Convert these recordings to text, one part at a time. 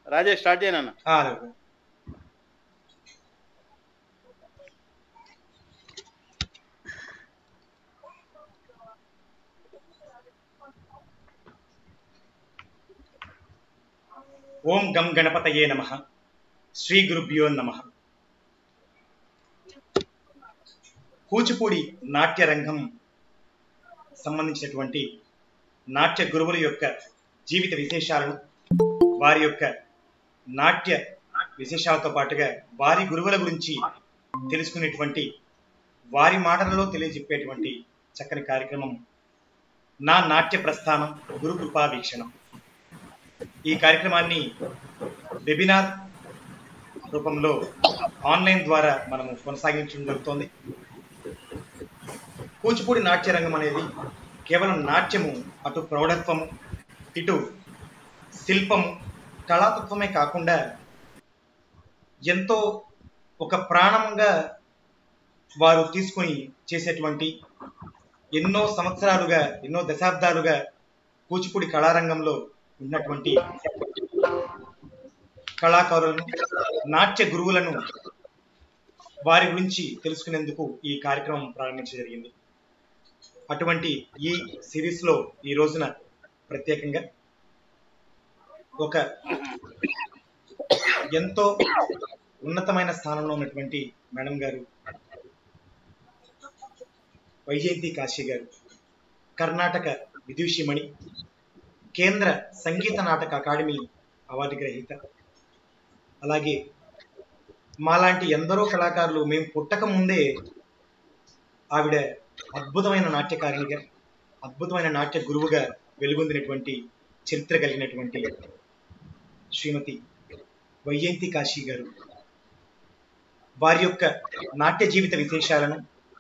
Rajesh start చేయను అన్న ఆ, అలాగే. ఓం గం గణపతయే నమ శ్రీ గురుభ్యో నమ కూచిపూడి నాట్య రంగం సంబంధించినటువంటి నాట్య గురువుల యొక్క జీవిత విశేషాలను వారి యొక్క నాట్య విశేషాలతో పాటుగా వారి గురువుల గురించి తెలుసుకునేటువంటి వారి మాటలలో తెలియజెప్పేటువంటి చక్కని కార్యక్రమం నా నాట్య ప్రస్థానం గురు కృపా వీక్షణం ఈ కార్యక్రమాన్ని వెబినార్ రూపంలో ఆన్లైన్ ద్వారా మనము కొనసాగించడం జరుగుతోంది కూచిపూడి నాట్య రంగం అనేది కేవలం నాట్యము అటు ప్రౌఢత్వము ఇటు శిల్పము కళాతత్వమే కాకుండా ఎంతో ఒక ప్రాణంగా వారు తీసుకొని చేసేటువంటి ఎన్నో సంవత్సరాలుగా ఎన్నో దశాబ్దాలుగా కూచిపూడి కళారంగంలో ఉన్నటువంటి కళాకారులను నాట్య గురువులను వారి గురించి తెలుసుకునేందుకు ఈ కార్యక్రమం ప్రారంభించడం జరిగింది అటువంటి ఈ సిరీస్ లో ఈ రోజున ప్రత్యేకంగా ఒక ఎంతో ఉన్నతమైన స్థానంలో ఉన్నటువంటి మేడం గారు వైజయంతి కాశీ గారు కర్ణాటక విదూషిమణి కేంద్ర సంగీత నాటక అకాడమీ అవార్డు గ్రహీత అలాగే మాలాంటి ఎందరో కళాకారులు మేము పుట్టక ముందే ఆవిడ అద్భుతమైన నాట్యకారిణిగా అద్భుతమైన నాట్య గురువుగా వెలుగొందినటువంటి చరిత్ర కలిగినటువంటి శ్రీమతి వైజయంతి కాశీ గారు వారి యొక్క నాట్య జీవిత విశేషాలను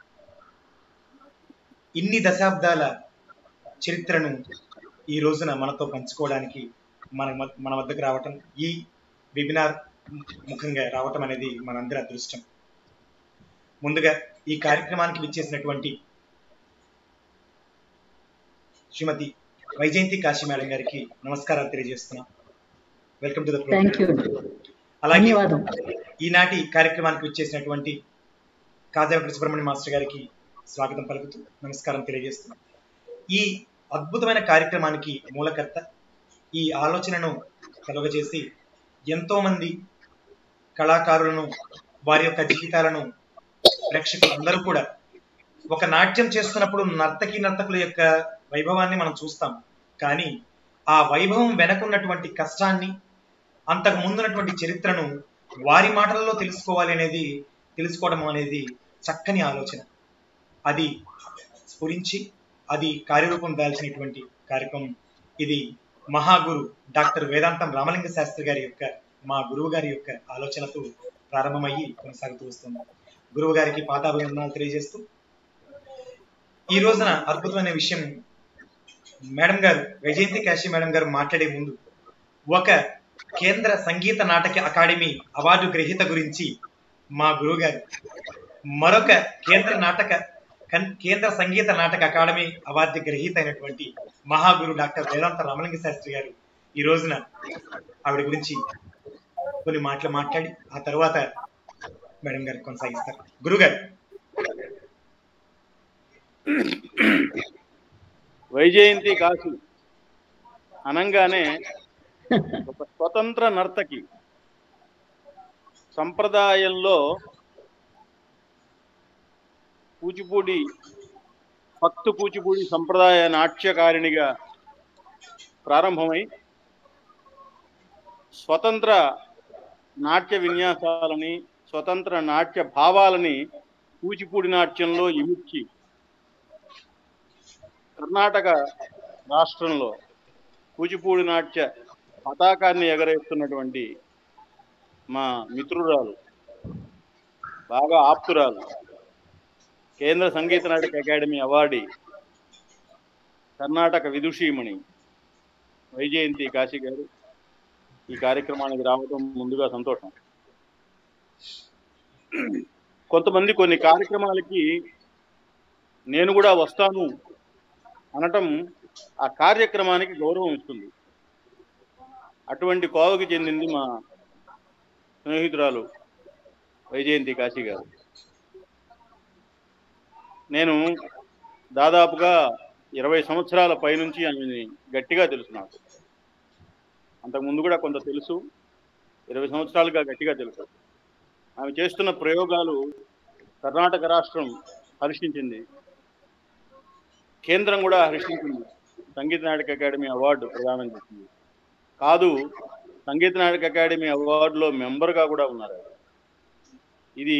ఇన్ని దశాబ్దాల చరిత్రను ఈ రోజున మనతో పంచుకోవడానికి మన మ- మన వద్దకు రావటం ఈ వెబినార్ ముఖంగా రావటం అనేది మనందరి అదృష్టం ముందుగా ఈ కార్యక్రమానికి విచ్చేసినటువంటి శ్రీమతి వైజయంతి కాశీ మేడం గారికి నమస్కారాలు తెలియజేస్తున్నాం welcome to the thank you అలాగే ధన్యవాదం ఈనాటి కార్యక్రమానికి విచ్చేసినటువంటి కాజా సుబ్రహ్మణ్య మాస్టర్ గారికి స్వాగతం పలుకుతూ నమస్కారం తెలియజేస్తున్నాం ఈ అద్భుతమైన కార్యక్రమానికి మూలకర్త ఈ ఆలోచనను కలుగజేసి ఎంతో మంది కళాకారులను వారి యొక్క జీవితాలను ప్రేక్షకులు అందరూ కూడా ఒక నాట్యం చేస్తున్నప్పుడు నర్తకి నర్తకుల యొక్క వైభవాన్ని మనం చూస్తాం కానీ ఆ వైభవం వెనకున్నటువంటి కష్టాన్ని అంతకు ముందున్నటువంటి చరిత్రను వారి మాటలలో తెలుసుకోవాలి అనేది తెలుసుకోవడం అనేది చక్కని ఆలోచన అది స్ఫురించి అది కార్యరూపం దాల్చినటువంటి కార్యక్రమం ఇది మహాగురు డాక్టర్ వేదాంతం రామలింగ శాస్త్రి గారి యొక్క మా గురువు గారి యొక్క ఆలోచనతో ప్రారంభమయ్యి కొనసాగుతూ వస్తుంది గురువు గారికి పాదాభివందనాలు తెలియజేస్తూ ఈ రోజున అద్భుతమైన విషయం మేడం గారు వైజయంతి కాశీ మేడం గారు మాట్లాడే ముందు ఒక కేంద్ర సంగీత నాటక అకాడమీ అవార్డు గ్రహీత గురించి మా గురువు గారు మరొక కేంద్ర నాటక కన్- కేంద్ర సంగీత నాటక అకాడమీ అవార్డు గ్రహీత అయినటువంటి మహాగురు డాక్టర్ వేదాంత రామలింగ శాస్త్రి గారు ఈ రోజున ఆవిడ గురించి కొన్ని మాటలు మాట్లాడి ఆ తర్వాత మేడం గారు కొనసాగిస్తారు గురుగారు వైజయంతి కాశీ అనంగానే ఒక స్వతంత్ర నర్తకి సంప్రదాయంలో కూచిపూడి భక్తు కూచిపూడి సంప్రదాయ నాట్యకారిణిగా ప్రారంభమై స్వతంత్ర నాట్య విన్యాసాలని స్వతంత్ర నాట్య భావాలని కూచిపూడి నాట్యంలో ఇమిడ్చి కర్ణాటక రాష్ట్రంలో కూచిపూడి నాట్య పతాకాన్ని ఎగరేస్తున్నటువంటి మా మిత్రురాలు బాగా ఆప్తురాలు కేంద్ర సంగీత నాటక అకాడమీ అవార్డి కర్ణాటక విదుషీమణి వైజయంతి కాశీ గారు ఈ కార్యక్రమానికి రావడం ముందుగా సంతోషం కొంతమంది కొన్ని కార్యక్రమాలకి నేను కూడా వస్తాను అనటం ఆ కార్యక్రమానికి గౌరవం ఇస్తుంది అటువంటి కోవకి చెందింది మా స్నేహితురాలు వైజయంతి కాశీ గారు నేను దాదాపుగా ఇరవై సంవత్సరాల పైనుంచి ఆమెని గట్టిగా తెలుసు నాకు అంతకుముందు కూడా కొంత తెలుసు ఇరవై సంవత్సరాలుగా గట్టిగా తెలుసు ఆమె చేస్తున్న ప్రయోగాలు కర్ణాటక రాష్ట్రం హర్షించింది కేంద్రం కూడా హర్షించింది సంగీత నాటక అకాడమీ అవార్డు ప్రదానం చేసింది కాదు సంగీత నాటక అకాడమీ అవార్డులో మెంబర్గా కూడా ఉన్నారు ఇది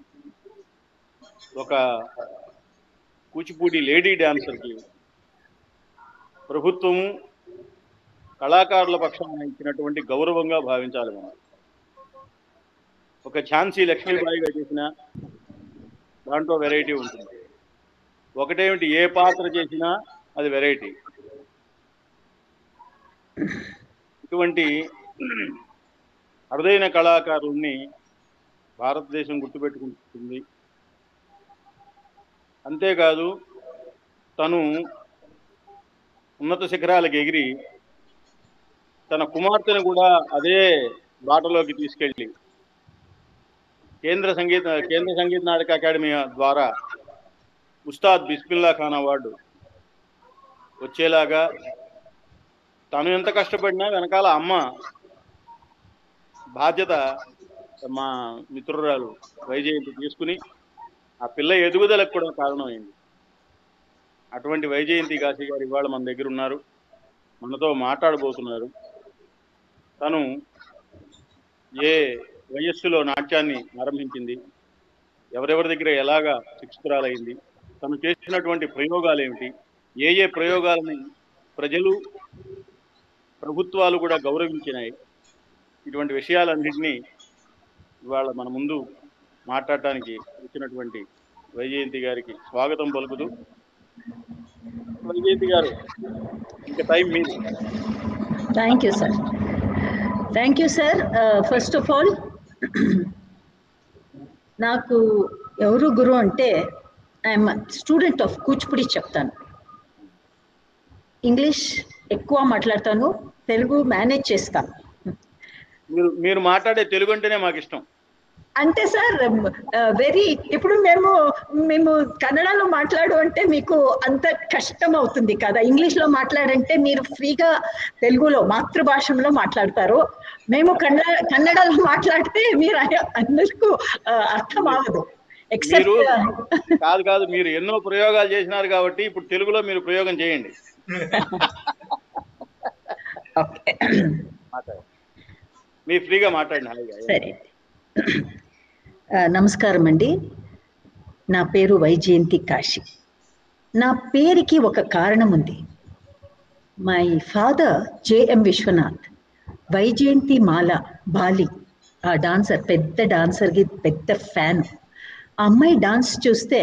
ఒక కూచిపూడి లేడీ డాన్సర్కి ప్రభుత్వము కళాకారుల పక్షాన ఇచ్చినటువంటి గౌరవంగా భావించాలి మనం ఒక ఝాన్సీ లక్ష్మీబాయిగా చేసిన దాంట్లో వెరైటీ ఉంటుంది ఒకటేమిటి ఏ పాత్ర చేసినా అది వెరైటీ ఇటువంటి అరుదైన కళాకారుల్ని భారతదేశం గుర్తుపెట్టుకుంటుంది అంతేకాదు తను ఉన్నత శిఖరాలకు ఎగిరి తన కుమార్తెను కూడా అదే బాటలోకి తీసుకెళ్ళి కేంద్ర సంగీత కేంద్ర సంగీత నాటక అకాడమీ ద్వారా ఉస్తాద్ బిస్మిల్లా ఖాన్ అవార్డు వచ్చేలాగా తను ఎంత కష్టపడినా వెనకాల అమ్మ బాధ్యత మా మిత్రురాలు వైజయంతి తీసుకుని ఆ పిల్ల ఎదుగుదలకు కూడా కారణమైంది అటువంటి వైజయంతి కాశీ గారు ఇవాళ మన దగ్గర ఉన్నారు మనతో మాట్లాడబోతున్నారు తను ఏ వయస్సులో నాట్యాన్ని ఆరంభించింది ఎవరెవరి దగ్గర ఎలాగా శిక్షితురాలైంది తను చేసినటువంటి ప్రయోగాలు ఏమిటి ఏ ఏ ప్రయోగాలని ప్రజలు ప్రభుత్వాలు కూడా గౌరవించినాయి ఇటువంటి విషయాలన్నింటినీ ఇవాళ మన ముందు మాట్లాడటానికి వచ్చినటువంటి వైజయంతి గారికి స్వాగతం పలుకుతూ వైజయంతి గారు ఇంకా టైం మీది thank you sir thank you sir first of all నాకు ఎవరు గురు అంటే ఐఎమ్ స్టూడెంట్ ఆఫ్ కూచిపూడి చెప్తాను ఇంగ్లీష్ ఎక్కువ మాట్లాడతాను తెలుగు మేనేజ్ చేస్తాను మీరు మీరు మాట్లాడే తెలుగు అంటేనే మాకు ఇష్టం అంటే సార్ వెరీ ఇప్పుడు మేము మేము కన్నడలో మాట్లాడు అంటే మీకు అంత కష్టం అవుతుంది కదా ఇంగ్లీష్లో మాట్లాడంటే మీరు ఫ్రీగా తెలుగులో మాతృభాషలో మాట్లాడతారు మేము కన్నడ కన్నడలో మాట్లాడితే మీరు అందరికీ అర్థం అవ్వదు ఎక్సెప్ట్ మీరు కాదు కాదు మీరు ఎన్నో ప్రయోగాలు చేసినారు కాబట్టి ఇప్పుడు తెలుగులో మీరు ప్రయోగం చేయండి ఓకే మాట్లాడండి మీరు ఫ్రీగా మాట్లాడండి హాయిగా సరే ఆ, నమస్కారం అండి నా పేరు వైజయంతి కాశీ నా పేరుకి ఒక కారణం ఉంది my father J M Vishwanath Vyjayanthi Mala Bali ఆ డాన్సర్ పెద్ద డాన్సర్కి పెద్ద ఫ్యాన్ ఆ అమ్మాయి డాన్స్ చూస్తే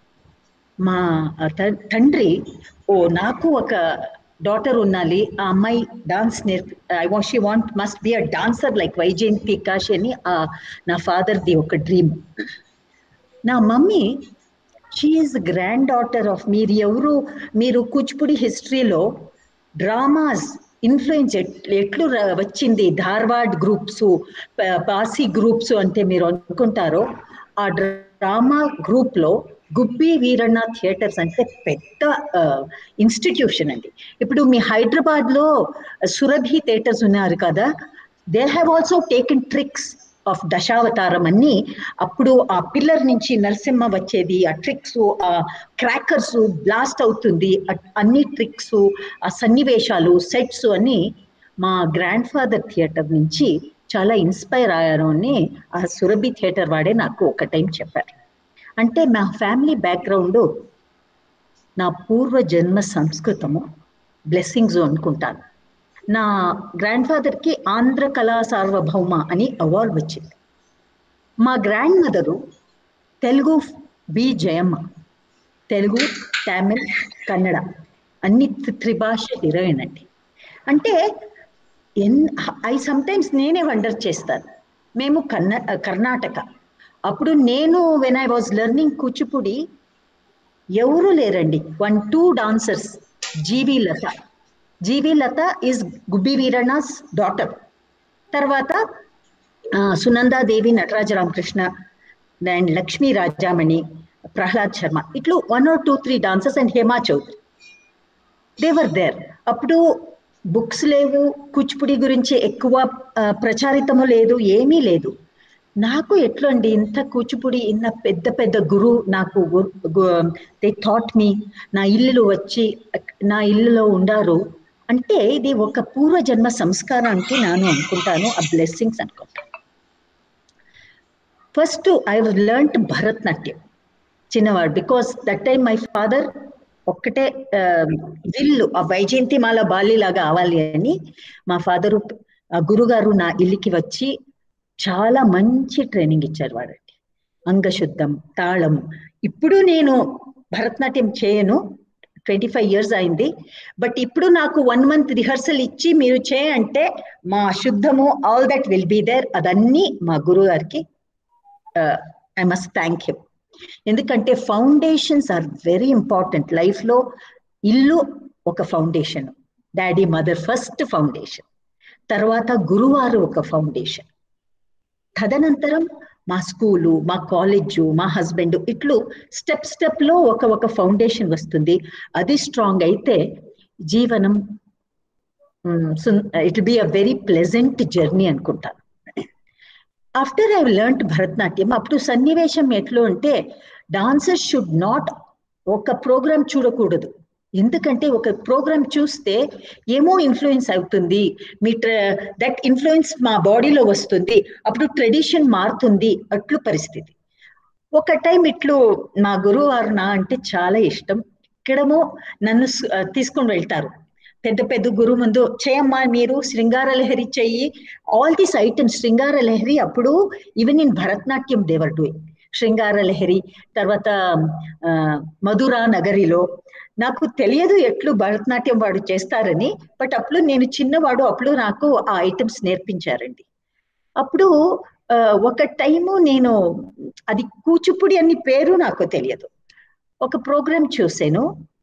మా త- తండ్రి ఓ నాకు ఒక డాటర్ ఉండాలి ఆ అమ్మాయి డాన్స్ నేర్పి I want she want must be a dancer like Vyjayanthi Kashi అని ఆ నా ఫాదర్ది ఒక డ్రీమ్ నా mummy she is grand daughter of మీరు ఎవరు మీరు కూచిపూడి హిస్టరీలో డ్రామాస్ ఇన్ఫ్లుయెన్స్ ఎట్లు ర- వచ్చింది ధార్వాడ్ గ్రూప్స్ పాసి గ్రూప్స్ అంటే మీరు అనుకుంటారో ఆ డ్రామా గ్రూప్లో గుబ్బి వీరಣ್ణ థియేటర్స్ అంటే పెద్ద ఇన్స్టిట్యూషన్ అండి ఇప్పుడు మీ హైదరాబాద్లో సురభి థియేటర్స్ ఉన్నారు కదా they have also taken tricks of దశావతారం అన్ని అప్పుడు ఆ పిల్లర్ నుంచి నరసింహ వచ్చేది ఆ ట్రిక్స్ ఆ క్రాకర్స్ బ్లాస్ట్ అవుతుంది అ- అన్ని ట్రిక్స్ ఆ సన్నివేశాలు సెట్స్ అన్ని మా గ్రాండ్ ఫాదర్ థియేటర్ నుంచి చాలా ఇన్స్పైర్ అయ్యారు అని ఆ సురభి థియేటర్ వాడే నాకు ఒక టైం చెప్పారు అంటే మా ఫ్యామిలీ బ్యాక్గ్రౌండ్ నా పూర్వ జన్మ సంస్కృతము బ్లెస్సింగ్స్ అనుకుంటాను నా గ్రాండ్ ఫాదర్కి ఆంధ్ర కళా సార్వభౌమ అని అవార్డు వచ్చింది మా grandmother Telugu B Jayamma Telugu Tamil Kannada అన్ని త్రి- త్రిభాష హీరోయిన్ అండి అంటే ఎన్ ఐ సమ్టైమ్స్ నేనే వండర్ చేస్తాను మేము కన్న కర్ణాటక అప్పుడు నేను when I was learning Kuchipudi ఎవరు లేరండి one two dancers G V Latha G V Latha is Gubbi Veeranna's daughter తర్వాత సునందాదేవి నటరాజ రామకృష్ణ అండ్ లక్ష్మీ రాజామణి ప్రహ్లాద్ శర్మ ఇట్లు one or two three dancers and Hema Chowdary they were there అప్పుడు బుక్స్ లేవు కూచిపూడి గురించి ఎక్కువ ప్రచారితము లేదు ఏమీ లేదు నాకు ఎట్లండి ఇంత కూచిపూడి ఇన్న పెద్ద పెద్ద గురు నాకు దే థాట్ మీ నా ఇల్లులో వచ్చి నా ఇల్లులో ఉండారు అంటే ఇది ఒక పూర్వజన్మ సంస్కారానికి నేను అనుకుంటాను ఆ బ్లెస్సింగ్స్ అనుకుంటాను ఫస్ట్ ఐ లెర్న్ భరతనాట్యం చిన్నవాడు because that time my father ఒక్కటే విల్లు ఆ వైజయంతిమాల బాలిలాగా అవ్వాలి అని మా ఫాదరు గురుగారు నా ఇల్లుకి వచ్చి చాలా మంచి ట్రైనింగ్ ఇచ్చారు వాడండి అంగశుద్ధం తాళం ఇప్పుడు నేను భరతనాట్యం చేయను ట్వంటీ ఫైవ్ ఇయర్స్ అయింది బట్ ఇప్పుడు నాకు వన్ మంత్ రిహర్సల్ ఇచ్చి మీరు చేయంటే మా శుద్ధము all that will be there అదన్నీ మా గురువు గారికి ఐ మస్ట్ థ్యాంక్ యూ ఎందుకంటే ఫౌండేషన్స్ ఆర్ వెరీ ఇంపార్టెంట్ లైఫ్లో ఇల్లు ఒక foundation daddy mother first foundation తర్వాత గురువారు ఒక ఫౌండేషన్ తదనంతరం మా స్కూలు మా కాలేజు మా హస్బెండ్ ఇట్లు స్టెప్ స్టెప్ లో ఒక ఒక ఫౌండేషన్ వస్తుంది అది స్ట్రాంగ్ అయితే జీవనం it be a very pleasant journey అనుకుంటాను ఆఫ్టర్ ఐ లెర్న్ భరతనాట్యం అప్పుడు సన్నివేశం ఎట్లు అంటే డాన్సర్స్ షుడ్ నాట్ ఒక ప్రోగ్రామ్ చూడకూడదు ఎందుకంటే ఒక ప్రోగ్రామ్ చూస్తే ఏమో ఇన్ఫ్లుయెన్స్ అవుతుంది మీ దట్ ఇన్ఫ్లుయెన్స్ మా బాడీలో వస్తుంది అప్పుడు ట్రెడిషన్ మారుతుంది అట్లు పరిస్థితి ఒక టైం ఇట్లు మా గురువు వారు నా అంటే చాలా ఇష్టం ఇక్కడమో నన్ను తీసుకొని వెళ్తారు పెద్ద పెద్ద గురువు ముందు చేయమ్మా మీరు శృంగార లహరి చెయ్యి ఆల్ దీస్ ఐటమ్స్ శృంగార లహరి అప్పుడు even in Bharatanatyam they were doing శృంగార లహరి తర్వాత మధురా నగరిలో నాకు తెలియదు ఎట్లు భరతనాట్యం వాడు చేస్తారని బట్ అప్పుడు నేను చిన్నవాడు అప్పుడు నాకు ఆ ఐటమ్స్ నేర్పించారండి అప్పుడు ఒక టైము నేను అది కూచిపూడి అని పేరు నాకు తెలియదు ఒక ప్రోగ్రామ్ చూసాను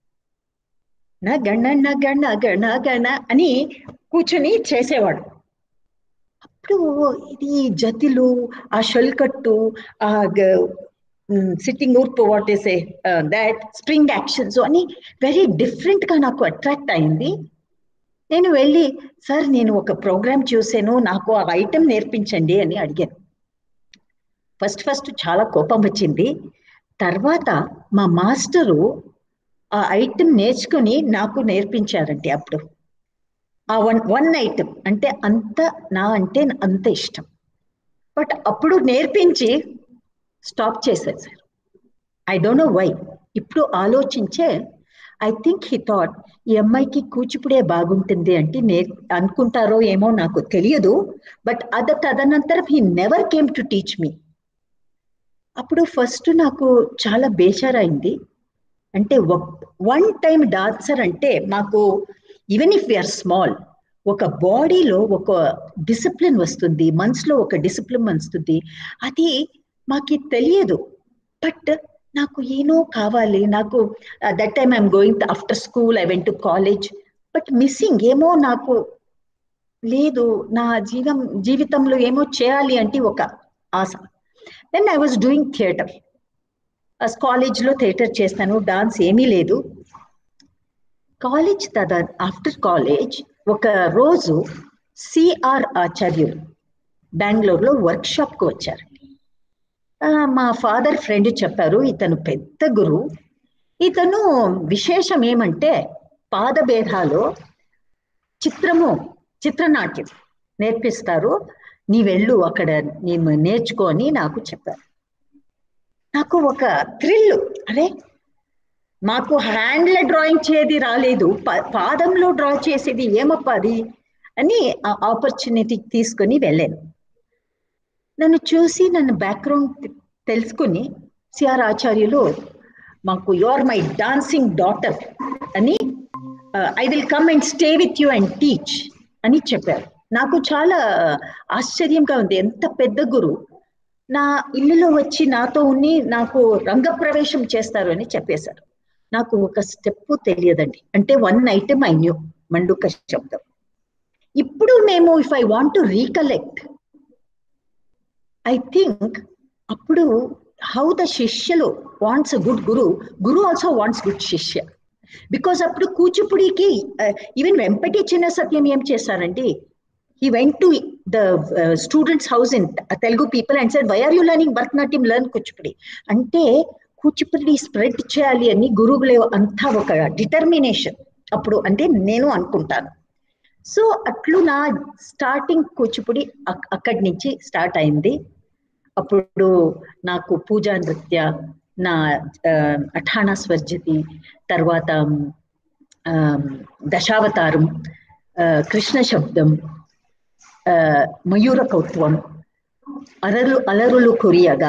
నా గణ నా గణ గణ గణ అని కూర్చొని చేసేవాడు అప్పుడు ఇది జతిలు ఆ షొల్కట్టు ఆ సిట్టింగ్ ఊర్పు what is a that spring actions అని వెరీ డిఫరెంట్ గా నాకు అట్రాక్ట్ అయింది నేను వెళ్ళి సార్ నేను ఒక ప్రోగ్రామ్ చూసాను నాకు ఆ ఐటెం నేర్పించండి అని అడిగాను ఫస్ట్ ఫస్ట్ చాలా కోపం వచ్చింది తర్వాత మా మాస్టరు ఆ ఐటెం నేర్చుకుని నాకు నేర్పించారంటే అప్పుడు ఆ వన్ వన్ ఐటెం అంటే అంత నా అంటే అంత ఇష్టం బట్ అప్పుడు నేర్పించి స్టాప్ చేశారు sir I don't know why ఇప్పుడు ఆలోచించే ఐ థింక్ హీ థాట్ ఈ అమ్మాయికి కూచిపుడే బాగుంటుంది అంటే నే అనుకుంటారో ఏమో నాకు తెలియదు బట్ అద తదనంతరం he never came to teach me అప్పుడు ఫస్ట్ నాకు చాలా బేజారైంది అంటే వన్ టైం డాన్సర్ అంటే మాకు ఈవెన్ ఇఫ్ వీఆర్ స్మాల్ ఒక బాడీలో ఒక డిసిప్లిన్ వస్తుంది మనసులో ఒక డిసిప్లిన్ వస్తుంది అది మాకు తెలియదు బట్ నాకు ఏనో కావాలి నాకు that time I'm going after school I went to college but missing ఏమో నాకు లేదు నా జీవం జీవితంలో ఏమో చేయాలి అంటే ఒక ఆశ then I was doing theatre కాలేజ్లో థియేటర్ చేస్తాను డాన్స్ ఏమీ లేదు కాలేజ్ తద ఆఫ్టర్ కాలేజ్ ఒక రోజు సిఆర్ ఆచార్యులు బెంగళూరులో వర్క్ షాప్కి వచ్చారు మా ఫాదర్ ఫ్రెండ్ చెప్పారు ఇతను పెద్ద గురు ఇతను విశేషం ఏమంటే పాదభేదాలు చిత్రము చిత్రనాట్యం నేర్పిస్తారు నీ వెళ్ళు అక్కడ నీ నేర్చుకొని నాకు చెప్పారు నాకు ఒక థ్రిల్ అరే మాకు హ్యాండ్ల డ్రాయింగ్ చేది రాలేదు పాదంలో డ్రా చేసేది ఏమప్ప అది అని ఆ ఆపర్చునిటీ తీసుకొని వెళ్ళాను నన్ను చూసి నన్ను బ్యాక్గ్రౌండ్ తెలుసుకుని సిఆర్ ఆచార్యులు మాకు you are my dancing daughter అని I will come and stay with you and teach అని చెప్పారు నాకు చాలా ఆశ్చర్యంగా ఉంది ఎంత పెద్ద గురు నా ఇల్లులో వచ్చి నాతో ఉన్ని నాకు రంగప్రవేశం చేస్తారు అని చెప్పేశారు నాకు ఒక స్టెప్ తెలియదండి అంటే వన్ ఐటమ్ ఐ న్యూ మండుక శబ్దం ఇప్పుడు మేము if I want to recollect I think అప్పుడు హౌ ద శిష్యలు wants good guru guru also wants good shishya because అప్పుడు కూచిపూడికి ఈవెన్ వెంపటి చిన్న సత్యం ఏం చేశారండి he went to the uh, students house in telugu people and said why are you learning Bharatanatyam learn Kuchipudi అంటే Kuchipudi spread చేయాలి అని గురువులే అంతా ఒక డిటర్మినేషన్ అప్పుడు అంటే నేను అనుకుంటాను సో అట్లు నా స్టార్టింగ్ కూచిపూడి అక్కడి నుంచి స్టార్ట్ అయింది అప్పుడు నాకు పూజా నృత్య నా అఠానా స్వర్జతి తర్వాత దశావతారం కృష్ణ శబ్దం మయూర కౌత్వం అలరు అలరులు కొరియగా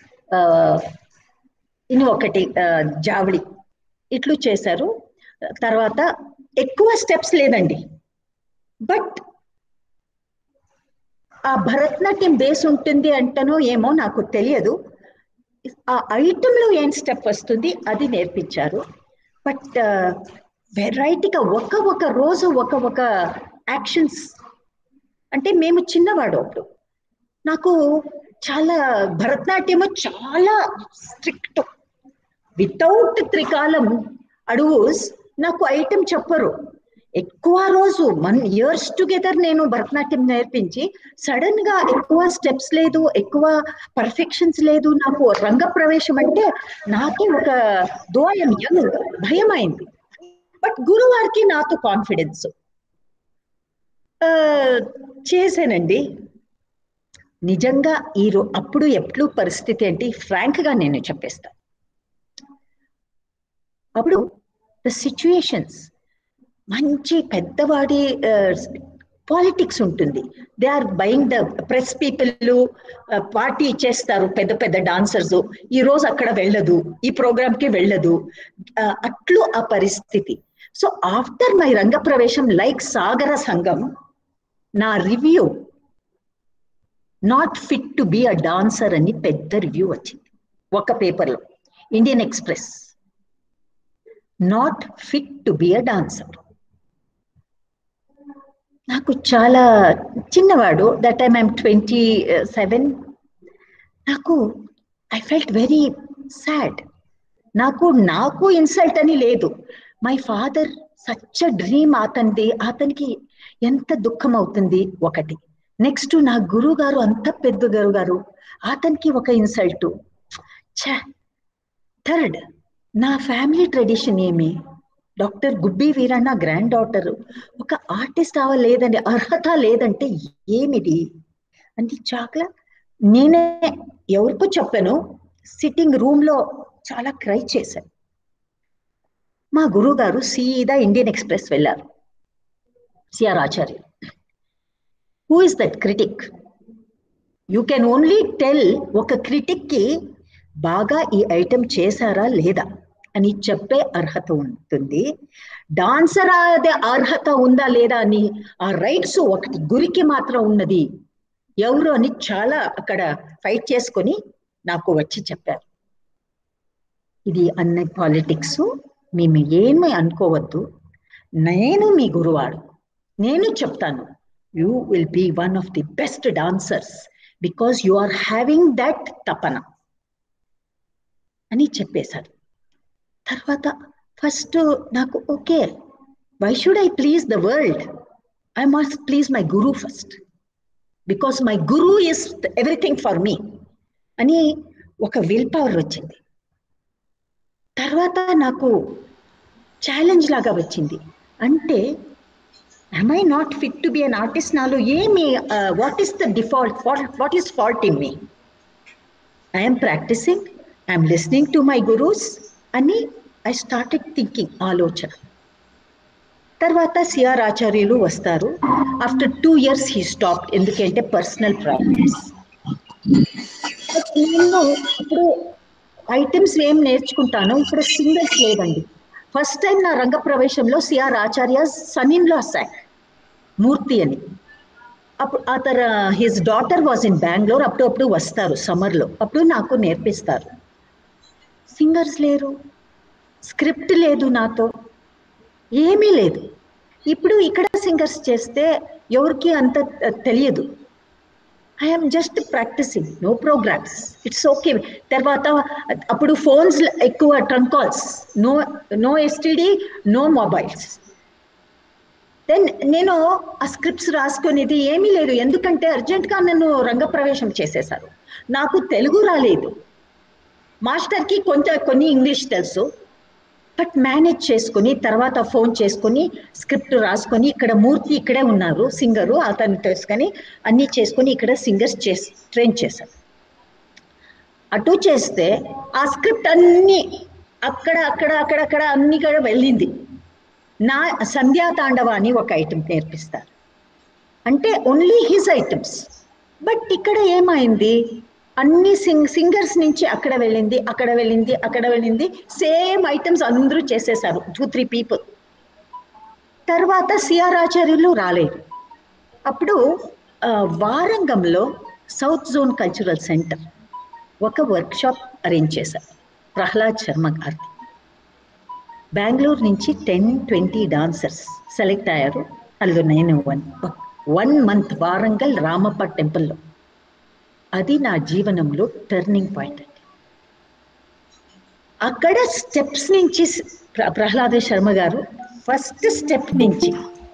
ఇన్ని ఒకటి జావళి ఇట్లు చేశారు తర్వాత ఎక్కువ స్టెప్స్ లేదండి బట్ ఆ భరతనాట్యం బేస్ ఉంటుంది అంటనో ఏమో నాకు తెలియదు ఆ ఐటెంలో ఏం స్టెప్ వస్తుంది అది నేర్పించారు బట్ వెరైటీగా ఒక ఒక రోజు ఒక ఒక యాక్షన్స్ అంటే మేము చిన్నవాడు అప్పుడు నాకు చాలా భరతనాట్యము చాలా స్ట్రిక్ట్ వితౌట్ త్రికాలం అడుగుస్ నాకు ఐటెం చెప్పరు ఎక్కువ రోజు వన్ ఇయర్స్ టుగెదర్ నేను భరతనాట్యం నేర్పించి సడన్ గా ఎక్కువ స్టెప్స్ లేదు ఎక్కువ పర్ఫెక్షన్స్ లేదు నాకు రంగ ప్రవేశం అంటే నాకే ఒక దోయం యంగ్ భయం అయింది బట్ గురువారికి నాతో కాన్ఫిడెన్స్ చేశానండి నిజంగా ఈ రో అప్పుడు ఎప్పుడు పరిస్థితి ఏంటి ఫ్రాంక్ గా నేను చెప్పేస్తాను అప్పుడు ద సిచ్యుయేషన్స్ మంచి పెద్దవాడి పాలిటిక్స్ ఉంటుంది they are buying the press people party ఇచ్చేస్తారు పెద్ద పెద్ద డాన్సర్స్ ఈ రోజు అక్కడ వెళ్ళదు ఈ ప్రోగ్రామ్ కి వెళ్ళదు అట్లు ఆ పరిస్థితి సో ఆఫ్టర్ మై రంగ ప్రవేశం లైక్ సాగర సంఘం నా review not fit to be a dancer అని పెద్ద రివ్యూ వచ్చింది ఒక పేపర్లో Indian Express not fit to be a dancer నాకు చాలా చిన్నవాడు that time I'm twenty seven నాకు ఐ ఫెల్ట్ వెరీ సాడ్ నాకు నాకు ఇన్సల్ట్ అని లేదు మై ఫాదర్ సచ్ డ్రీమ్ అతనిది అతనికి ఎంత దుఃఖం అవుతుంది ఒకటి నెక్స్ట్ నా గురువు గారు అంత పెద్ద గురువు గారు అతనికి ఒక ఇన్సల్ట్ ఛ థర్డ్ నా ఫ్యామిలీ ట్రెడిషన్ ఏమి doctor Gubbi Veeranna granddaughter ఒక ఆర్టిస్ట్ అవ్వలేదండి అర్హత లేదంటే ఏమిది అంటే చాలా నేనే ఎవరికో చెప్పాను సిట్టింగ్ రూమ్ లో చాలా క్రై చేశాను మా గురువు గారు సీదా ఇండియన్ ఎక్స్ప్రెస్ వెళ్ళారు C R Acharya who is that critic you can only tell ఒక క్రిటిక్ కి బాగా ఈ ఐటెం చేశారా లేదా అని చెప్పే అర్హత ఉంటుంది డాన్సర్ అదే అర్హత ఉందా లేదా అని ఆ రైట్స్ ఒకటి గురికి మాత్రం ఉన్నది ఎవరు అని చాలా అక్కడ ఫైట్ చేసుకొని నాకు వచ్చి చెప్పారు ఇది అన్న పాలిటిక్స్ మేము ఏమి అనుకోవద్దు నేను మీ గురువాడు నేను చెప్తాను you will be one of the best dancers because you are having that tapana అని చెప్పేశారు తర్వాత ఫస్ట్ నాకు okay why should I please the world I must please my guru first because my guru is everything for me అని ఒక will power వచ్చింది తర్వాత నాకు challenge లాగా వచ్చింది అంటే am I not fit to be an artist నాలో ఏమి what is the default what is fault in me I'm practising I'm listening to my gurus అని ఐ స్టార్టెడ్ థింకింగ్ ఆలోచన తర్వాత సిఆర్ ఆచార్యులు వస్తారు after two years he stop ఎందుకంటే personal problems నేను ఇప్పుడు items ఏం నేర్చుకుంటాను ఇప్పుడు సింగర్స్ లేదండి ఫస్ట్ టైం నా రంగ ప్రవేశంలో C R Acharya son in law సాక్ మూర్తి అని అప్పుడు ఆ తర his daughter was in Bengaluru అప్పుడప్పుడు వస్తారు సమ్మర్లో అప్పుడు నాకు నేర్పిస్తారు సింగర్స్ లేరు స్క్రిప్ట్ లేదు నాతో ఏమీ లేదు ఇప్పుడు ఇక్కడ సింగర్స్ చేస్తే ఎవరికి అంత తెలియదు I'm just practising no programs it's okay తర్వాత అప్పుడు ఫోన్స్ ఎక్కువ trunk calls no no STD no mobiles then నేను ఆ స్క్రిప్ట్స్ రాసుకునేది ఏమీ లేదు ఎందుకంటే అర్జెంట్గా నన్ను రంగప్రవేశం చేసేశారు నాకు తెలుగు రాలేదు మాస్టర్కి కొంత కొన్ని ఇంగ్లీష్ తెలుసు బట్ మేనేజ్ చేసుకుని తర్వాత ఫోన్ చేసుకుని స్క్రిప్ట్ రాసుకొని ఇక్కడ మూర్తి ఇక్కడే ఉన్నారు సింగరు అతను తెలుసుకొని అన్నీ చేసుకొని ఇక్కడ సింగర్స్ చేసి ట్రైన్ చేశారు అటు చేస్తే ఆ స్క్రిప్ట్ అన్నీ అక్కడ అక్కడ అక్కడక్కడ అన్ని కూడా వెళ్ళింది నా సంధ్యా తాండవ అని ఒక ఐటమ్ నేర్పిస్తారు అంటే ఓన్లీ హిజ్ ఐటమ్స్ బట్ ఇక్కడ ఏమైంది అన్ని సింగ్ సింగర్స్ నుంచి అక్కడ వెళ్ళింది అక్కడ వెళ్ళింది అక్కడ వెళ్ళింది సేమ్ ఐటమ్స్ అందరూ చేసేసారు టూ త్రీ పీపుల్ తర్వాత సిఆర్ ఆచార్యులు రాలేదు అప్పుడు వారంగంలో సౌత్ జోన్ కల్చరల్ సెంటర్ ఒక వర్క్షాప్ అరేంజ్ చేశారు ప్రహ్లాద్ శర్మ గారిది బెంగళూరు నుంచి టెన్ ట్వంటీ డాన్సర్స్ సెలెక్ట్ అయ్యారు అందులో నేను one one month Warangal Ramappa టెంపుల్లో అది నా జీవనంలో టర్నింగ్ పాయింట్ అండి అక్కడ స్టెప్స్ నుంచి ప్రహ్లాద శర్మ గారు ఫస్ట్ స్టెప్ నుంచి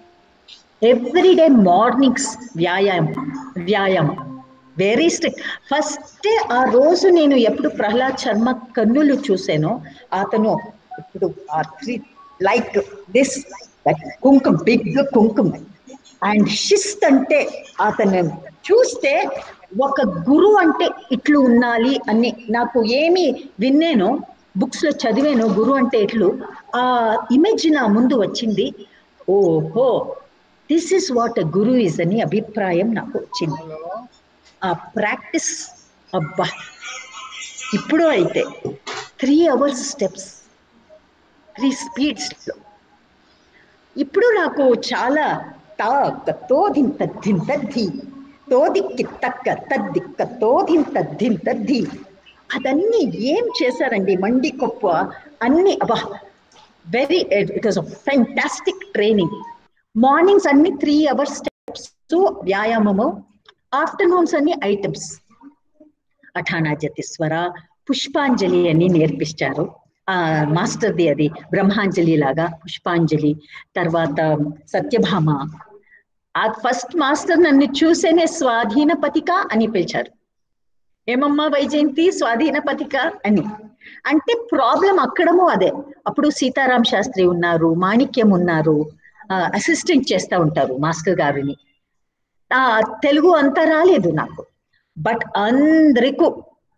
ఎవ్రీడే మార్నింగ్స్ వ్యాయామం వ్యాయామం వెరీ స్ట్రిక్ట్ ఫస్ట్ ఆ రోజు నేను ఎప్పుడు ప్రహ్లాద్ శర్మ కన్నులు చూసానో అతను ఇప్పుడు ఆ three like this kumkuma big kumkuma and షిస్త్ అంటే అతను చూస్తే ఒక గురు అంటే ఇట్లు ఉండాలి అని నాకు ఏమి విన్నానో బుక్స్ లో చదివాను గురు అంటే ఇట్లు ఆ ఇమేజ్ నా ముందు వచ్చింది ఓహో this is what guru is అని అభిప్రాయం నాకు వచ్చింది ఆ ప్రాక్టీస్ అబ్బా ఇప్పుడు అయితే త్రీ అవర్స్ స్టెప్స్ త్రీ స్పీడ్స్లో ఇప్పుడు నాకు చాలా తాక తోదింత దింత ధీ తోదిక్కి తక్క తద్దిక్క తోదింత దింత ధీ అదన్నీ ఏం చేశారండి మండి కొప్ప అన్ని అబ్బా very it was fantastic training mornings అన్ని త్రీ అవర్స్ స్టెప్స్ వ్యాయామము ఆఫ్టర్నూన్స్ అన్ని ఐటమ్స్ అఠానా జతిస్వర పుష్పాంజలి అని నేర్పించారు ఆ మాస్టర్ది అది బ్రహ్మాంజలి లాగా పుష్పాంజలి తర్వాత సత్యభామ ఆ ఫస్ట్ మాస్టర్ నన్ను చూసేనే స్వాధీన పతిక అని పిలిచారు ఏమమ్మా వైజయంతి స్వాధీన పతిక అని అంటే ప్రాబ్లం అక్కడము అదే అప్పుడు సీతారాం శాస్త్రి ఉన్నారు మాణిక్యం ఉన్నారు అసిస్టెంట్ చేస్తూ ఉంటారు మాస్టర్ గారిని ఆ తెలుగు అంతా రాలేదు నాకు బట్ అందరికీ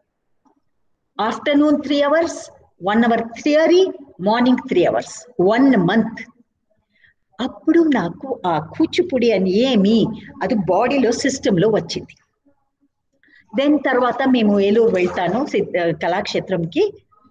afternoon three hours one hour theory morning three hours one month అప్పుడు నాకు ఆ కూచిపూడి అని ఏమి అది బాడీలో సిస్టంలో వచ్చింది దెన్ తర్వాత మేము ఏలూరు వెళ్తాను కళాక్షేత్రంకి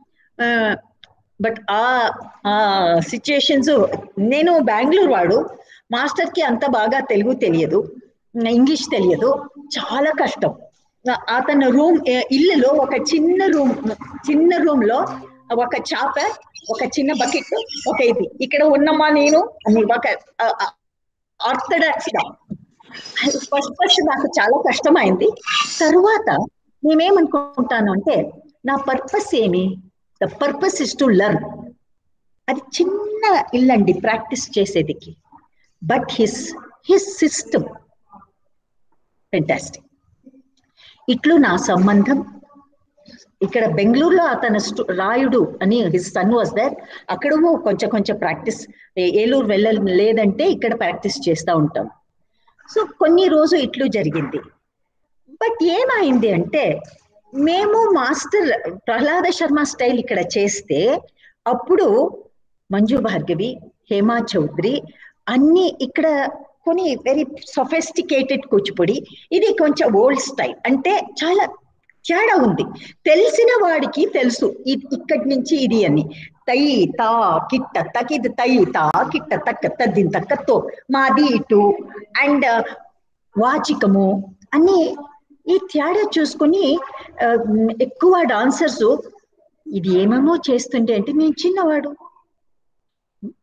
బట్ ఆ సిచ్యుయేషన్స్ నేను బెంగళూరు వాడు మాస్టర్కి అంత బాగా తెలుగు తెలియదు ఇంగ్లీష్ తెలియదు చాలా కష్టం అతను రూమ్ ఇల్లులో ఒక చిన్న రూమ్ చిన్న రూమ్ లో ఒక చాప ఒక చిన్న బకెట్ ఒక ఇది ఇక్కడ ఉన్నమా నేను అని ఒక ఆర్థడాక్స్ గా ఫస్ట్ ఫస్ట్ నాకు చాలా కష్టమైంది తరువాత నేనేమనుకుంటాను అంటే నా పర్పస్ ఏమి the purpose is to learn అది చిన్న ఇల్లండి ప్రాక్టీస్ చేసేదికి but his his system fantastic ఇట్లు నా సంబంధం ఇక్కడ బెంగళూరులో అతను రాయుడు అని హిస్ సన్ వాజ్ దర్ అక్కడ కొంచెం కొంచెం ప్రాక్టీస్ ఏలూరు వెళ్ళ లేదంటే ఇక్కడ ప్రాక్టీస్ చేస్తూ ఉంటాం సో కొన్ని రోజు ఇట్లు జరిగింది బట్ ఏమైంది అంటే మేము మాస్టర్ ప్రహ్లాద శర్మ స్టైల్ ఇక్కడ చేస్తే అప్పుడు మంజు భార్గవి హేమా చౌదరి అన్ని ఇక్కడ కొన్ని వెరీ సొఫెస్టికేటెడ్ కూచిపూడి ఇది కొంచెం ఓల్డ్ స్టైల్ అంటే చాలా తేడా ఉంది తెలిసిన వాడికి తెలుసు ఇక్కడి నుంచి ఇది అని తై తా కిట్ట తకిది తై తా కిట్ట తక్క తద్దిన తక్కతో మాది ఇటు అండ్ వాచికము అన్ని ఈ తేడా చూసుకొని ఎక్కువ డాన్సర్స్ ఇది ఏమేమో చేస్తుంటే అంటే నేను చిన్నవాడు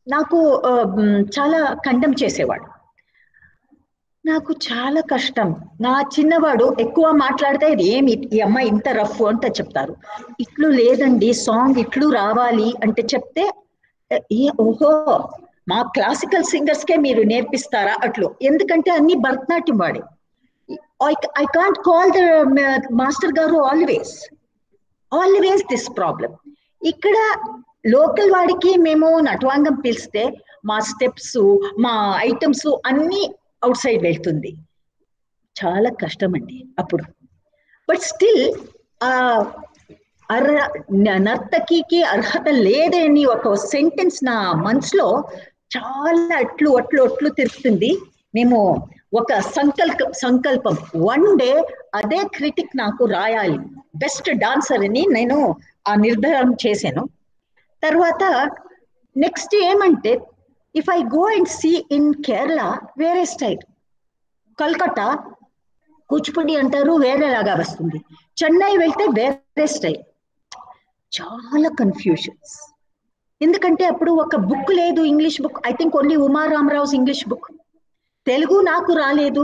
నాకు ఆ, మ్, చాలా ఖండం చేసేవాడు నాకు చాలా కష్టం నా చిన్నవాడు ఎక్కువ మాట్లాడితే "ఇది ఏమి ఈ అమ్మాయి ఇంత రఫ్ అంట చెప్తారు ఇట్లు లేదండి సాంగ్ ఇట్లు రావాలి అంటే చెప్తే "ఏ, ఏ ఓహో మా క్లాసికల్ సింగర్స్ కే మీరు నేర్పిస్తారా అట్లు ఎందుకంటే అన్ని భరతనాట్యం వాడే I can't call the master గారు ఆల్వేస్ ఆల్వేస్ దిస్ ప్రాబ్లం ఇక్కడ లోకల్ వాడికి మేము నటవాంగం పిలిస్తే మా స్టెప్స్ మా ఐటమ్స్ అన్ని అవుట్ సైడ్ వెళ్తుంది చాలా కష్టం అండి అప్పుడు బట్ స్టిల్ ఆ అర్హ న- నర్తకికి అర్హత లేదని ఒక సెంటెన్స్ నా మనసులో చాలా అట్లు అట్లు అట్లు తిరుగుతుంది మేము ఒక సంకల్ప సంకల్పం వన్ డే అదే క్రిటిక్ నాకు రాయాలి బెస్ట్ డాన్సర్ అని నేను ఆ నిర్ధారణ చేశాను తర్వాత నెక్స్ట్ ఏమంటే if I go and see in Kerala వేరే స్టైల్ కల్కట్టా కూచిపూడి అంటారు వేరేలాగా వస్తుంది చెన్నై వెళ్తే వేరే స్టైల్ చాలా కన్ఫ్యూషన్స్ ఎందుకంటే అప్పుడు ఒక బుక్ లేదు English book I think only Uma Ramarao's English book Telugu నాకు రాలేదు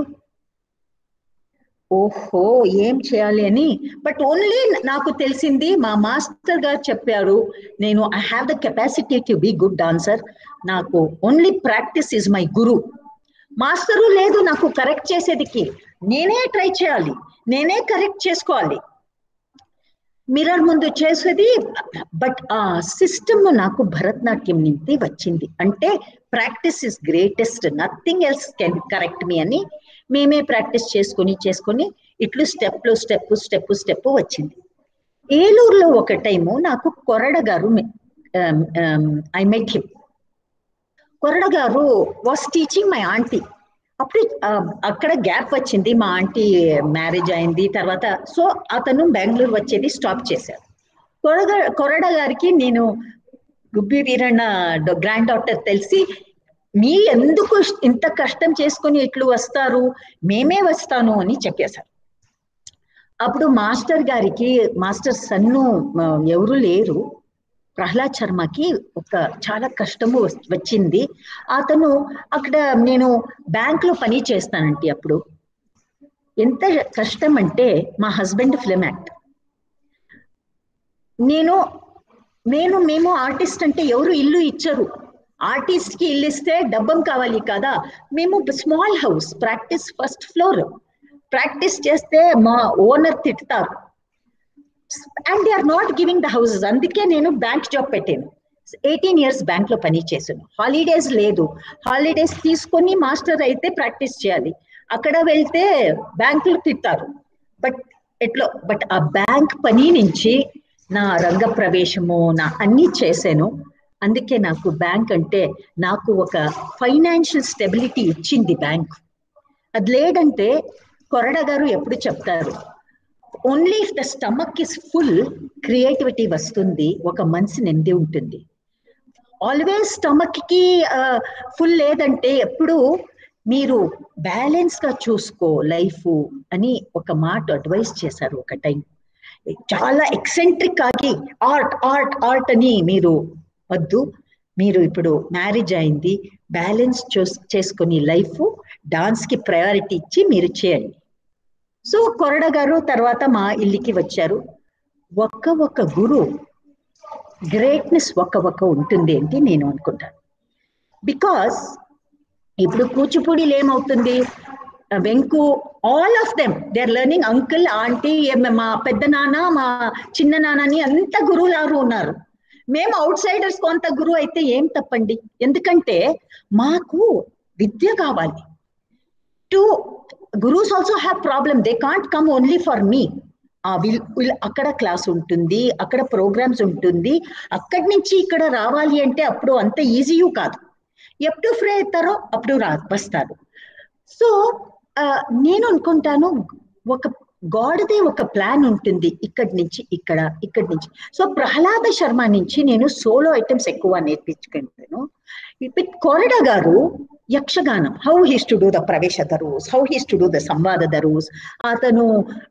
ఓహో ఏం చేయాలి అని బట్ ఓన్లీ నాకు తెలిసింది మా మాస్టర్ గారు చెప్పారు నేను I have the capacity to be good dancer నాకు only practice is my guru master లేదు నాకు కరెక్ట్ చేసేదికి నేనే ట్రై చేయాలి నేనే కరెక్ట్ చేసుకోవాలి మిర్రర్ ముందు చేసేది బట్ ఆ సిస్టమ్ నాకు భరతనాట్యం నుంచి వచ్చింది అంటే practice is greatest nothing else can correct me అని మేమే ప్రాక్టీస్ చేసుకొని చేసుకొని ఇట్లు స్టెప్ స్టెప్ స్టెప్ స్టెప్ వచ్చింది ఏలూరులో ఒక టైము నాకు కొరడ గారు ఐ మెట్ హిమ్ కొరడ గారు వాస్ టీచింగ్ మై ఆంటీ అప్పుడు ఆ, అక్కడ గ్యాప్ వచ్చింది మా ఆంటీ మ్యారేజ్ అయింది తర్వాత సో అతను బెంగళూరు వచ్చేది స్టాప్ చేశారు కొరడ కొరడ గారికి నేను గుబ్బి వీరಣ್ణ గ్రాండ్ డాటర్ తెలిసి మీ ఎందుకు ఇంత కష్టం చేసుకొని ఇట్లు వస్తారు మేమే వస్తాను అని చెప్పేశారు అప్పుడు మాస్టర్ గారికి మాస్టర్ సన్ను ఆ, ఎవరు లేరు ప్రహ్లాద్ శర్మకి ఒక చాలా కష్టము వస్- వచ్చింది అతను అక్కడ నేను బ్యాంక్ లో పని చేస్తానంటే అప్పుడు ఎంత కష్టం అంటే మా హస్బెండ్ ఫిల్మ్ యాక్ట్ నేను నేను మేము ఆర్టిస్ట్ అంటే ఎవరు ఇల్లు ఇచ్చరు ఆర్టిస్ట్ కి ఇల్లు ఇస్తే డబ్బం కావాలి కదా మేము small house practice first floor practice చేస్తే మా ఓనర్ తిడతారు and they are not giving the houses అందుకే నేను బ్యాంక్ జాబ్ పెట్టాను ఎయిటీన్ ఇయర్స్ బ్యాంక్ లో పని చేశాను హాలిడేస్ లేదు హాలిడేస్ తీసుకొని మాస్టర్ అయితే ప్రాక్టీస్ చేయాలి అక్కడ వెళ్తే బ్యాంకులు తిట్టారు బట్ ఎట్లో బట్ ఆ బ్యాంక్ పని నుంచి నా రంగ ప్రవేశము నా అన్ని చేశాను అందుకే నాకు బ్యాంక్ అంటే నాకు ఒక ఫైనాన్షియల్ స్టెబిలిటీ ఇచ్చింది బ్యాంక్ అది లేదంటే కొరడ గారు ఎప్పుడు చెప్తారు only if the stomach is full creativity వస్తుంది ఒక మనసు నిండి ఉంటుంది ఆల్వేస్ స్టమక్ కి ఫుల్ లేదంటే ఎప్పుడు మీరు బ్యాలెన్స్ గా చూసుకో లైఫ్ అని ఒక మాట అడ్వైస్ చేశారు ఒక టైం చాలా ఎక్సెంట్రిక్ ఆగి ఆర్ట్ ఆర్ట్ ఆర్ట్ అని మీరు వద్దు మీరు ఇప్పుడు మ్యారేజ్ అయింది బ్యాలెన్స్ చేసుకొని లైఫ్ డాన్స్ కి ప్రయారిటీ ఇచ్చి మీరు చేయండి సో కొరడ గారు తర్వాత మా ఇల్లుకి వచ్చారు ఒక్క ఒక్క గురు గ్రేట్నెస్ ఒక్క ఒక్క ఉంటుంది అంటే నేను అనుకుంటాను బికాస్ ఇప్పుడు కూచిపూడిలో ఏమవుతుంది వెంకు all of them they are learning uncle aunty మా పెద్ద నాన్న మా చిన్న నాన్నని అంత గురువులారు ఉన్నారు మేము అవుట్ సైడర్స్ కొంత గురువు అయితే ఏం తప్పండి ఎందుకంటే మాకు విద్య కావాలి two gurus also have problem they can't come only for me అక్కడ క్లాస్ ఉంటుంది అక్కడ ప్రోగ్రామ్స్ ఉంటుంది అక్కడి నుంచి ఇక్కడ రావాలి అంటే అప్పుడు అంత ఈజీ కాదు ఎప్పుడు ఫ్రీ అవుతారో అప్పుడు రా వస్తారు సో నేను అనుకుంటాను ఒక గాడ్దే ఒక ప్లాన్ ఉంటుంది ఇక్కడి నుంచి ఇక్కడ ఇక్కడి నుంచి సో ప్రహ్లాద శర్మ నుంచి నేను సోలో ఐటమ్స్ ఎక్కువ నేర్పించుకుంటాను విత్ కొరడ గారు Yakshaganam how he's to do the ప్రవేశ దరూస్ how he's to do the సంవాద దరూస్ అతను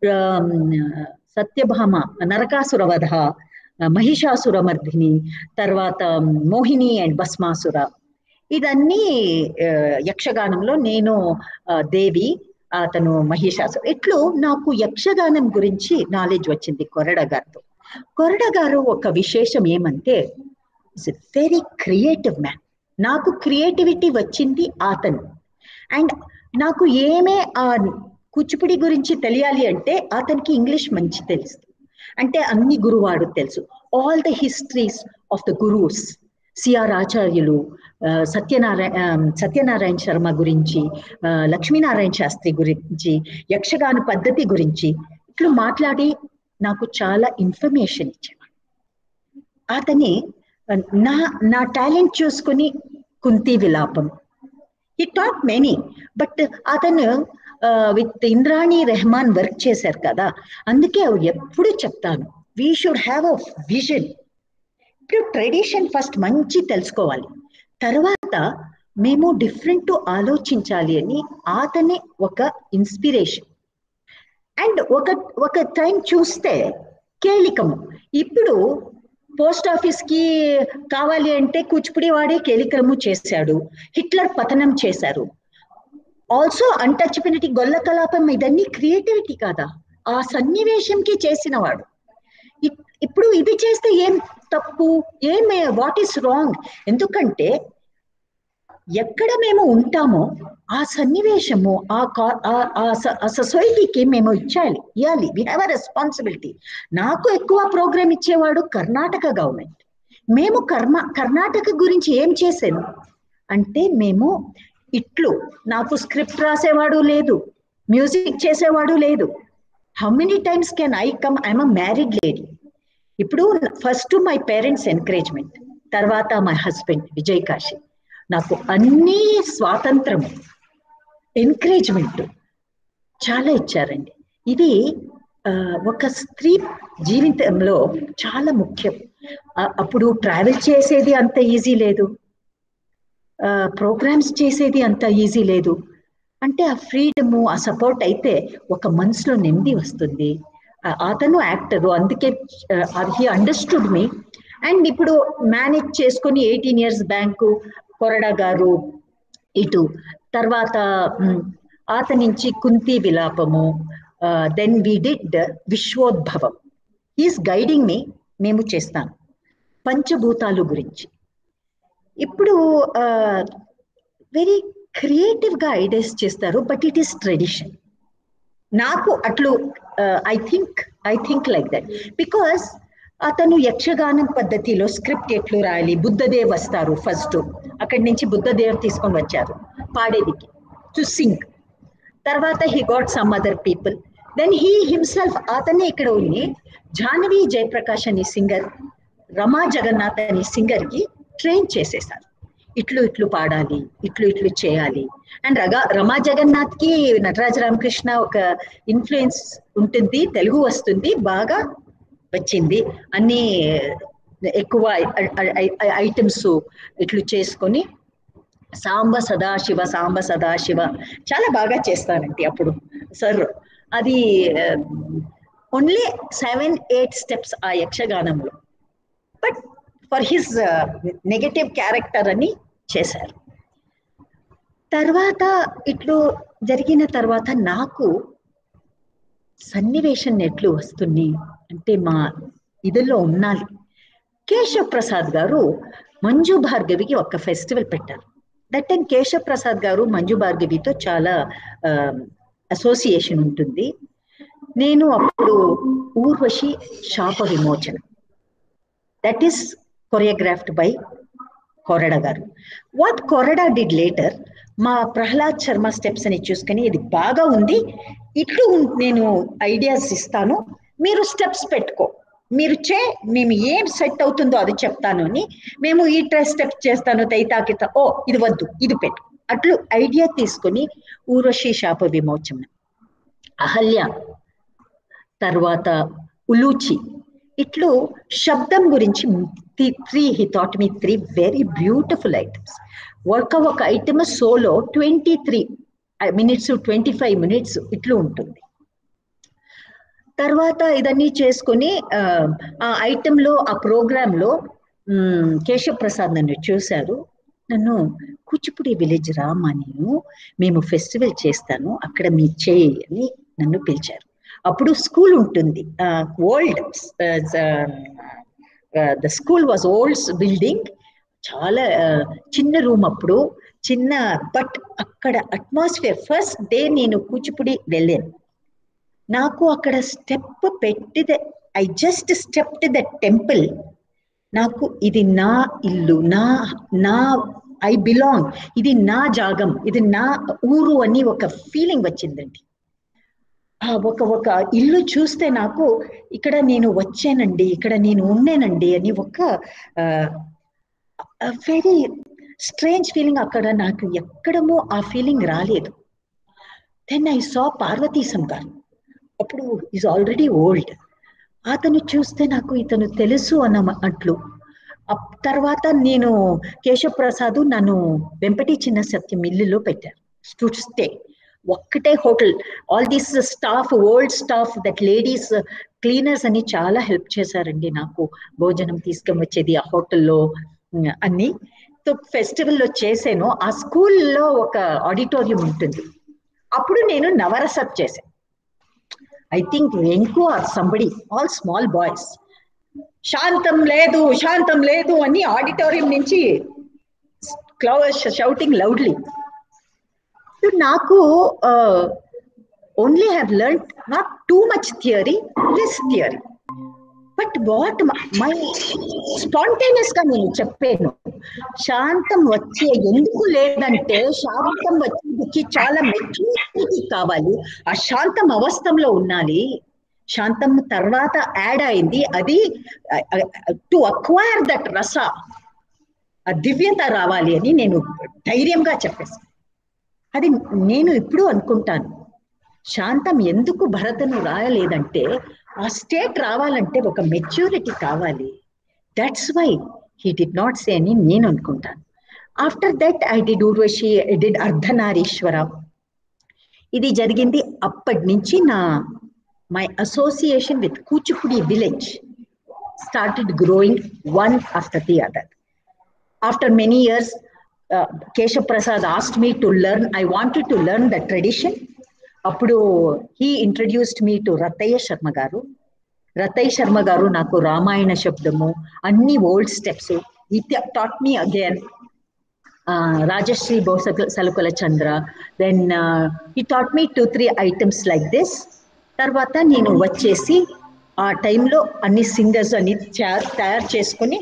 సత్యభామ నరకాసుర వధ మహిషాసుర మర్దిని తర్వాత మోహిని అండ్ భస్మాసుర ఇదన్నీ ఆ, యక్షగానంలో నేను ఆ, దేవి అతను మహిషాసు ఇట్లు నాకు యక్షగానం గురించి నాలెడ్జ్ వచ్చింది కొరడ గారితో కొరడ గారు ఒక విశేషం ఏమంటే వెరీ క్రియేటివ్ మ్యాన్ నాకు క్రియేటివిటీ వచ్చింది అతను అండ్ నాకు ఏమే ఆ కూచిపూడి గురించి తెలియాలి అంటే అతనికి ఇంగ్లీష్ మంచి తెలుసు అంటే అన్ని గురువాడు తెలుసు all the histories of the gurus C R Acharyulu ఆ, సత్యనారాయణ ఆ, సత్యనారాయణ శర్మ గురించి ఆ, లక్ష్మీనారాయణ శాస్త్రి గురించి యక్షగాన పద్ధతి గురించి ఇట్లా మాట్లాడి నాకు చాలా ఇన్ఫర్మేషన్ ఇచ్చేవాడు అతని ఆ, నా నా టాలెంట్ చూసుకుని కుంతి విలాపం ఈ టాట్ మెనీ బట్ అతను విత్ ఇంద్రాణి రెహమాన్ వర్క్ చేశారు కదా అందుకే ఎప్పుడు చెప్తాను we should have a vision ఇప్పుడు ట్రెడిషన్ ఫస్ట్ మంచి తెలుసుకోవాలి తర్వాత మేము డిఫరెంట్ ఆలోచించాలి అని అతని ఒక ఇన్స్పిరేషన్ అండ్ ఒక ఒక టైం చూస్తే కేలికము ఇప్పుడు పోస్ట్ ఆఫీస్ కి కావాలి అంటే కూచిపూడి వాడే కేలికము చేశాడు హిట్లర్ పతనం చేశారు ఆల్సో అంటచబిలిటీ గొల్ల కలాపం ఇదన్నీ క్రియేటివిటీ కాదా ఆ సన్నివేశంకి చేసినవాడు ఇప్- ఇప్పుడు ఇది చేస్తే ఏం తప్పు ఏం వాట్ ఈస్ రాంగ్ ఎందుకంటే ఎక్కడ మేము ఉంటామో ఆ సన్నివేశము ఆ కా- ఆ- ఆ స- ఆ సొసైటీకి మేము ఇచ్చాలి ఇవ్వాలి వి హ్యావ్ అ రెస్పాన్సిబిలిటీ నాకు ఎక్కువ ప్రోగ్రామ్ ఇచ్చేవాడు కర్ణాటక గవర్నమెంట్ మేము కర్మ కర్ణాటక గురించి ఏం చేశాను అంటే మేము ఇట్లు నాకు స్క్రిప్ట్ రాసేవాడు లేదు మ్యూజిక్ చేసేవాడు లేదు how many times can I come I'm a married lady ఇప్పుడు ఫస్ట్ మై పేరెంట్స్ ఎంకరేజ్మెంట్ తర్వాత మై హస్బెండ్ విజయ్ కాశీ నాకు అన్ని స్వాతంత్రం ఎంకరేజ్మెంట్ చాలా ఇచ్చారండి ఇది ఆ, ఒక స్త్రీ జీవితంలో చాలా ముఖ్యం ఆ- అప్పుడు ట్రావెల్ చేసేది అంత ఈజీ లేదు ప్రోగ్రామ్స్ చేసేది అంత ఈజీ లేదు అంటే ఆ ఫ్రీడము ఆ సపోర్ట్ అయితే ఒక మనసులో నెమ్మది వస్తుంది ఆ- అతను యాక్టరు అందుకే హీ అండర్స్టూడ్ మీ అండ్ ఇప్పుడు మేనేజ్ చేసుకొని ఎయిటీన్ ఇయర్స్ బ్యాంకు కొరడా గారు ఇటు తర్వాత మ్, ఆత నుంచి కుంతి విలాపము దెన్ వి డిడ్ విశ్వోద్భవం హీస్ గైడింగ్ మీ మేము చేస్తాను పంచభూతాలు గురించి ఇప్పుడు వెరీ క్రియేటివ్ గా ఐడియాస్ చేస్తారు బట్ ఇట్ ఈస్ ట్రెడిషన్ నాకు అట్లు I think I think like that because అతను యక్షగానం పద్ధతిలో స్క్రిప్ట్ ఎట్లు రాయాలి బుద్ధదేవ్ వస్తారు ఫస్ట్ అక్కడి నుంచి బుద్ధదేవ్ తీసుకొని వచ్చారు పాడేదికి టు సింగ్ తర్వాత he got some other people then he himself అతనే ఇక్కడ ఉండి జాహ్నవి జయప్రకాష్ అనే సింగర్ రమా జగన్నాథ్ అనే సింగర్ కి ట్రైన్ చేసేసారు ఇట్లు ఇట్లు పాడాలి ఇట్లు ఇట్లు చేయాలి అండ్ రగా రమా జగన్నాథ్ కి నటరాజ రామకృష్ణ ఒక ఇన్ఫ్లుయెన్స్ ఉంటుంది తెలుగు వస్తుంది బాగా వచ్చింది అన్ని ఎక్కువ ఐటమ్స్ ఇట్లు చేసుకొని సాంబ సదాశివ సాంబ సదాశివ చాలా బాగా చేస్తారండి అప్పుడు సార్ అది ఓన్లీ సెవెన్ ఎయిట్ స్టెప్స్ ఆ యక్షగానంలో but for his negative character అని చేశారు తర్వాత ఇట్లు జరిగిన తర్వాత నాకు సన్నివేశం ఎట్లు వస్తుంది అంటే మా ఇదిలో ఉండాలి కేశవ్ ప్రసాద్ గారు మంజు భార్గవికి ఒక ఫెస్టివల్ పెట్టారు దట్ టైం కేశవ్ ప్రసాద్ గారు మంజు భార్గవితో చాలా అసోసియేషన్ ఉంటుంది నేను అప్పుడు ఊర్వశి శాప విమోచన that is choreographed by Korada గారు వాట్ కొరడా డిడ్ లేటర్ మా ప్రహ్లాద్ శర్మ స్టెప్స్ అని చూసుకొని ఇది బాగా ఉంది ఇట్లు ఉం- నేను ఐడియాస్ ఇస్తాను మీరు స్టెప్స్ పెట్టుకో మీరు చే మేము ఏం సెట్ అవుతుందో అది చెప్తాను అని మేము ఈ ట్రెస్ స్టెప్ చేస్తాను తైతాకిత ఓ ఇది వద్దు ఇది పెట్టు అట్లు ఐడియా తీసుకొని ఊర్వశి శాప విమోచన అహల్య తర్వాత ఉలూచి ఇట్లు శబ్దం గురించి three he taught me three very beautiful items ఒక ఒక item solo twenty three minutes twenty five minutes ఇట్లు ఉంటుంది తర్వాత ఇదన్నీ చేసుకొని ఆ, ఆ ఐటెంలో ఆ ప్రోగ్రాంలో కేశవ్ ప్రసాద్ నన్ను చూశారు నన్ను కూచిపూడి విలేజ్ రామా నేను మేము ఫెస్టివల్ చేస్తాను అక్కడ మీ చేయి అని నన్ను పిలిచారు అప్పుడు స్కూల్ ఉంటుంది old the school was old building చాలా చిన్న రూమ్ అప్పుడు చిన్న బట్ అక్కడ అట్మాస్ఫియర్ ఫస్ట్ డే నేను కూచిపూడి వెళ్ళాను నాకు అక్కడ స్టెప్ పెట్టిద I just step the temple నాకు ఇది నా ఇల్లు నా నా ఐ బిలాంగ్ ఇది నా జాగం ఇది నా ఊరు అని ఒక ఫీలింగ్ వచ్చిందండి ఒక ఒక ఇల్లు చూస్తే నాకు ఇక్కడ నేను వచ్చానండి ఇక్కడ నేను ఉన్నానండి అని ఒక వెరీ స్ట్రేంజ్ ఫీలింగ్ అక్కడ నాకు ఎక్కడమో ఆ ఫీలింగ్ రాలేదు దెన్ ఐ సా పార్వతీశం గారు అప్పుడు ఈజ్ ఆల్రెడీ ఓల్డ్ అతను చూస్తే నాకు ఇతను తెలుసు అన్న అట్లు తర్వాత నేను కేశవప్రసాద్ నన్ను వెంపటి చిన్న సత్యం ఇల్లులో పెట్టారు టు స్టే ఒక్కటే hotel all these staff old staff that ladies cleaners అని చాలా హెల్ప్ చేశారండి నాకు భోజనం తీసుకొని వచ్చేది ఆ హోటల్లో అన్ని సో ఫెస్టివల్లో చేసాను ఆ స్కూల్లో ఒక ఆడిటోరియం ఉంటుంది అప్పుడు నేను నవరసత్ చేశాను ఐ థింక్ వెంకు are somebody all small boys శాంతం లేదు శాంతం లేదు అని ఆడిటోరియం నుంచి షౌటింగ్ లౌడ్లీ నాకు only have learn not too much theory less theory but what my spontaneous గా నేను చెప్పాను శాంతం వచ్చే ఎందుకు లేదంటే శాంతం వచ్చేందుకు చాలా మెచ్యూరిటీ కావాలి ఆ శాంతం అవస్థంలో ఉండాలి శాంతం తర్వాత యాడ్ అయింది అది టు అక్వైర్ దట్ రస ఆ దివ్యత రావాలి అని నేను ధైర్యంగా చెప్పేసాను అది నేను ఇప్పుడు అనుకుంటాను శాంతం ఎందుకు భరతను రాయలేదంటే ఆ స్టేట్ రావాలంటే ఒక మెచ్యూరిటీ కావాలి that's why he did not say అని నేను అనుకుంటాను after that I did Urvashi I did Ardhanarishvara ఇది జరిగింది అప్పటి నుంచి నా my association with Kuchipudi village started growing one after the other after many years Keshav Prasad asked me to learn I wanted to learn the tradition అప్పుడు he introduced me to Ratayya Sharma garu Ratayya Sharma garu నాకు రామాయణ శబ్దము అన్ని old steps taught me again Rajashri బోస సలుకుల చంద్ర then he taught me two three items like this తర్వాత నేను వచ్చేసి ఆ టైంలో అన్ని సింగర్స్ అన్ని తయారు చేసుకుని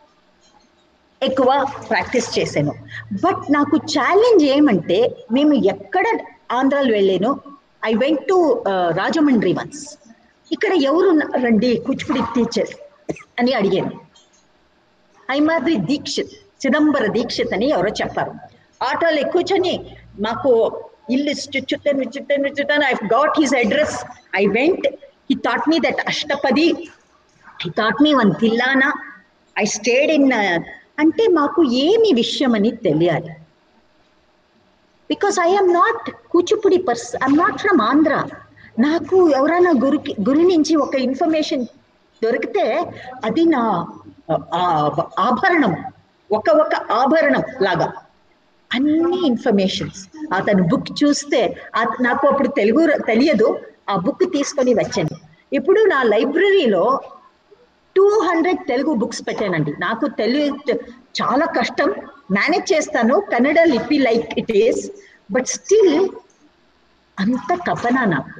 ఎక్కువ ప్రాక్టీస్ చేశాను బట్ నాకు ఛాలెంజ్ ఏమంటే మేము ఎక్కడ ఆంధ్రాలో వెళ్ళాను I went to Rajahmundry once ఇక్కడ ఎవరు రండి కూచిపూడి టీచర్ అని అడిగాను హైమాద్రి దీక్షిత్ చిదంబర దీక్షిత్ అని ఎవరో చెప్పారు ఆటోలో కూర్చొని మాకు ఇల్లు చుట్టాను చుట్టాను చుట్టాను I got his address I went he taught me that ashtapadi he taught me one tillana I stayed in అంటే మాకు ఏమి విషయం అని తెలియాలి బికాస్ ఐఎమ్ నాట్ కూచిపూడి పర్స్ ఐఎమ్ నాట్ ఫ్రమ్ ఆంధ్ర నాకు ఎవరైనా గురికి గురి నుంచి ఒక ఇన్ఫర్మేషన్ దొరికితే అది నా ఆభరణం ఒక ఒక ఆభరణం లాగా అన్ని ఇన్ఫర్మేషన్స్ అతను బుక్ చూస్తే నాకు అప్పుడు తెలుగు తెలియదు ఆ బుక్ తీసుకొని వచ్చాను ఇప్పుడు నా లైబ్రరీలో టూ హండ్రెడ్ తెలుగు బుక్స్ పెట్టానండి నాకు తెలుగు చాలా కష్టం మేనేజ్ చేస్తాను కన్నడ లిపి like it is but still అంత కపన నాకు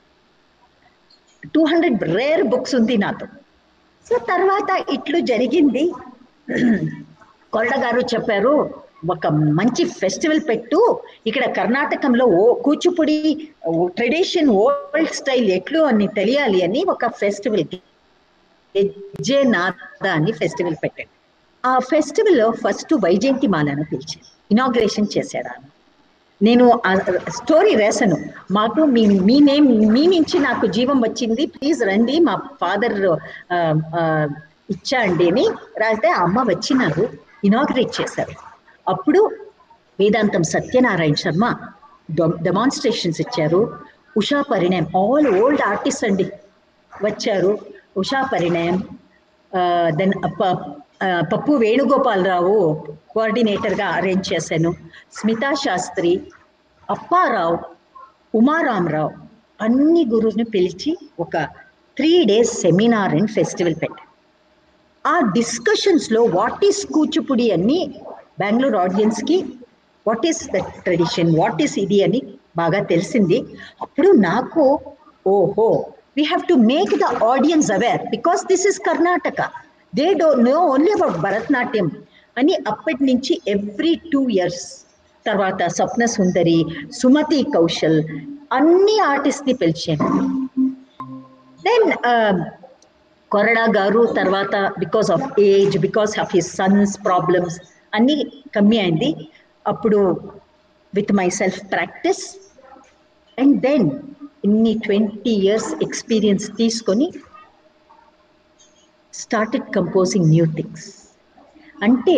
టూ హండ్రెడ్ రేర్ బుక్స్ ఉంది నాతో సో తర్వాత ఇట్లు జరిగింది కొరడ గారు చెప్పారు ఒక మంచి ఫెస్టివల్ పెట్టు ఇక్కడ కర్ణాటకంలో ఓ కూచిపూడి ట్రెడిషన్ ఓల్డ్ స్టైల్ ఎట్లు అని తెలియాలి అని ఒక ఫెస్టివల్ ఎజ్జే నాద అని ఫెస్టివల్ పెట్టాడు ఆ ఫెస్టివల్ ఫస్ట్ వైజయంతి మాలను పిలిచాను ఇనాగ్రేషన్ చేశాడు ఆమె నేను ఆ స్టోరీ రాశాను మాకు మీ మీ నేమ్ మీ నుంచి నాకు జీవం వచ్చింది ప్లీజ్ రండి మా ఫాదర్ ఇచ్చా అండి అని రాస్తే ఆ అమ్మ వచ్చినారు ఇనాగ్రేట్ చేశారు అప్పుడు వేదాంతం సత్యనారాయణ శర్మ డెమాన్స్ట్రేషన్స్ ఇచ్చారు Usha Parinayam all old artist అండి వచ్చారు ఉషా పరిణయం దెన్ ఆ, పప్పు వేణుగోపాలరావు కోఆర్డినేటర్గా అరేంజ్ చేశాను స్మితా శాస్త్రి అప్పారావు ఉమారామరావు అన్ని గురువుని పిలిచి ఒక three days seminar and festival పెట్టాను ఆ డిస్కషన్స్లో వాట్ ఈస్ కూచిపూడి అని బెంగళూరు ఆడియన్స్కి what is the tradition what is ఇది అని బాగా తెలిసింది అప్పుడు నాకు ఓహో we have to make the audience aware because this is Karnataka they do know only about Bharatanatyam అని అప్పటి నుంచి ఎవ్రీ టూ ఇయర్స్ తర్వాత స్వప్న సుందరి సుమతి కౌశల్ అన్ని ఆర్టిస్ట్ని పిలిచాను దెన్ కొరడా గారు తర్వాత because of age because of his sons problems అన్నీ కమ్మి అయింది అప్పుడు with my self practice and then ఇన్ని ట్వంటీ ఇయర్స్ ఎక్స్పీరియన్స్ తీసుకొని స్టార్టెడ్ కంపోజింగ్ న్యూ థింగ్స్ అంటే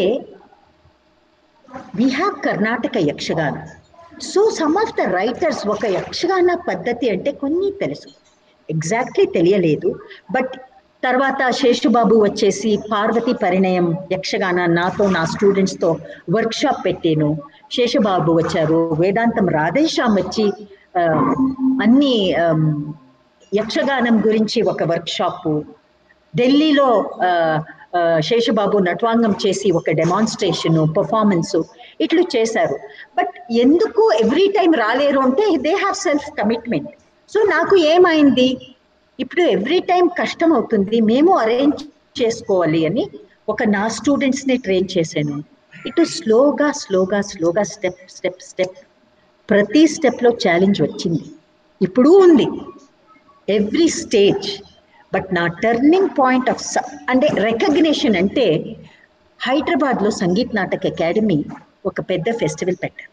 we have Karnataka Yakshagana so some of the writers ఒక యక్షగాన పద్ధతి అంటే కొన్ని తెలుసు ఎగ్జాక్ట్లీ తెలియలేదు బట్ తర్వాత శేషుబాబు వచ్చేసి పార్వతి పరిణయం యక్షగాన నాతో నా స్టూడెంట్స్తో వర్క్షాప్ పెట్టాను శేషుబాబు వచ్చారు వేదాంతం రాధేశ్యామ్ వచ్చి ఆ, అన్ని ఆమ్, యక్షగానం గురించి ఒక వర్క్షాపు ఢిల్లీలో ఆ, ఆ, శేషబాబు నట్వాంగం చేసి ఒక డెమాన్స్ట్రేషన్ పర్ఫార్మెన్స్ ఇట్లు చేశారు బట్ ఎందుకు ఎవ్రీ టైం రాలేరు అంటే they have self commitment so నాకు ఏమైంది ఇప్పుడు ఎవ్రీ టైం కష్టం అవుతుంది మేము అరేంజ్ చేసుకోవాలి అని ఒక నా స్టూడెంట్స్ని ట్రైన్ చేశాను ఇటు స్లోగా స్లోగా స్లోగా స్టెప్ స్టెప్ స్టెప్ ప్రతి స్టెప్లో ఛాలెంజ్ వచ్చింది ఇప్పుడు ఉంది ఎవ్రీ స్టేజ్ బట్ నా టర్నింగ్ పాయింట్ ఆఫ్ అంటే రికగ్నిషన్ అంటే హైదరాబాద్లో సంగీత్ నాటక్ అకాడమీ ఒక పెద్ద ఫెస్టివల్ పెట్టారు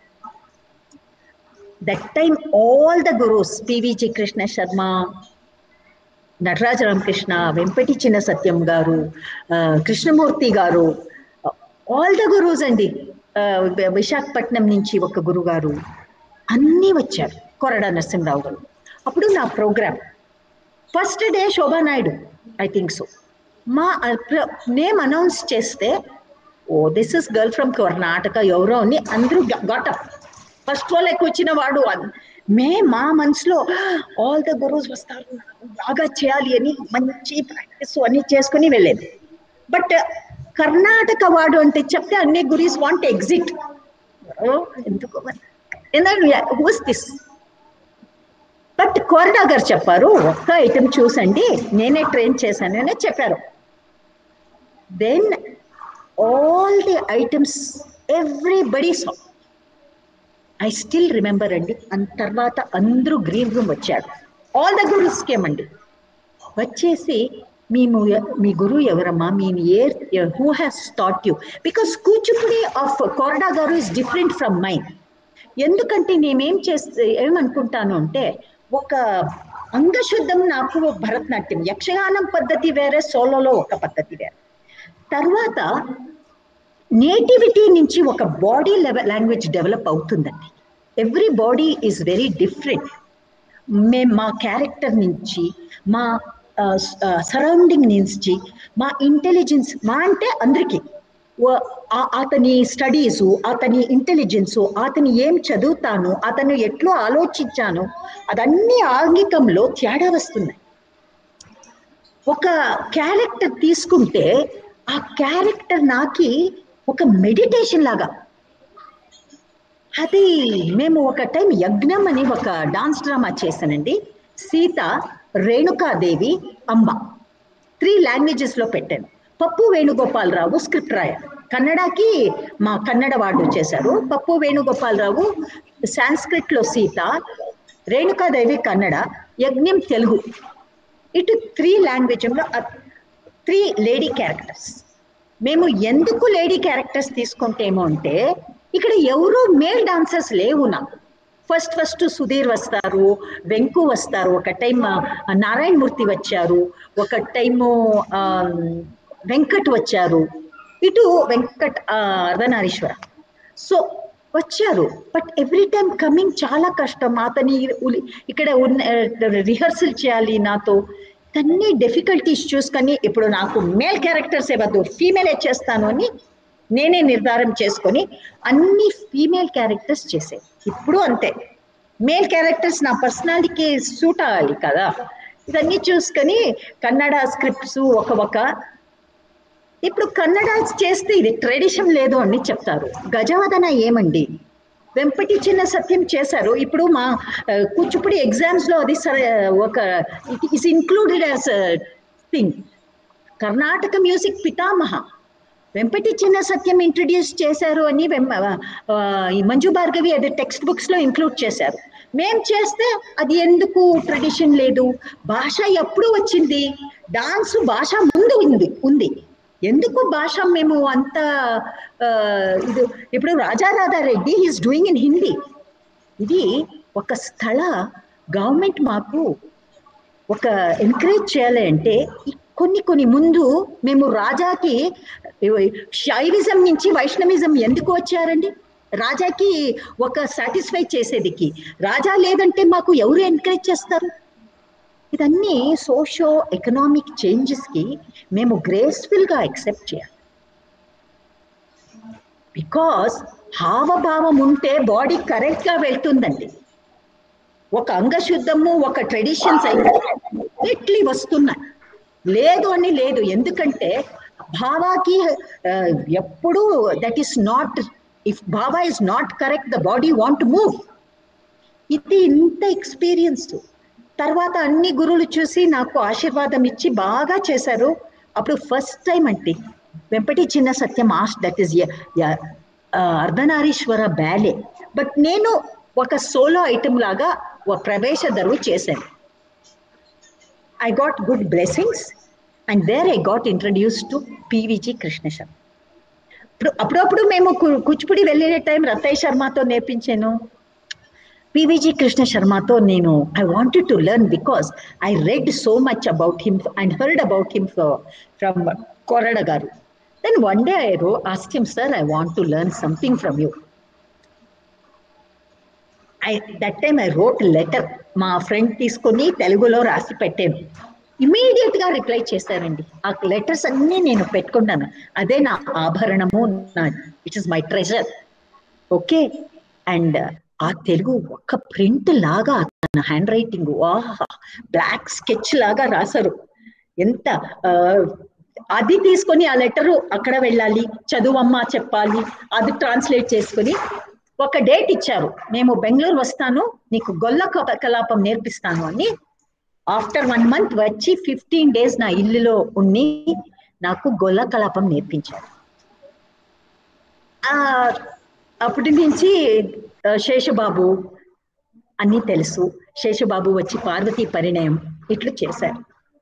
that time all the gurus PVG Krishna Sharma Nataraja Ramakrishna Vempati Chinna Satyam గారు ఆ, కృష్ణమూర్తి గారు ఆల్ ద గురూస్ అండి ఆ, విశాఖపట్నం నుంచి ఒక గురుగారు అన్నీ వచ్చారు కొరడా నరసింహరావు గారు అప్పుడు నా program first day Shobha Naidu I think so మా నేమ్ అనౌన్స్ చేస్తే oh this is girl from Karnataka ఎవరో అని అందరూ గటప్ ఫస్ట్ వాళ్ళకి వచ్చిన వాడు అన్- మే మా మనసులో ఆల్ ద గురూస్ వస్తారు బాగా చేయాలి అని మంచి ప్రాక్టీస్ అన్ని చేసుకుని వెళ్ళేది బట్ కర్ణాటక వాడు అంటే చెప్తే అన్ని గురీస్ వాంట్ ఎగ్జిట్ ఎందుకు who's this but Korada garu చెప్పారు ఒక్క ఐటెం చూసండి నేనే ట్రైన్ చేశాను అని చెప్పారు then all the items everybody saw I still remember అండి అన్ తర్వాత అందరూ గ్రీన్ రూమ్ వచ్చారు ఆల్ ద గురుస్ కేమండి వచ్చేసి మేము ఎ- మీ గురువు ఎవరమ్మా మీ ఏ who has taught you because Kuchipudi of Korada garu is different from mind ఎందుకంటే నేనేం చేస్తే ఏమనుకుంటాను అంటే ఒక అంగశుద్ధం నాకు భరతనాట్యం యక్షగానం పద్ధతి వేరే సోలోలో ఒక పద్ధతి వేరే తర్వాత నేటివిటీ నుంచి ఒక బాడీ లెవెల్ లాంగ్వేజ్ డెవలప్ అవుతుందండి every body is very different మేము మా క్యారెక్టర్ నుంచి మా సరౌండింగ్ నుంచి మా ఇంటెలిజెన్స్ మా అంటే అందరికీ వ- ఆ- అతని స్టడీసు అతని ఇంటెలిజెన్సు అతని ఏం చదువుతాను అతను ఎట్లో ఆలోచించాను అదన్నీ ఆంగికంలో తేడా వస్తున్నాయి ఒక క్యారెక్టర్ తీసుకుంటే ఆ క్యారెక్టర్ నాకి ఒక మెడిటేషన్ లాగా అది మేము ఒక టైం యజ్ఞం అని ఒక డాన్స్ డ్రామా చేశానండి సీత రేణుకాదేవి అంబ త్రీ లాంగ్వేజెస్లో పెట్టాను పప్పు వేణుగోపాలరావు స్క్రిప్ట్ రాయారు కన్నడకి మా కన్నడ వాడు చేశారు పప్పు వేణుగోపాలరావు సాంస్క్రిట్లో సీత రేణుకాదేవి కన్నడ యజ్ఞం తెలుగు ఇటు త్రీ లాంగ్వేజ్లో త్రీ లేడీ క్యారెక్టర్స్ మేము ఎందుకు లేడీ క్యారెక్టర్స్ తీసుకుంటేమో అంటే ఇక్కడ ఎవరు మేల్ డాన్సర్స్ లేవు నాకు ఫస్ట్ ఫస్ట్ సుధీర్ వస్తారు వెంకు వస్తారు ఒక టైం నారాయణ మూర్తి వచ్చారు ఒక టైము వెంకట్ వచ్చారు ఇటు వెంకట్ ఆ, అర్ధనారీశ్వర సో వచ్చారు బట్ ఎవ్రీ టైం కమింగ్ చాలా కష్టం అతని ఉలి- ఇక్కడ ఉన్న రిహర్సల్ చేయాలి నాతో అన్ని డిఫికల్టీస్ చూసుకొని ఇప్పుడు నాకు మేల్ క్యారెక్టర్స్ ఇవ్వద్దు ఫీమేలే చేస్తాను అని నేనే నిర్ధారం చేసుకొని అన్ని ఫీమేల్ క్యారెక్టర్స్ చేసే ఇప్పుడు అంతే మేల్ క్యారెక్టర్స్ నా పర్సనాలిటీకి సూట్ అవ్వాలి కదా ఇవన్నీ చూసుకొని కన్నడ స్క్రిప్ట్స్ ఒక ఒక ఇప్పుడు కన్నడ చేస్తే ఇది ట్రెడిషన్ లేదు అని చెప్తారు గజవదన ఏమండి వెంపటి చిన్న సత్యం చేశారు ఇప్పుడు మా ఆ, కూచిపూడి ఎగ్జామ్స్ లో అది సరే ఒక it is included as thing Karnataka music పితామహ వెంపటి చిన్న సత్యం ఇంట్రడ్యూస్ చేశారు అని వెం- ఆ, ఈ మంజు భార్గవి అది టెక్స్ట్ బుక్స్ లో ఇంక్లూడ్ చేశారు మేం చేస్తే అది ఎందుకు ట్రెడిషన్ లేదు భాష ఎప్పుడు వచ్చింది డాన్స్ భాష ముందు ఉంది ఉంది ఎందుకు భాష మేము అంత ఆ, ఇది ఇప్పుడు Raja Radha Reddy is doing in Hindi ఇది ఒక స్థల గవర్నమెంట్ మాకు ఒక ఎంకరేజ్ చేయాలి అంటే ఈ కొన్ని కొన్ని ముందు మేము రాజాకి శైవిజం నుంచి వైష్ణవిజం ఎందుకు వచ్చారండి రాజాకి ఒక సాటిస్ఫై చేసేదికి రాజా లేదంటే మాకు ఎవరు ఎంకరేజ్ చేస్తారు ఇదన్నీ సోషో ఎకనామిక్ చేంజెస్ కి మేము గ్రేస్ఫుల్ గా యాక్సెప్ట్ చేయాలి బికాస్ హావభావం ఉంటే బాడీ కరెక్ట్ గా వెళ్తుందండి ఒక అంగశుద్ధము ఒక ట్రెడిషన్స్ అయితే వస్తున్నాయి లేదు అని లేదు ఎందుకంటే భావాకి ఆ, ఎప్పుడు that is not if bhava is not correct the body want move ఇది ఇంత ఎక్స్పీరియన్స్ తర్వాత అన్ని గురువులు చూసి నాకు ఆశీర్వాదం ఇచ్చి బాగా చేశారు అప్పుడు ఫస్ట్ టైం అంటే Vempati Chinna Satyam as that is Ardhanarishvara ballet but నేను ఒక సోలో ఐటమ్ లాగా ఒక ప్రవేశ దరువు చేశాను I got good blessings and there I got introduce to PVG Krishna Sharma ఇప్పుడు అప్పుడప్పుడు మేము కు- కూచిపూడి వెళ్ళే టైం రతయ్య శర్మతో నేర్పించాను పివిజి కృష్ణ శర్మతో నేను I wanted to learn because I read so much about him and heard about him from Korada garu then one day I wrote ask him sir I want to learn something from you I that time I wrote letter మా friend తీసుకొని తెలుగులో రాసి పెట్టాను immediate గా reply చేశారండి ఆ letters అన్నీ నేను పెట్టుకుంటాను అదే నా ఆభరణము నా it is my treasure okay and ఆ తెలుగు ఒక్క ప్రింట్ లాగా తన హ్యాండ్ రైటింగ్ వాహా బ్లాక్ స్కెచ్ లాగా రాశారు ఎంత ఆ, అది తీసుకొని ఆ లెటర్ అక్కడ వెళ్ళాలి చదువమ్మ చెప్పాలి అది ట్రాన్స్లేట్ చేసుకొని ఒక డేట్ ఇచ్చారు మేము బెంగళూరు వస్తాను నీకు గొల్ల క- కలాపం నేర్పిస్తాను అని ఆఫ్టర్ వన్ మంత్ వచ్చి ఫిఫ్టీన్ డేస్ నా ఇల్లులో ఉండి నాకు గొల్ల కలాపం నేర్పించారు ఆ, అప్పటి నుంచి ఆ, శేషబాబు అన్నీ తెలుసు శేషబాబు వచ్చి పార్వతీ పరిణయం ఇట్లు చేశారు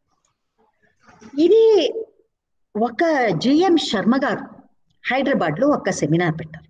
ఇది ఒక జిఎం శర్మ గారు హైదరాబాద్ లో ఒక సెమినార్ పెట్టారు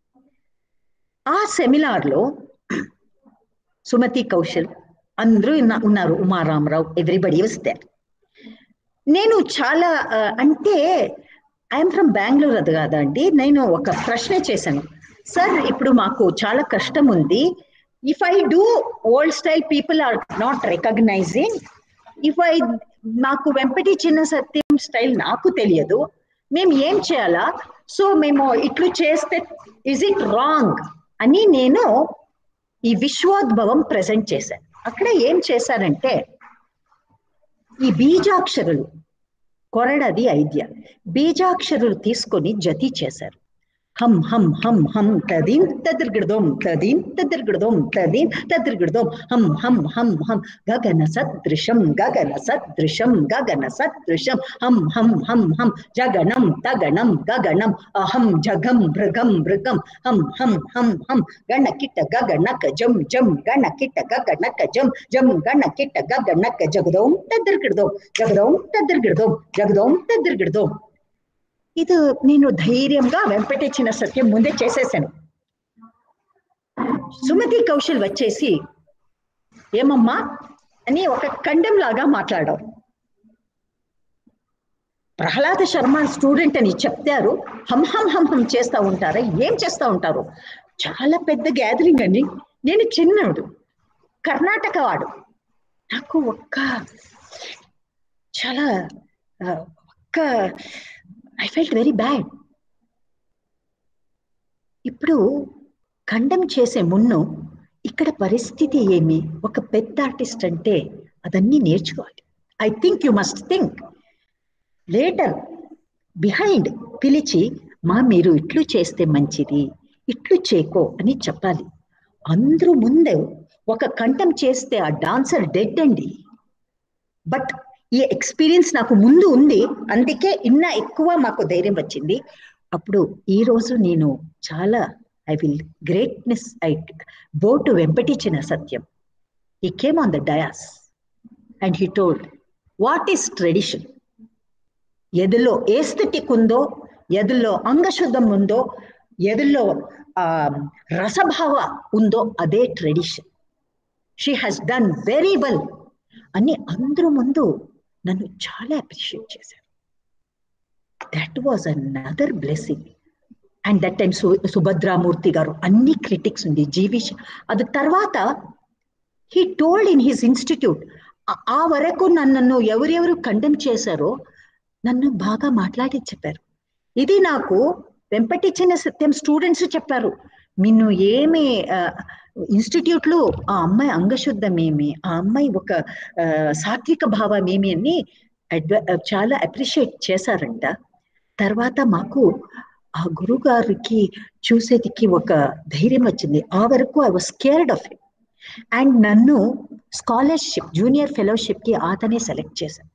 ఆ సెమినార్ లో సుమతి కౌశల్ అందరూ ఉన్న- ఉన్నారు ఉమారామరావు ఎవ్రీబడి వస్తే నేను చాలా ఆ, అంటే ఐఎమ్ ఫ్రమ్ బెంగళూరు అది కాదండి నేను ఒక ప్రశ్న చేశాను సార్ ఇప్పుడు మాకు చాలా కష్టం ఉంది if I do old style people are not recognising if I నాకు వెంపటి చిన్న సత్యం స్టైల్ నాకు తెలియదు మేము ఏం చేయాలా సో మేము ఇట్లు చేస్తే ఇజ్ ఇట్ రాంగ్ అని నేను ఈ విశ్వోద్భవం ప్రజెంట్ చేశాను అక్కడ ఏం చేశారంటే ఈ బీజాక్షరులు కొరడది ఐడియా బీజాక్షరులు తీసుకొని జతి చేశారు హం హం హం హం తదీం తదిర్గిడదోం తదీం తదిర్గిడదోం తదీం తదిర్గిడదోం హం హం హం హం గగన సదృశం గగన సదృశం గగన సదృశం హం హం హం హం జగణం తగణం గగణం అహం జగం భృగం భృగం హం హం హం హం గణకిట గగణక జం జం గణకిట గగణక జం జం గణకిట గగణక జగదోం తదిర్గిడదోం జగదోం తదిర్గిడదోం జగదోం తదిర్గిడదోం ఇది నేను ధైర్యంగా వెంపటించిన సత్యం ముందే చేసేసాను సుమతి కౌశల్ వచ్చేసి ఏమమ్మా అని ఒక ఖండం లాగా మాట్లాడారు ప్రహ్లాద శర్మ స్టూడెంట్ అని చెప్తారు హం హం హం హం చేస్తా ఉంటారా ఏం చేస్తా ఉంటారు చాలా పెద్ద గ్యాదరింగ్ అండి నేను చిన్నడు కర్ణాటక వాడు నాకు ఒక్క చాలా ఆ, ఒక్క ఐ ఫెల్ట్ వెరీ బ్యాడ్ ఇప్పుడు ఖండం చేసే మున్ను ఇక్కడ పరిస్థితి ఏమి ఒక పెద్ద ఆర్టిస్ట్ అంటే అదన్నీ నేర్చుకోవాలి I think you must think later behind పిలిచి మా మీరు ఇట్లు చేస్తే మంచిది ఇట్లు చేకో అని చెప్పాలి అందరూ ముందే ఒక కంఠం చేస్తే ఆ డాన్సర్ డెడ్ అండి బట్ ఈ ఎక్స్పీరియన్స్ నాకు ముందు ఉంది అందుకే ఇన్న ఎక్కువ మాకు ధైర్యం వచ్చింది అప్పుడు ఈ రోజు నేను చాలా ఐ విల్ గ్రేట్నెస్ ఐ బోటు వెంపటించిన Satyam he came on the dais and he told what is tradition ఎదులో ఏస్థెటిక్ ఉందో ఎదులో అంగశుద్ధం ఉందో ఎదులో ఆ రసభావ ఉందో అదే tradition she has done very well అని అందరూ ముందు నన్ను చాలా అప్రిషియేట్ చేశారు that was another blessing and that time సు సుభద్రామూర్తి గారు అన్ని క్రిటిక్స్ ఉంది జీవి అది తర్వాత he told in his institute ఆ వరకు నన్ను ఎవరెవరు కండెమ్ చేశారో నన్ను బాగా మాట్లాడి చెప్పారు ఇది నాకు వెంపటిచ్చిన సత్యం స్టూడెంట్స్ చెప్పారు నిన్ను ఏమి ఇన్స్టిట్యూట్ లో ఆ అమ్మాయి అంగశుద్ధం ఏమి ఆ అమ్మాయి ఒక ఆ, సాత్విక భావం ఏమి అని అడ్వ- చాలా అప్రిషియేట్ చేశారంట తర్వాత మాకు ఆ గురువు గారికి చూసేదికి ఒక ధైర్యం వచ్చింది ఆ వరకు I was cared of him and నన్ను స్కాలర్షిప్ జూనియర్ ఫెలోషిప్ కి అతనే సెలెక్ట్ చేశాను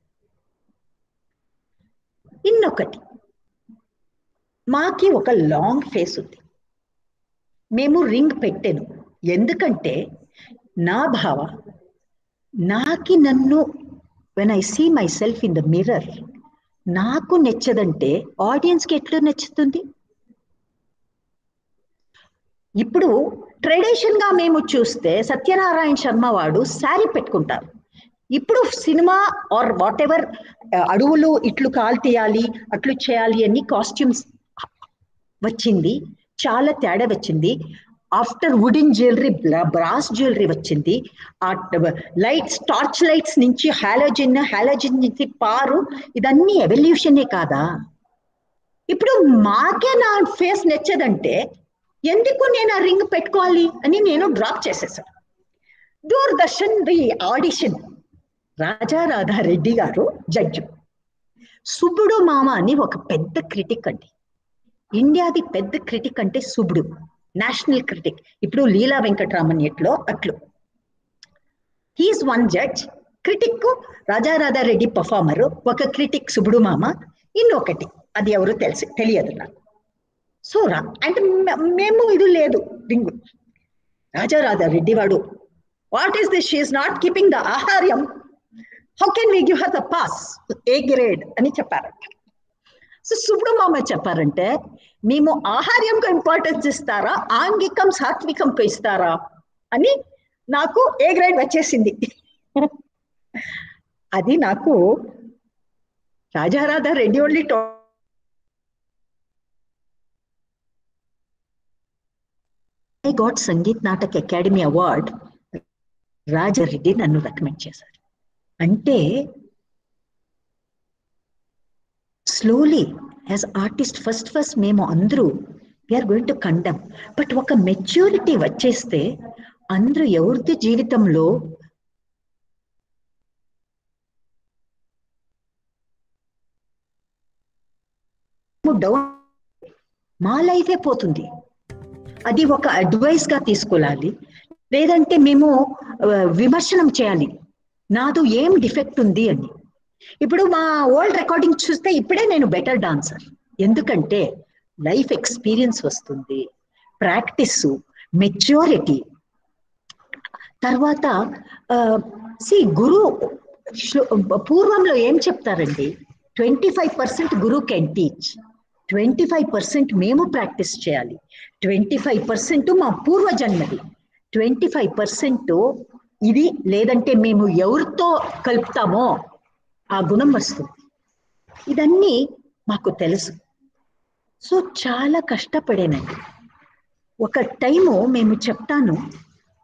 ఇన్నొకటి మాకి ఒక లాంగ్ ఫేస్ ఉంది మేము రింగ్ పెట్టాను ఎందుకంటే నా భావ నాకి నన్ను when I see myself in the mirror నాకు నచ్చదంటే ఆడియన్స్కి ఎట్లు నచ్చుతుంది ఇప్పుడు ట్రెడిషన్ గా మేము చూస్తే సత్యనారాయణ శర్మ వాడు శారీ పెట్టుకుంటారు ఇప్పుడు సినిమా ఆర్ వాట్ ఎవర్ అడవులు ఇట్లు కాలు తీయాలి అట్లు చేయాలి అని కాస్ట్యూమ్స్ వచ్చింది చాలా తేడా వచ్చింది after wooden jewellery brass jewellery వచ్చింది ఆ లైట్స్ టార్చ్ లైట్స్ నుంచి హాలోజిన్ హాలోజిన్ నుంచి పారు ఇదన్నీ ఎవల్యూషనే కాదా ఇప్పుడు మాకే నా ఫేస్ నచ్చదంటే ఎందుకు నేను ఆ రింగ్ పెట్టుకోవాలి అని నేను డ్రాప్ చేసేసాను Doordarshan the audition Raja Radha Reddy garu judge సుబ్బుడు మామ అని ఒక పెద్ద క్రిటిక్ అండి ఇండియాది పెద్ద క్రిటిక్ అంటే సుబ్బుడు నేషనల్ క్రిటిక్ ఇప్పుడు లీలా వెంకటరామన్ ఎట్లో అట్లు he's one judge critic Raja Radha Reddy performer ఒక క్రిటిక్ సుబ్బుడు మామ ఇంకొకటి అది ఎవరు తెలిసి తెలియదు నాకు సో రా అంటే మే- మేము ఇది లేదు రింగు రాజా రాధారెడ్డి వాడు what is this she's not keeping the aharyam how can we give her the pass A grade అని చెప్పారంట సో సుబ్డు మామ చెప్పారంటే మేము ఆహార్యంకు ఇంపార్టెన్స్ ఇస్తారా ఆంగికం సాత్వికంకు ఇస్తారా అని నాకు ఏ గ్రేడ్ వచ్చేసింది అది నాకు రాజారాధా రెడ్డి ఓన్లీ టో I got Sangeet Natak Akademi award Raja Reddy నన్ను రికమెండ్ చేశారు అంటే slowly as artist first first మేము అందరూ we are going to condemn but ఒక మెచ్యూరిటీ వచ్చేస్తే అందరూ ఎవరిది జీవితంలో డౌన్ మా లైఫే పోతుంది అది ఒక అడ్వైస్ గా తీసుకోవాలి లేదంటే మేము ఆ, విమర్శనం చేయాలి నాదు ఏం డిఫెక్ట్ ఉంది అని ఇప్పుడు మా ఓల్డ్ రికార్డింగ్ చూస్తే ఇప్పుడే నేను బెటర్ డాన్సర్ ఎందుకంటే లైఫ్ ఎక్స్పీరియన్స్ వస్తుంది ప్రాక్టీస్ మెచ్యూరిటీ తర్వాత సి గురు శ్లో- పూర్వంలో ఏం చెప్తారండి twenty five percent guru can teach twenty five percent మేము ప్రాక్టీస్ చేయాలి ట్వంటీ ఫైవ్ పర్సెంట్ మా పూర్వజన్మది ట్వంటీ ఫైవ్ పర్సెంట్ ఇది లేదంటే మేము ఎవరితో కలుపుతామో ఆ గుణం వస్తుంది ఇదన్నీ మాకు తెలుసు సో చాలా కష్టపడేనండి ఒక టైము మేము చెప్తాను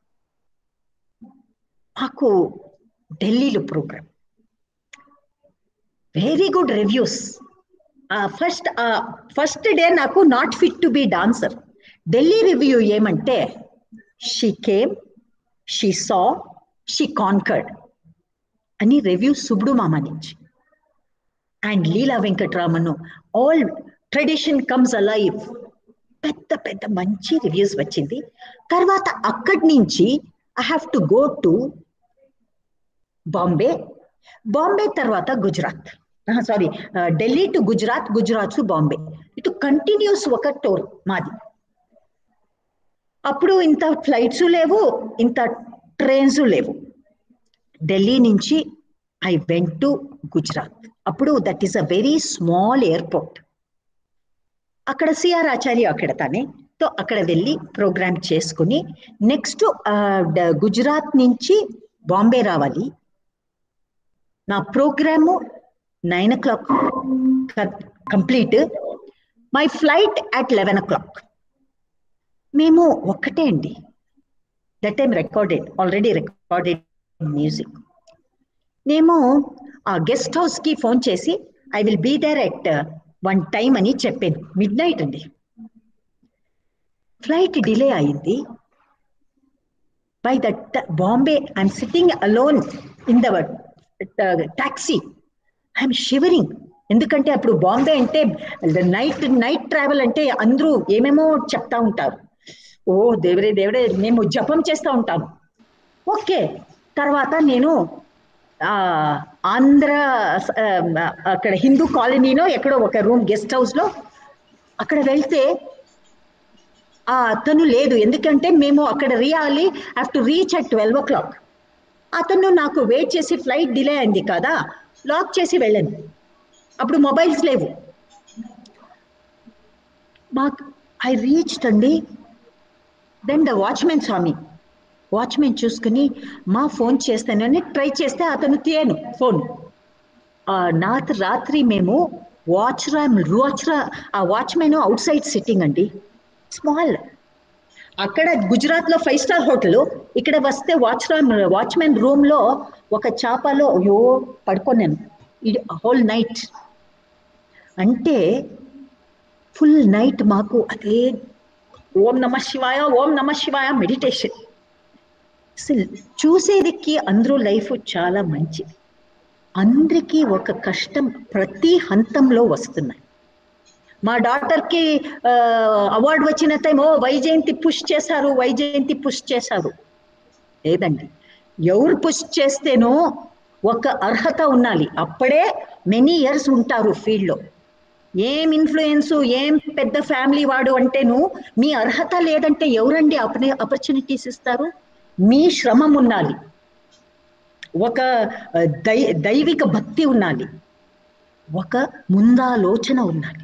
మాకు ఢిల్లీలో program very good reviews first first day నాకు not fit to be dancer Delhi review ఏమంటే she came she saw she conquered అని రివ్యూ సుబ్బుడు మామ నుంచి and Leela Venkatraman all tradition comes alive పెద్ద పెద్ద మంచి రివ్యూస్ వచ్చింది తర్వాత అక్కడి నుంచి I have to go to Bombay Bombay తర్వాత Gujarat sorry Delhi to Gujarat Gujarat to Bombay ఇటు కంటిన్యూస్ ఒక టూర్ మాది అప్పుడు ఇంత ఫ్లైట్స్ లేవు ఇంత ట్రైన్స్ లేవు ఢిల్లీ నుంచి ఐ వెంట్ టు గుజరాత్ అప్పుడు that is a very small airport అక్కడ సిఆర్ ఆచార్య అక్కడ తానే తో అక్కడ వెళ్ళి ప్రోగ్రామ్ చేసుకుని నెక్స్ట్ గుజరాత్ నుంచి బాంబే రావాలి నా program nine o'clock complete my flight at eleven o'clock మేము ఒక్కటే అండి that time recorded already recorded music మేము ఆ గెస్ట్ హౌస్కి ఫోన్ చేసి I will be there at one time అని చెప్పాను మిడ్ నైట్ అండి ఫ్లైట్ డిలే అయింది by that Bombay I'm sitting alone in the taxi I'm shivering ఎందుకంటే అప్పుడు బాంబే అంటే నైట్ నైట్ ట్రావెల్ అంటే అందరూ ఏమేమో చెప్తా ఉంటారు ఓ దేవుడే దేవుడే మేము జపం చేస్తూ ఉంటాము ఓకే తర్వాత నేను ఆంధ్ర అక్కడ హిందూ కాలనీలో ఎక్కడో ఒక రూమ్ గెస్ట్ హౌస్లో అక్కడ వెళ్తే అతను లేదు ఎందుకంటే మేము అక్కడ really have to reach at twelve o'clock అతను నాకు వెయిట్ చేసి ఫ్లైట్ డిలే అయింది కదా లాక్ చేసి వెళ్ళాను అప్పుడు మొబైల్స్ లేవు మాకు ఐ రీచ్డ్ అండి దెన్ ద వాచ్మెన్ స్వామి వాచ్మెన్ చూసుకుని మా ఫోన్ చేస్తానని ట్రై చేస్తే అతను తీయను ఫోన్ నాత్ రాత్రి మేము వాచ్ వాచ్ ఆ వాచ్మెన్ అవుట్ సైడ్ సిట్టింగ్ అండి స్మాల్ అక్కడ గుజరాత్ లో ఫైవ్ స్టార్ హోటల్ ఇక్కడ వస్తే వాచ్ వాచ్మెన్ రూమ్ లో ఒక చాపలో అయ్యో పడుకోన్నాను హోల్ నైట్ అంటే ఫుల్ నైట్ మాకు అదే ఓం నమ శివాయ ఓం నమ శివాయ మెడిటేషన్ అసలు చూసేదికి అందరూ లైఫ్ చాలా మంచిది అందరికీ ఒక కష్టం ప్రతి హంతంలో వస్తున్నాయి మా డాక్టర్కి అవార్డు వచ్చిన టైం ఓ వైజయంతి పుష్ చేశారు వైజయంతి పుష్ చేశారు లేదండి ఎవరు పుష్ చేస్తేనో ఒక అర్హత ఉండాలి అప్పుడే మెనీ ఇయర్స్ ఉంటారు ఫీల్డ్లో ఏం ఇన్ఫ్లుయెన్స్ ఏం పెద్ద ఫ్యామిలీ వాడు అంటేను మీ అర్హత లేదంటే ఎవరండి ఆపర్చునిటీస్ ఇస్తారు మీ శ్రమం ఉండాలి ఒక దై దైవిక భక్తి ఉండాలి ఒక ముందాలోచన ఉండాలి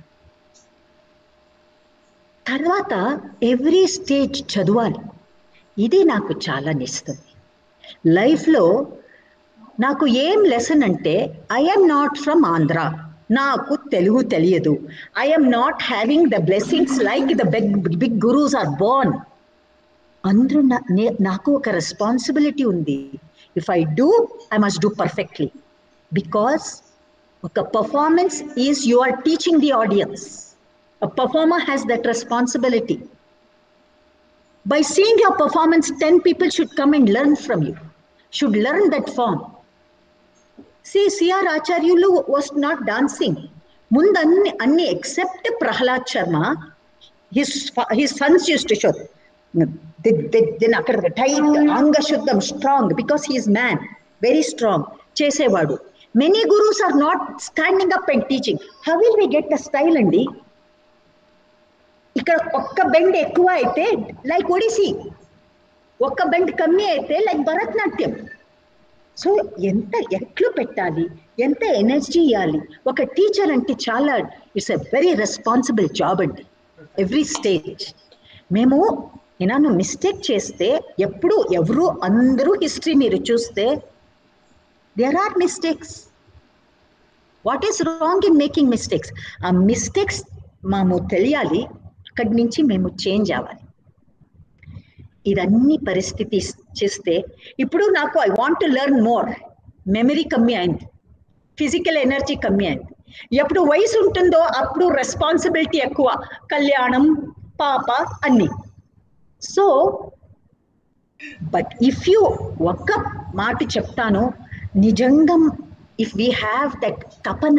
తర్వాత ఎవ్రీ స్టేజ్ చదవాలి ఇది నాకు చాలా నిస్తుంది లైఫ్లో నాకు ఏం లెసన్ అంటే ఐఎమ్ నాట్ ఫ్రమ్ ఆంధ్ర నాకు తెలుగు తెలియదు I'm not having the blessings like the big big gurus are born అందరూ నాకు ఒక రెస్పాన్సిబిలిటీ ఉంది if I do I must do perfectly because ఒక performance is you are teaching the audience A performer has that responsibility. By seeing your performance, 10 people should come and learn from you, should learn that form. See, C.R. Acharyulu was not dancing. Mundanni anni except Prahlad Sharma, his, his sons used to show. Then akkada tight, anga shuddham, strong, because he is man, very strong. Chesevadu. Many gurus are not standing up and teaching. How will we get the style, Andi? ఇక్కడ ఒక్క bend ఎక్కువ అయితే like ఒడిసి ఒక్క bend కమ్మి అయితే like Bharatanatyam so ఎంత ఎట్లు పెట్టాలి ఎంత ఎనర్జీ ఇవ్వాలి ఒక టీచర్ అంటే చాలా it's a very responsible job అండి ఎవ్రీ స్టేజ్ మేము నేను మిస్టేక్ చేస్తే ఎప్పుడు ఎవరు అందరూ హిస్టరీ మీరు చూస్తే there are mistakes what is wrong in making mistakes ఆ మిస్టేక్స్ మాము తెలియాలి అక్కడి నుంచి మేము చేంజ్ అవ్వాలి ఇదన్నీ పరిస్థితి చేస్తే ఇప్పుడు నాకు I want to learn more memory కమ్మి అయింది ఫిజికల్ ఎనర్జీ కమ్మి అయింది ఎప్పుడు వయసు ఉంటుందో అప్పుడు రెస్పాన్సిబిలిటీ ఎక్కువ కళ్యాణం పాప అన్ని సో బట్ ఇఫ్ యూ ఒక్క మాట చెప్తాను నిజంగా ఇఫ్ వీ హ్యావ్ దట్ తపన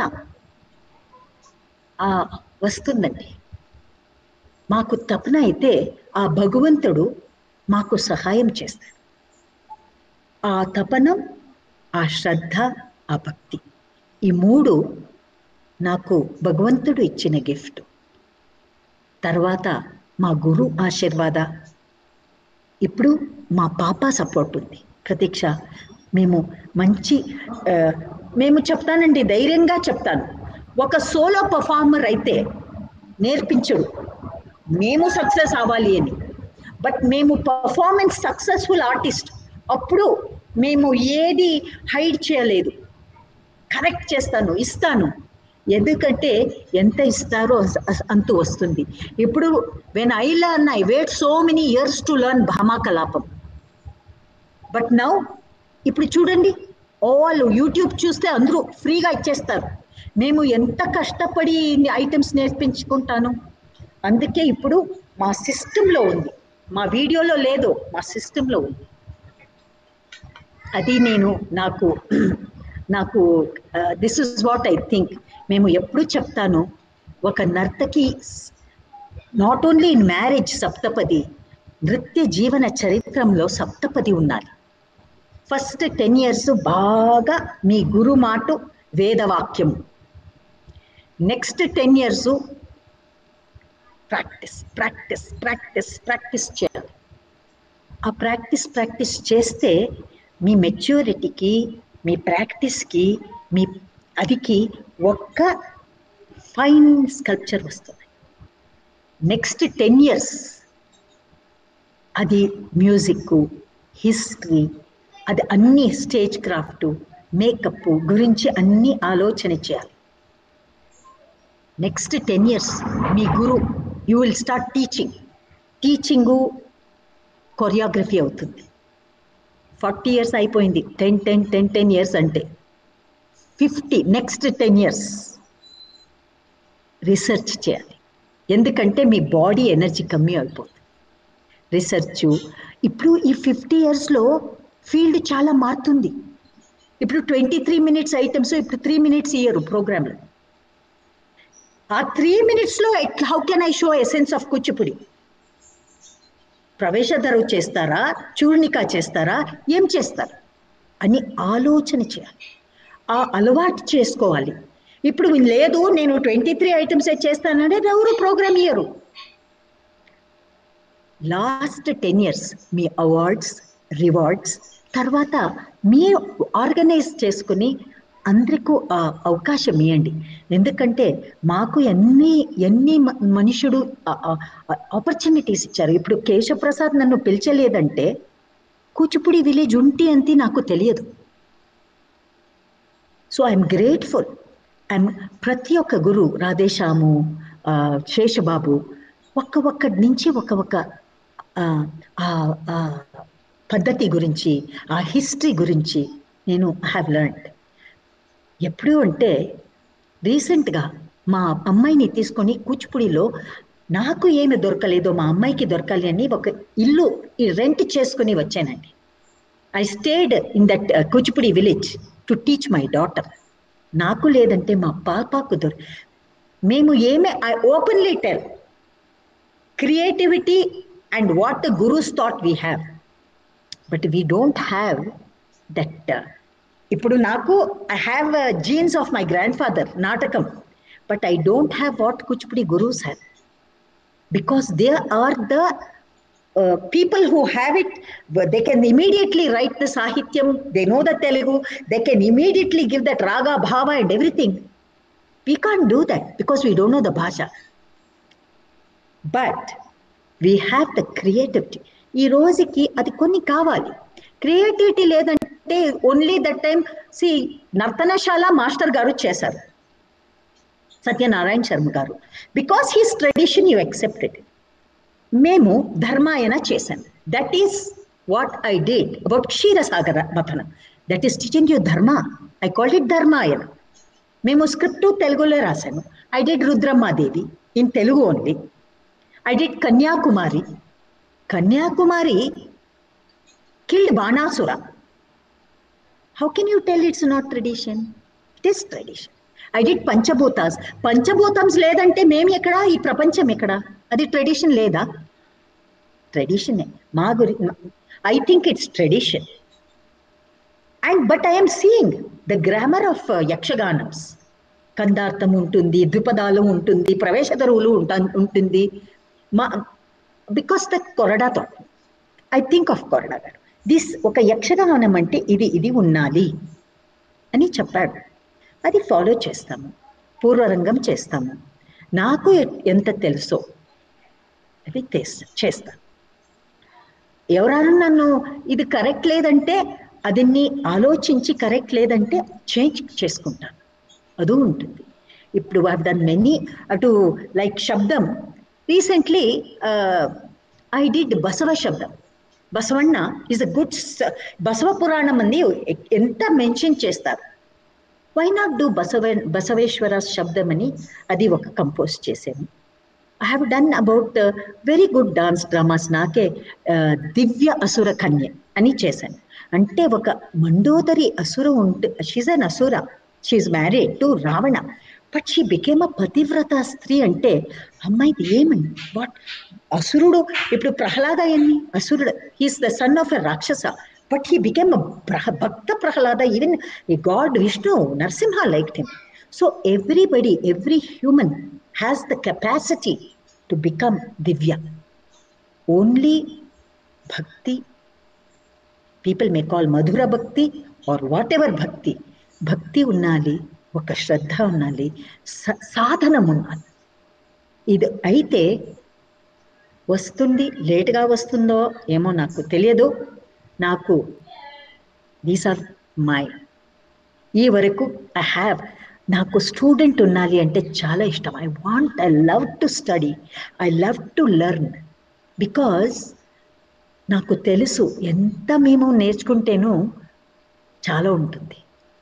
ఆ వస్తుందండి మాకు తపన అయితే ఆ భగవంతుడు మాకు సహాయం చేస్తాడు ఆ తపనం ఆ శ్రద్ధ ఆ భక్తి ఈ మూడు నాకు భగవంతుడు ఇచ్చిన గిఫ్ట్ తర్వాత మా గురు ఆశీర్వాద ఇప్పుడు మా పాప సపోర్ట్ ఉంది ప్రతీక్ష మేము మంచి ఆ, మేము చెప్తానండి ధైర్యంగా చెప్తాను ఒక సోలో పర్ఫార్మర్ అయితే నేర్పించడు మేము సక్సెస్ అవ్వాలి అని బట్ మేము పర్ఫార్మెన్స్ సక్సెస్ఫుల్ ఆర్టిస్ట్ అప్పుడు మేము ఏది హైడ్ చేయలేదు కరెక్ట్ చేస్తాను ఇస్తాను ఎందుకంటే ఎంత ఇస్తారో అస్- అస్- అంత వస్తుంది ఇప్పుడు when I learn I wait so many years to learn Bhama Kalapam but now ఇప్పుడు చూడండి ఆల్ యూట్యూబ్ చూస్తే అందరూ ఫ్రీగా ఇచ్చేస్తారు మేము ఎంత కష్టపడి ఇన్ని ఐటమ్స్ నేర్పించుకుంటాను అందుకే ఇప్పుడు మా సిస్టంలో ఉంది మా వీడియోలో లేదు మా సిస్టంలో ఉంది అది నేను నాకు నాకు this is what I think మేము ఎప్పుడు చెప్తాను ఒక నర్తకి నాట్ ఓన్లీ ఇన్ మ్యారేజ్ సప్తపది నృత్య జీవన చరిత్రంలో సప్తపది ఉండాలి ఫస్ట్ టెన్ ఇయర్స్ బాగా మీ గురు మాట వేదవాక్యం next ten years practice practice practice practice చేయాలి ఆ ప్రాక్టీస్ ప్రాక్టీస్ చేస్తే మీ మెచ్యూరిటీకి మీ ప్రాక్టీస్కి మీ అదికి ఒక్క ఫైన్ స్కల్ప్చర్ వస్తుంది నెక్స్ట్ టెన్ ఇయర్స్ అది మ్యూజిక్ హిస్టరీ అది అన్ని స్టేజ్ క్రాఫ్ట్ మేకప్ గురించి అన్ని ఆలోచన చేయాలి నెక్స్ట్ టెన్ ఇయర్స్ మీ గురు you will start teaching teaching choreography అవుతుంది ఫార్టీ ఇయర్స్ అయిపోయింది ten ten ten ten years అంటే fifty next ten years research చేయాలి ఎందుకంటే మీ బాడీ ఎనర్జీ కమ్మి అయిపోతుంది రీసెర్చ్ ఇప్పుడు ఈ ఫిఫ్టీ ఇయర్స్లో ఫీల్డ్ చాలా మారుతుంది ఇప్పుడు ట్వంటీ త్రీ మినిట్స్ ఐటమ్స్ ఇప్పుడు త్రీ మినిట్స్ ఇయ్యరు ప్రోగ్రాంలో ఆ త్రీ మినిట్స్లో how can I show essence of Kuchipudi ప్రవేశధరు చేస్తారా చూర్ణిక చేస్తారా ఏం చేస్తారు అని ఆలోచన చేయాలి ఆ అలవాటు చేసుకోవాలి ఇప్పుడు లేదు నేను ట్వంటీ త్రీ ఐటమ్సే చేస్తానంటే ఎవరు ప్రోగ్రామ్ ఇయ్యరు లాస్ట్ టెన్ ఇయర్స్ మీ అవార్డ్స్ రివార్డ్స్ తర్వాత మీరు ఆర్గనైజ్ చేసుకుని అందరికీ ఆ అవకాశం ఇవ్వండి ఎందుకంటే మాకు ఎన్ని ఎన్ని మ- మనుషుడు ఆపర్చునిటీస్ ఇచ్చారు ఇప్పుడు కేశవప్రసాద్ నన్ను పిలిచలేదంటే కూచిపూడి విలేజ్ ఉంటి అంతి నాకు తెలియదు సో ఐఎమ్ గ్రేట్ఫుల్ ఐఎమ్ ప్రతి ఒక్క గురు రాధేశ్యాము ఆ, శేషబాబు ఒక్క ఒక్కటి నుంచి ఒక ఒక ఆ, ఆ, ఆ పద్ధతి గురించి ఆ హిస్టరీ గురించి నేను హ్యావ్ లెర్న్డ్ ఎప్పుడు అంటే రీసెంట్గా మా అమ్మాయిని తీసుకొని కూచిపూడిలో నాకు ఏమి దొరకలేదో మా అమ్మాయికి దొరకాలి అని ఒక ఇల్లు ఈ రెంట్ చేసుకుని వచ్చానండి I stayed in that Kuchipudi village to teach my daughter నాకు లేదంటే మా పాపకు దొర మేము ఏమే I openly tell creativity and what the gurus thought we have but we don't have that ఇప్పుడు నాకు I have genes of my grandfather నాటకం but I don't have what Kuchipudi gurus have because they are the uh, people who have it but they can immediately write the sahityam they know the telugu they can immediately give that raga bhava and everything we can't do that because we don't know the bhasha but we have the creativity ఈ రోజుకి అది కొన్ని కావాలి creativity లేదంటే only that time సి Nartanasala master గారు చేశారు సత్యనారాయణ శర్మ గారు because his tradition you accepted మేము ధర్మాయన చేశాం that is what I date about క్షీరసాగర మథనం దట్ ఈస్ టీచింగ్ యూ ధర్మ ఐ కాల్ ఇట్ ధర్మాయన మేము స్క్రిప్ట్ తెలుగులో రాశాను I did Rudrammadevi in Telugu only I did Kanyakumari Kanyakumari killed Banasura how can you tell it's not tradition it is tradition I did పంచభూతాస్ పంచభూతమ్స్ లేదంటే మేము ఎక్కడ ఈ ప్రపంచం ఎక్కడ అది ట్రెడిషన్ లేదా ట్రెడిషనే మా గురి I think it's tradition and but I'm seeing the grammar of యక్షగానమ్స్ కందార్థం ఉంటుంది ద్విపదాలు ఉంటుంది ప్రవేశ తరువులు ఉంటుంది మా బికాస్ ద కొరడాతో ఐ థింక్ ఆఫ్ కొరడా గారు దిస్ ఒక యక్షగానం అంటే ఇది ఇది ఉండాలి అని చెప్పాడు అది ఫాలో చేస్తాము పూర్వరంగం చేస్తాము నాకు ఎంత తెలుసో అది చేస్తాను ఎవరైనా నన్ను ఇది కరెక్ట్ లేదంటే అదిన్ని ఆలోచించి కరెక్ట్ లేదంటే చేంజ్ చేసుకుంటాను అది ఉంటుంది ఇప్పుడు ఐ డన్ మెనీ అటు లైక్ శబ్దం రీసెంట్లీ ఐ డిడ్ బసవ శబ్దం Basavanna is a good Basava పురాణం అని ఎంత మెన్షన్ చేస్తారు why not do Basava Basaveshwara శబ్దం అని అది ఒక కంపోజ్ చేశాను I have done about very good dance dramas నాకే దివ్య అసుర కన్య అని చేశాను అంటే ఒక మండోదరి అసుర ఉంటే she's an asura she's married to Ravana but she became a పతివ్రత స్త్రీ అంటే అమ్మాయిది ఏమని వాట్ అసురుడు ఇప్పుడు ప్రహ్లాద ఎన్ని అసురుడు he's the son of a rakshasa but he became bhakta Prahlada even ఈ god Vishnu Narasimha like him so everybody every human has the capacity to become దివ్య only bhakti people may call madhura bhakti are what ever భక్తి భక్తి ఉండాలి ఒక శ్రద్ధ ఉండాలి సాధనం ఉండాలి ఇది అయితే వస్తుంది లేటుగా వస్తుందో ఏమో నాకు తెలియదు నాకు దీస్ ఆర్ మై ఈ వరకు ఐ హ్యావ్ నాకు స్టూడెంట్ ఉండాలి అంటే చాలా ఇష్టం I want I love to study I love to learn because నాకు తెలుసు ఎంత మేము నేర్చుకుంటేనో చాలా ఉంటుంది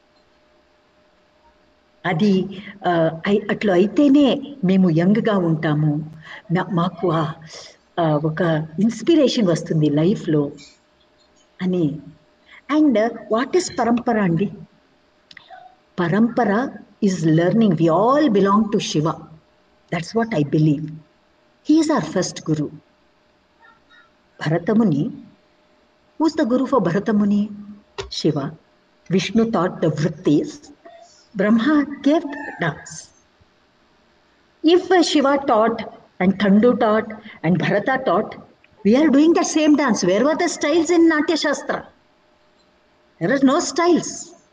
అది అట్లా అయితేనే మేము యంగ్గా ఉంటాము మాకు ఒక ఇన్స్పిరేషన్ వస్తుంది లైఫ్లో అని అండ్ వాట్ ఈస్ పరంపర అండి పరంపర is learning we all belong to Shiva that's what I believe he's our first guru Bharatamuni who's the guru for Bharatamuni Shiva Vishnu thought the వృత్తిస్ Brahma gave dance. If uh, Shiva taught and Thandu taught and Bharata taught, we are doing the same dance. Where were the styles in Natya Shastra? There are no styles.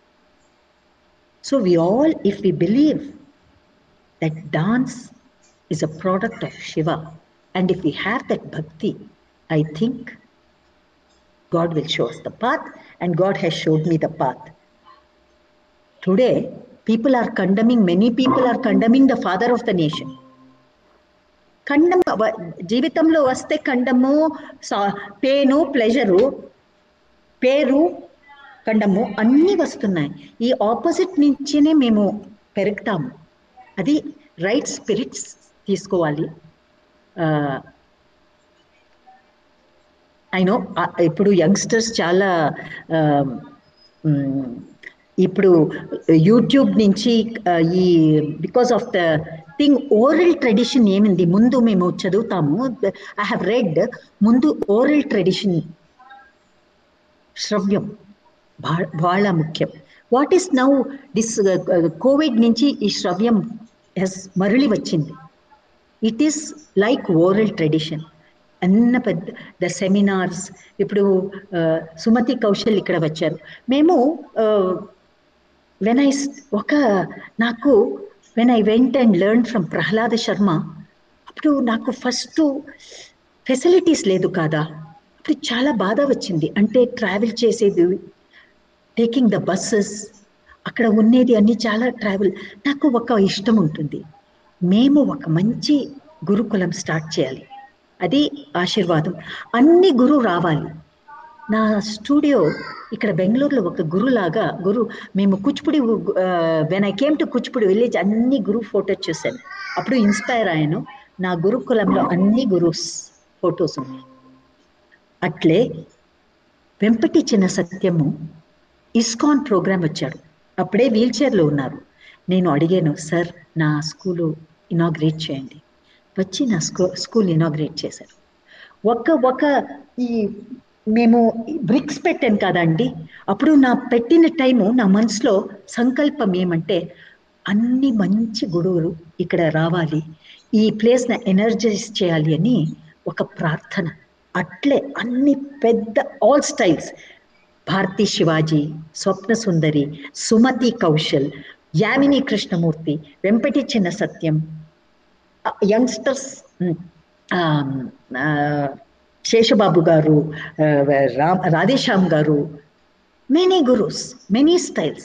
So we all, if we believe that dance is a product of Shiva, and if we have that bhakti, I think God will show us the path, and God has showed me the path. Today, people are condemning, many people are condemning the father of the nation. ఖండం జీవితంలో వస్తే ఖండము pain pleasure పేరు ఖండము అన్నీ వస్తున్నాయి ఈ opposite నుంచినే మేము పెరుగుతాము అది రైట్ స్పిరిట్స్ తీసుకోవాలి అయినో ఇప్పుడు యంగ్స్టర్స్ చాలా ఇప్పుడు యూట్యూబ్ నుంచి ఈ because of the thing oral tradition ఏమింది ముందు మేము చదువుతాము ఐ హ్యావ్ రెడ్ ముందు ఓరల్ ట్రెడిషన్ శ్రవ్యం బాగా ముఖ్యం what is now this covid నుంచి ఈ శ్రవ్యం ఎస్ మరలి వచ్చింది it is like oral tradition అన్న పెద్ద ద సెమినార్స్ ఇప్పుడు సుమతి కౌశల్ ఇక్కడ వచ్చారు మేము వెన్ ఐ ఒక నాకు when I went and learn from Prahlada Sharma అప్పుడు నాకు ఫస్ట్ ఫెసిలిటీస్ లేదు కాదా అప్పుడు చాలా బాధ వచ్చింది అంటే ట్రావెల్ చేసేది టేకింగ్ ద బస్సెస్ అక్కడ ఉండేది అన్ని చాలా ట్రావెల్ నాకు ఒక ఇష్టం ఉంటుంది మేము ఒక మంచి గురుకులం స్టార్ట్ చేయాలి అది ఆశీర్వాదం అన్ని గురు రావాలి నా స్టూడియో ఇక్కడ బెంగళూరులో ఒక గురులాగా గురు మేము Kuchipudi when I came to Kuchipudi village అన్ని గురు ఫోటోస్ చూశాను అప్పుడు ఇన్స్పైర్ అయ్యాను నా గురుకులంలో అన్ని గురుస్ ఫొటోస్ ఉన్నాయి అట్లే వెంపటి చిన్న సత్యము ఇస్కాన్ ప్రోగ్రామ్ వచ్చాడు అప్పుడే వీల్ చైర్లో ఉన్నారు నేను అడిగాను సార్ నా స్కూలు ఇనాగ్రేట్ చేయండి వచ్చి నా స్కూ స్కూల్ ఇనాగ్రేట్ చేశారు ఒక ఒక ఈ మేము బ్రిక్స్ పెట్టాను కదండి అప్పుడు నా పెట్టిన టైము నా మనసులో సంకల్పం ఏమంటే అన్ని మంచి గురువులు ఇక్కడ రావాలి ఈ ప్లేస్ని ఎనర్జైజ్ చేయాలి అని ఒక ప్రార్థన అట్లే అన్ని పెద్ద all styles Bharati Shivaji Swapna Sundari Sumati Kaushal Yamini Krishnamurthy Vempati Chinna Satyam youngsters Seshababu గారు రామ్ రాధేశ్యామ్ గారు many gurus many styles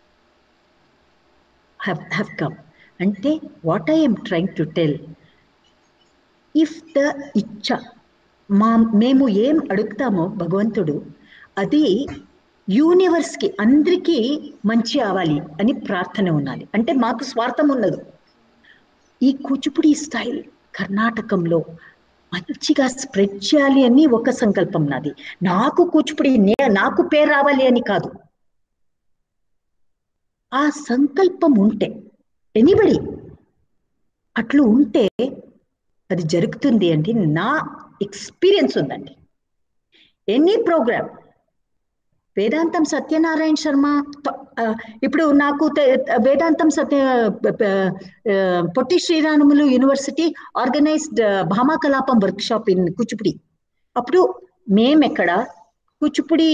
have have come అంటే what I'm trying to tell if the ఇచ్చ మా మేము ఏం అడుగుతామో భగవంతుడు అది యూనివర్స్కి అందరికీ మంచి అవ్వాలి అని ప్రార్థన ఉన్నది అంటే మాకు స్వార్థం ఉన్నదు ఈ కూచిపూడి స్టైల్ కర్ణాటకంలో మంచిగా స్ప్రెడ్ చేయాలి అని ఒక సంకల్పం నాది నాకు కూచిపూడి నే నాకు పేరు రావాలి అని కాదు ఆ సంకల్పం ఉంటే ఎనిబడి అట్లు ఉంటే అది జరుగుతుంది అండి నా ఎక్స్పీరియన్స్ ఉందండి ఎనీ ప్రోగ్రామ్ వేదాంతం సత్యనారాయణ శర్మ ఇప్పుడు నాకు Vedantam Satya Potti Sriramulu university organized Bhama Kalapam workshop in Kuchipudi అప్పుడు మేమెక్కడ Kuchipudi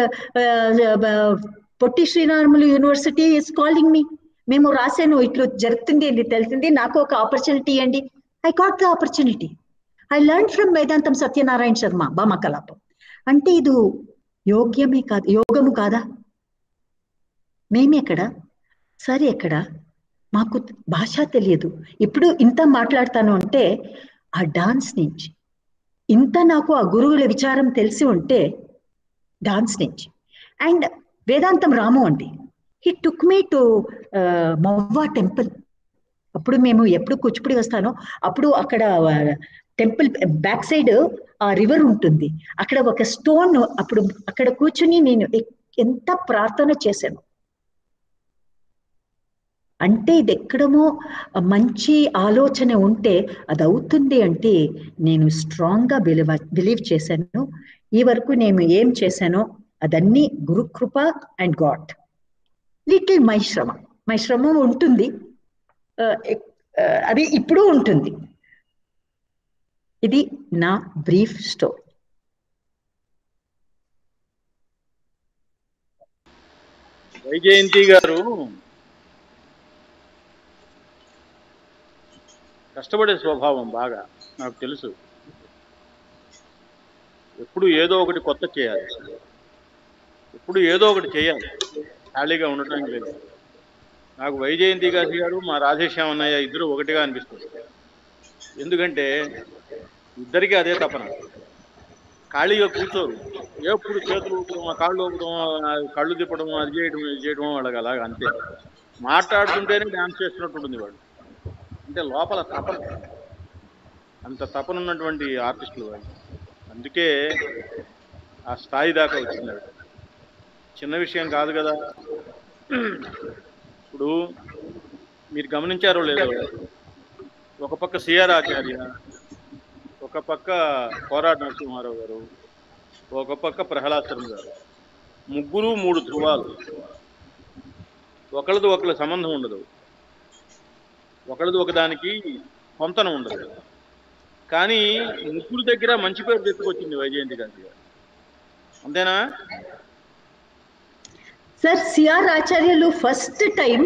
Potti Sriramulu university is calling me మేము రాసాను ఇట్లు జరుగుతుంది అని తెలిసింది నాకు ఒక ఆపర్చునిటీ ఇవ్వండి I got the opportunity I learn from Vedantam Satyanarayana Sharma భామా కలాపం అంటే ఇది యోగ్యమే కాదు యోగము కాదా మేమెక్కడ సరే ఎక్కడ మాకు భాష తెలియదు ఇప్పుడు ఇంత మాట్లాడతాను అంటే ఆ డాన్స్ నుంచి ఇంత నాకు ఆ గురువుల విచారం తెలిసి ఉంటే డాన్స్ నుంచి అండ్ వేదాంతం రాము అండి he took me to Movva temple అప్పుడు మేము ఎప్పుడు కూచిపూడి వస్తానో అప్పుడు అక్కడ టెంపుల్ బ్యాక్ సైడ్ ఆ రివర్ ఉంటుంది అక్కడ ఒక స్టోన్ అప్పుడు అక్కడ కూర్చుని నేను ఎంత ప్రార్థన చేశాను అంటే ఇది ఎక్కడమో మంచి ఆలోచన ఉంటే అది అవుతుంది అంటే నేను స్ట్రాంగ్గా బిలీవ్ బిలీవ్ చేశాను ఈ వరకు నేను ఏం చేశానో అదన్నీ గురుకృప అండ్ గాడ్ లిటిల్ మై శ్రమ మై శ్రమ ఉంటుంది అది ఇప్పుడు ఉంటుంది ఇది నా బ్రీఫ్ స్టోరీ వైజయంతి గారు కష్టపడే స్వభావం బాగా నాకు తెలుసు ఎప్పుడు ఏదో ఒకటి కొత్త చేయాలి ఎప్పుడు ఏదో ఒకటి చేయాలి ఖాళీగా ఉండటం లేదు నాకు వైజయంతి గారి గారు మా రాధేశ్యాం అన్నయ్య ఇద్దరు ఒకటిగా అనిపిస్తుంది ఎందుకంటే ఇద్దరికి అదే తపన ఖాళీగా కూర్చోరు ఎప్పుడు చేతులు ఊపడం కాళ్ళు ఊపడం కళ్ళు తిప్పడం అది చేయడం ఇది చేయడం వాళ్ళకి అలాగా అంతే మాట్లాడుతుంటేనే డ్యాన్స్ చేస్తున్నట్టు ఉంటుంది వాళ్ళు అంటే లోపల తపన అంత తపన ఉన్నటువంటి ఆర్టిస్టులు వాళ్ళు అందుకే ఆ స్థాయి దాకా వచ్చినారు చిన్న విషయం కాదు కదా ఇప్పుడు మీరు గమనించారో లేదో ఒక పక్క సిఆర్ ఆచార్య ఒక పక్క కోరాట్ నరసింహారావు గారు ఒక పక్క ప్రహ్లాద్ శర్మ గారు ముగ్గురు మూడు ధృవాలు ఒకళ్ళది ఒకళ్ళ సంబంధం ఉండదు ఒకళ్ళది ఒకదానికి పొంతన ఉండదు కానీ ముగ్గురు దగ్గర మంచి పేరు తెచ్చుకొచ్చింది వైజయంతి గారి అంతేనా sir CR Acharyulu first time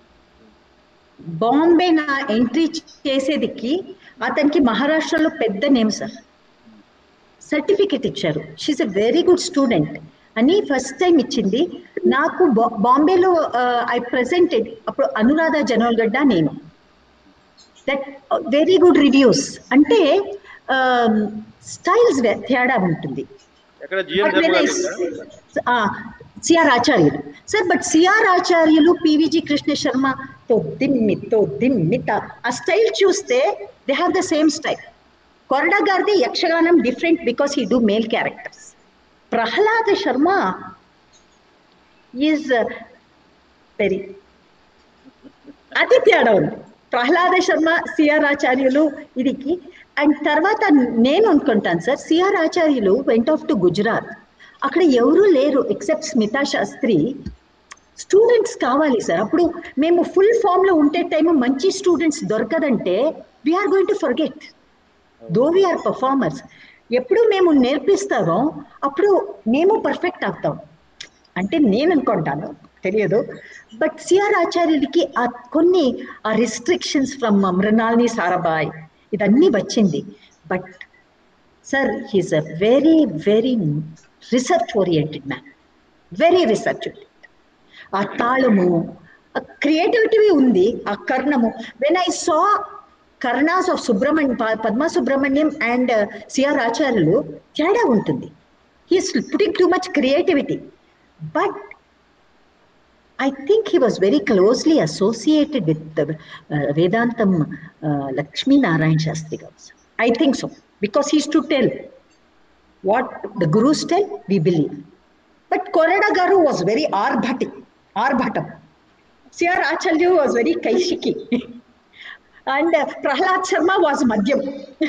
Bombay నా ఎంట్రీ చేసేదికి అతనికి మహారాష్ట్రలో పెద్ద నేమ్ సార్ సర్టిఫికెట్ ఇచ్చారు she's a very good student అని ఫస్ట్ టైం ఇచ్చింది నాకు బాంబేలో ఐ ప్రెసెంటెడ్ అప్పుడు అనురాధ జనోల్గడ్డ నేను దట్ వెరీ గుడ్ రివ్యూస్ అంటే స్టైల్స్ తేడా ఉంటుంది ఎక్కడ జిఎం But శర్మ when I గారి s- ఆ, CR Acharyulu sir but CR Acharyulu PVG Krishna Sharma తో దిమ్మి తో దిమ్మిత ఆ స్టైల్ చూస్తే they have the same style Korada గారిది Yakshaganam different because he do male characters Prahlada Sharma is very అది తేడా ఉంది ప్రహ్లాద శర్మ సిఆర్ ఆచార్యులు ఇదికి అండ్ తర్వాత నేను అనుకుంటాను sir CR Acharyulu went off to Gujarat అక్కడ ఎవరూ లేరు ఎక్సెప్ట్ స్మితా శాస్త్రి స్టూడెంట్స్ కావాలి సార్ అప్పుడు మేము ఫుల్ ఫామ్ లో ఉంటే టైం మంచి స్టూడెంట్స్ దొరకదంటే we're going to forget though we're performers ఎప్పుడు మేము నేర్పిస్తారో అప్పుడు మేము పర్ఫెక్ట్ అవుతాం అంటే నేను అనుకుంటాను తెలియదు బట్ సిఆర్ ఆచార్యుడికి ఆ కొన్ని ఆ రిస్ట్రిక్షన్స్ ఫ్రమ్ మృణాల్ని సారాబాయ్ ఇదన్నీ వచ్చింది but sir he's a very very research oriented man very research ఆ తాళము ఆ క్రియేటివిటీ ఉంది ఆ కర్ణము వెన్ ఐ సా కర్ణాస్ of Subrahmanyam Padma Subrahmanyam and CR Acharyulu తేడా ఉంటుంది he's putting too much creativity but I think he was very closely associated with the uh, Vedantam uh, Lakshmi Narayan Shastri Gauss. I think so, because he used to tell what the gurus tell, we believe. But Korada Garu was very arbhati, arbhatam. C.R. Achalya was very kaishiki. and uh, Prahlad Sharma was madhyam.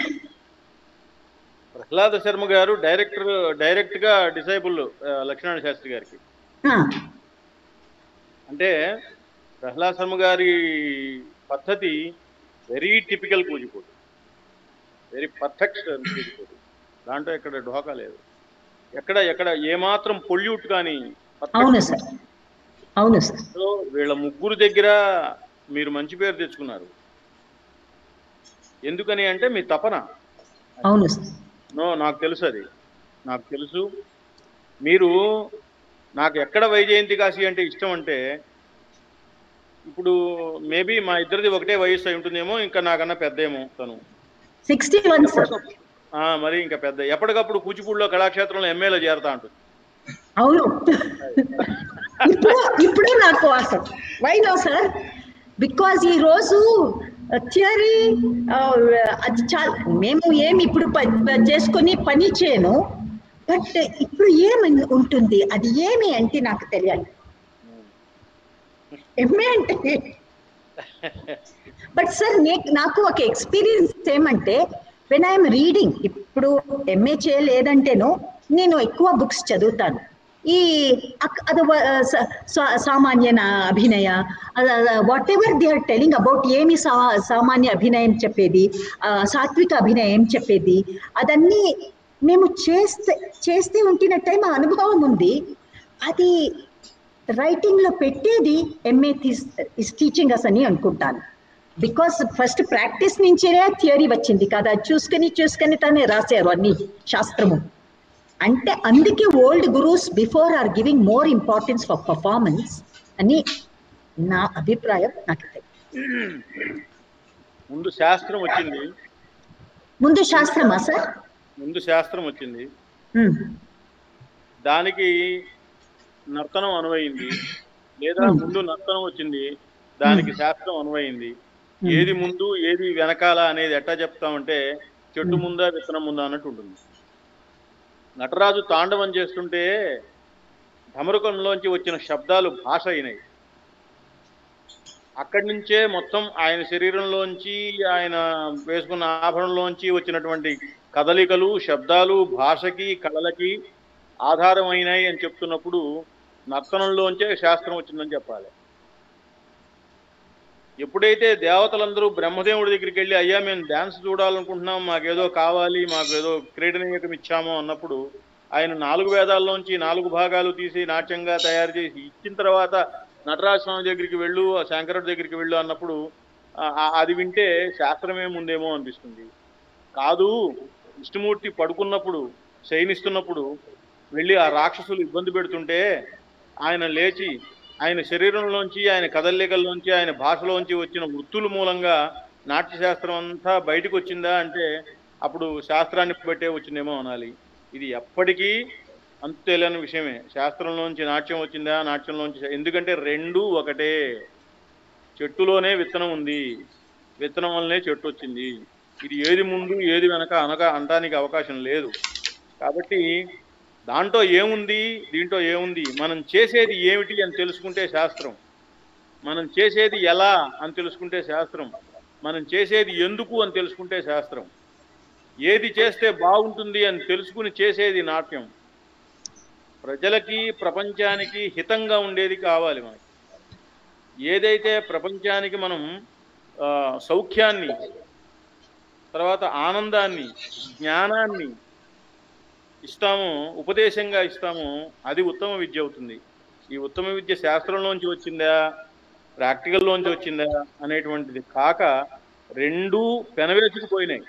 Prahlada Sharma గారు director direct గా disciple Lakshmana Shastri గారికి Ah, అంటే ప్రహ్లాద్ శర్మ గారి పద్ధతి very typical Kuchipudi very perfect Kuchipudi దాంట్లో ఇక్కడ ఢోకా లేదు ఎక్కడ ఎక్కడ ఏమాత్రం పొల్యూట్ కానీ అవును సార్ అవును సార్ సో వీళ్ళ ముగ్గురు దగ్గర మీరు మంచి పేరు తెచ్చుకున్నారు ఎందుకని అంటే మీ తపన అవును సార్ నో నాకు తెలుసు అది నాకు తెలుసు మీరు నాకు ఎక్కడ వైజయంతి కాశీ అంటే ఇష్టం అంటే ఇప్పుడు మేబీ మా ఇద్దరిది ఒకటే వయసు అయి ఉంటుందేమో ఇంకా నాకన్నా పెద్దేమో తను సిక్స్టీ వన్ సార్ ఆ, మరి ఇంకా పెద్ద ఎప్పటికప్పుడు కూచిపూడిలో కళాక్షేత్రంలో ఎమ్మెల్యే చేరతా ఉంటుంది అవును ఇప్పుడు ఇప్పుడు నాకు అసలు వై నో సార్ బికాజ్ ఈ రోజు థియరీ అది చాలా మేము ఏమి ఇప్పుడు ప- ప- చేసుకొని పని చేయను బట్ ఇప్పుడు ఏమి ఉంటుంది అది ఏమి అంటే నాకు తెలియాలి ఎంఏ అంటే బట్ సార్ నాకు ఒక ఎక్స్పీరియన్స్ ఏమంటే వెన్ ఐఎమ్ రీడింగ్ ఇప్పుడు ఎంఏ చేయలేదంటేనో నేను ఎక్కువ బుక్స్ చదువుతాను ఈ అక్- అది వ- స- సా- సామాన్య నా అభినయ whatever they are telling about ఏమి సా సామాన్య అభినయం చెప్పేది ఆ, సాత్విక అభినయం చెప్పేది అదన్నీ మేము చేస్తే చేస్తే ఉంటున్న టైం ఆ అనుభవం ఉంది అది రైటింగ్ లో పెట్టేది ఎంఏ ఇస్ టీచింగ్ అస్ అని అనుకుంటాను బికాస్ ఫస్ట్ ప్రాక్టీస్ నుంచే థియరీ వచ్చింది కదా చూసుకొని చూసుకొని తనే రాశారు అన్ని శాస్త్రము అంటే అందుకే old gurus before are giving more importance for performance అని నా అభిప్రాయం నాకు తెలియదు. ముందు శాస్త్రం వచ్చింది ముందు శాస్త్రమా సార్ ముందు శాస్త్రం వచ్చింది ఉమ్, దానికి నర్తనం అనువైంది లేదా Hmm. ముందు నర్తనం వచ్చింది దానికి శాస్త్రం అనువైంది Hmm. ఏది ముందు ఏది వెనకాల అనేది ఎట్టా చెప్తామంటే చెట్టు ముందా విత్తనం ముందా అన్నట్టు ఉంటుంది నటరాజు తాండవం చేస్తుంటే ఢమరుకంలోంచి వచ్చిన శబ్దాలు భాష అయినాయి అక్కడి నుంచే మొత్తం ఆయన శరీరంలోంచి ఆయన వేసుకున్న ఆభరణంలోంచి వచ్చినటువంటి కదలికలు శబ్దాలు భాషకి కళలకి ఆధారమైనాయి అని చెప్తున్నప్పుడు నర్తనంలోంచే శాస్త్రం వచ్చిందని చెప్పాలి ఎప్పుడైతే దేవతలందరూ బ్రహ్మదేవుడి దగ్గరికి వెళ్ళి అయ్యా మేము డ్యాన్స్ చూడాలనుకుంటున్నాం మాకేదో కావాలి మాకు ఏదో క్రీడనీయకం ఇచ్చాము అన్నప్పుడు ఆయన నాలుగు వేదాల్లోంచి నాలుగు భాగాలు తీసి నాట్యంగా తయారు చేసి ఇచ్చిన తర్వాత నటరాజ స్వామి దగ్గరికి వెళ్ళు ఆ శంకరుడి దగ్గరికి వెళ్ళు అన్నప్పుడు ఆ- ఆ- అది వింటే శాస్త్రమే ముందేమో అనిపిస్తుంది కాదు విష్ణుమూర్తి పడుకున్నప్పుడు శయనిస్తున్నప్పుడు వెళ్ళి ఆ రాక్షసులు ఇబ్బంది పెడుతుంటే ఆయన లేచి ఆయన శరీరంలోంచి ఆయన కదలికల్లోంచి ఆయన భాషలోంచి వచ్చిన వృత్తుల మూలంగా నాట్యశాస్త్రం అంతా బయటకు వచ్చిందా అంటే అప్పుడు శాస్త్రాన్ని బట్టే వచ్చిందేమో అనాలి ఇది ఎప్పటికీ అంత తెలియని విషయమే శాస్త్రంలోంచి నాట్యం వచ్చిందా నాట్యంలోంచి ఎందుకంటే రెండు ఒకటే చెట్టులోనే విత్తనం ఉంది విత్తనం వల్లనే చెట్టు వచ్చింది ఇది ఏది ముందు ఏది వెనక అనగా అనడానికి అవకాశం లేదు కాబట్టి దాంట్లో ఏముంది దీంట్లో ఏముంది మనం చేసేది ఏమిటి అని తెలుసుకుంటే శాస్త్రం మనం చేసేది ఎలా అని తెలుసుకుంటే శాస్త్రం మనం చేసేది ఎందుకు అని తెలుసుకుంటే శాస్త్రం ఏది చేస్తే బాగుంటుంది అని తెలుసుకుని చేసేది నాట్యం ప్రజలకి ప్రపంచానికి హితంగా ఉండేది కావాలి మనకి ఏదైతే ప్రపంచానికి మనం ఆ, సౌఖ్యాన్ని తర్వాత ఆనందాన్ని జ్ఞానాన్ని ఇస్తామో ఉపదేశంగా ఇస్తామో అది ఉత్తమ విద్య అవుతుంది ఈ ఉత్తమ విద్య శాస్త్రంలోంచి వచ్చిందా ప్రాక్టికల్లోంచి వచ్చిందా అనేటువంటిది కాక రెండూ పెనవేసుకుపోయినాయి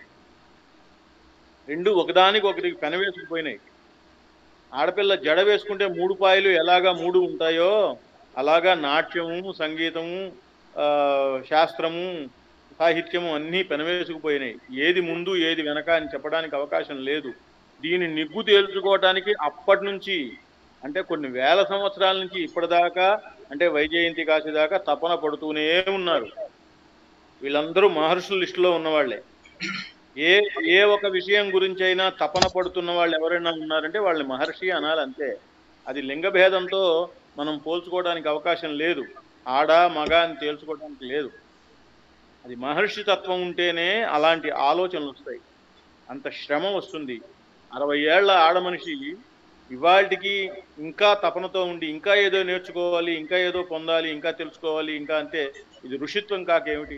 రెండు ఒకదానికి ఒకటి పెనవేసుకుపోయినాయి ఆడపిల్ల జడ వేసుకుంటే మూడు పాయలు ఎలాగా మూడు ఉంటాయో అలాగా నాట్యము సంగీతము ఆ, శాస్త్రము సాహిత్యము అన్నీ పెనవేసుకుపోయినాయి ఏది ముందు ఏది వెనక అని చెప్పడానికి అవకాశం లేదు దీని నిగ్గు తేల్చుకోవటానికి అప్పటి నుంచి అంటే కొన్ని వేల సంవత్సరాల నుంచి ఇప్పటిదాకా అంటే వైజయంతి కాశీ దాకా తపన పడుతూనే ఉన్నారు వీళ్ళందరూ మహర్షుల లిస్టులో ఉన్నవాళ్లే ఏ ఏ ఒక విషయం గురించి అయినా తపన పడుతున్న వాళ్ళు ఎవరైనా ఉన్నారంటే వాళ్ళని మహర్షి అనాలి అంతే అది లింగ భేదంతో మనం పోల్చుకోవడానికి అవకాశం లేదు ఆడ మగ అని తేల్చుకోవడానికి లేదు అది మహర్షి తత్వం ఉంటేనే అలాంటి ఆలోచనలు వస్తాయి అంత శ్రమ వస్తుంది అరవై ఏళ్ల ఆడ మనిషి ఇవాళకి ఇంకా తపనతో ఉండి ఇంకా ఏదో నేర్చుకోవాలి ఇంకా ఏదో పొందాలి ఇంకా తెలుసుకోవాలి ఇంకా అంటే ఇది ఋషిత్వం కాకేమిటి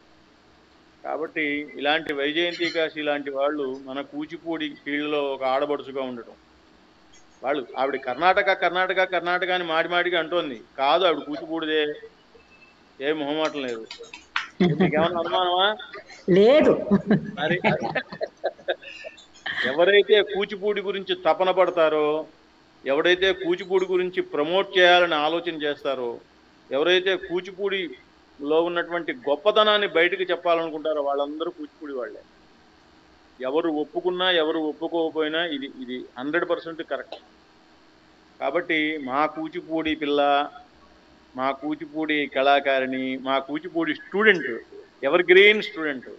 కాబట్టి ఇలాంటి వైజయంతి కాశీ ఇలాంటి వాళ్ళు మన కూచిపూడి ఫీల్డ్లో ఒక ఆడబడుచుగా ఉండటం వాళ్ళు ఆవిడ కర్ణాటక కర్ణాటక కర్ణాటక అని మాడి మాడిగా అంటోంది కాదు ఆవిడ కూచిపూడిదే ఏ మొహమాటం లేదు నీకేమన్నా అనుమానమా లేదు మరి ఎవరైతే కూచిపూడి గురించి తపన పడతారో ఎవరైతే కూచిపూడి గురించి ప్రమోట్ చేయాలని ఆలోచన చేస్తారో ఎవరైతే కూచిపూడిలో ఉన్నటువంటి గొప్పతనాన్ని బయటకు చెప్పాలనుకుంటారో వాళ్ళందరూ కూచిపూడి వాళ్ళే ఎవరు ఒప్పుకున్నా ఎవరు ఒప్పుకోకపోయినా ఇది ఇది హండ్రెడ్ పర్సెంట్ కరెక్ట్ కాబట్టి మా కూచిపూడి పిల్ల మా కూచిపూడి కళాకారిణి మా Kuchipudi student evergreen student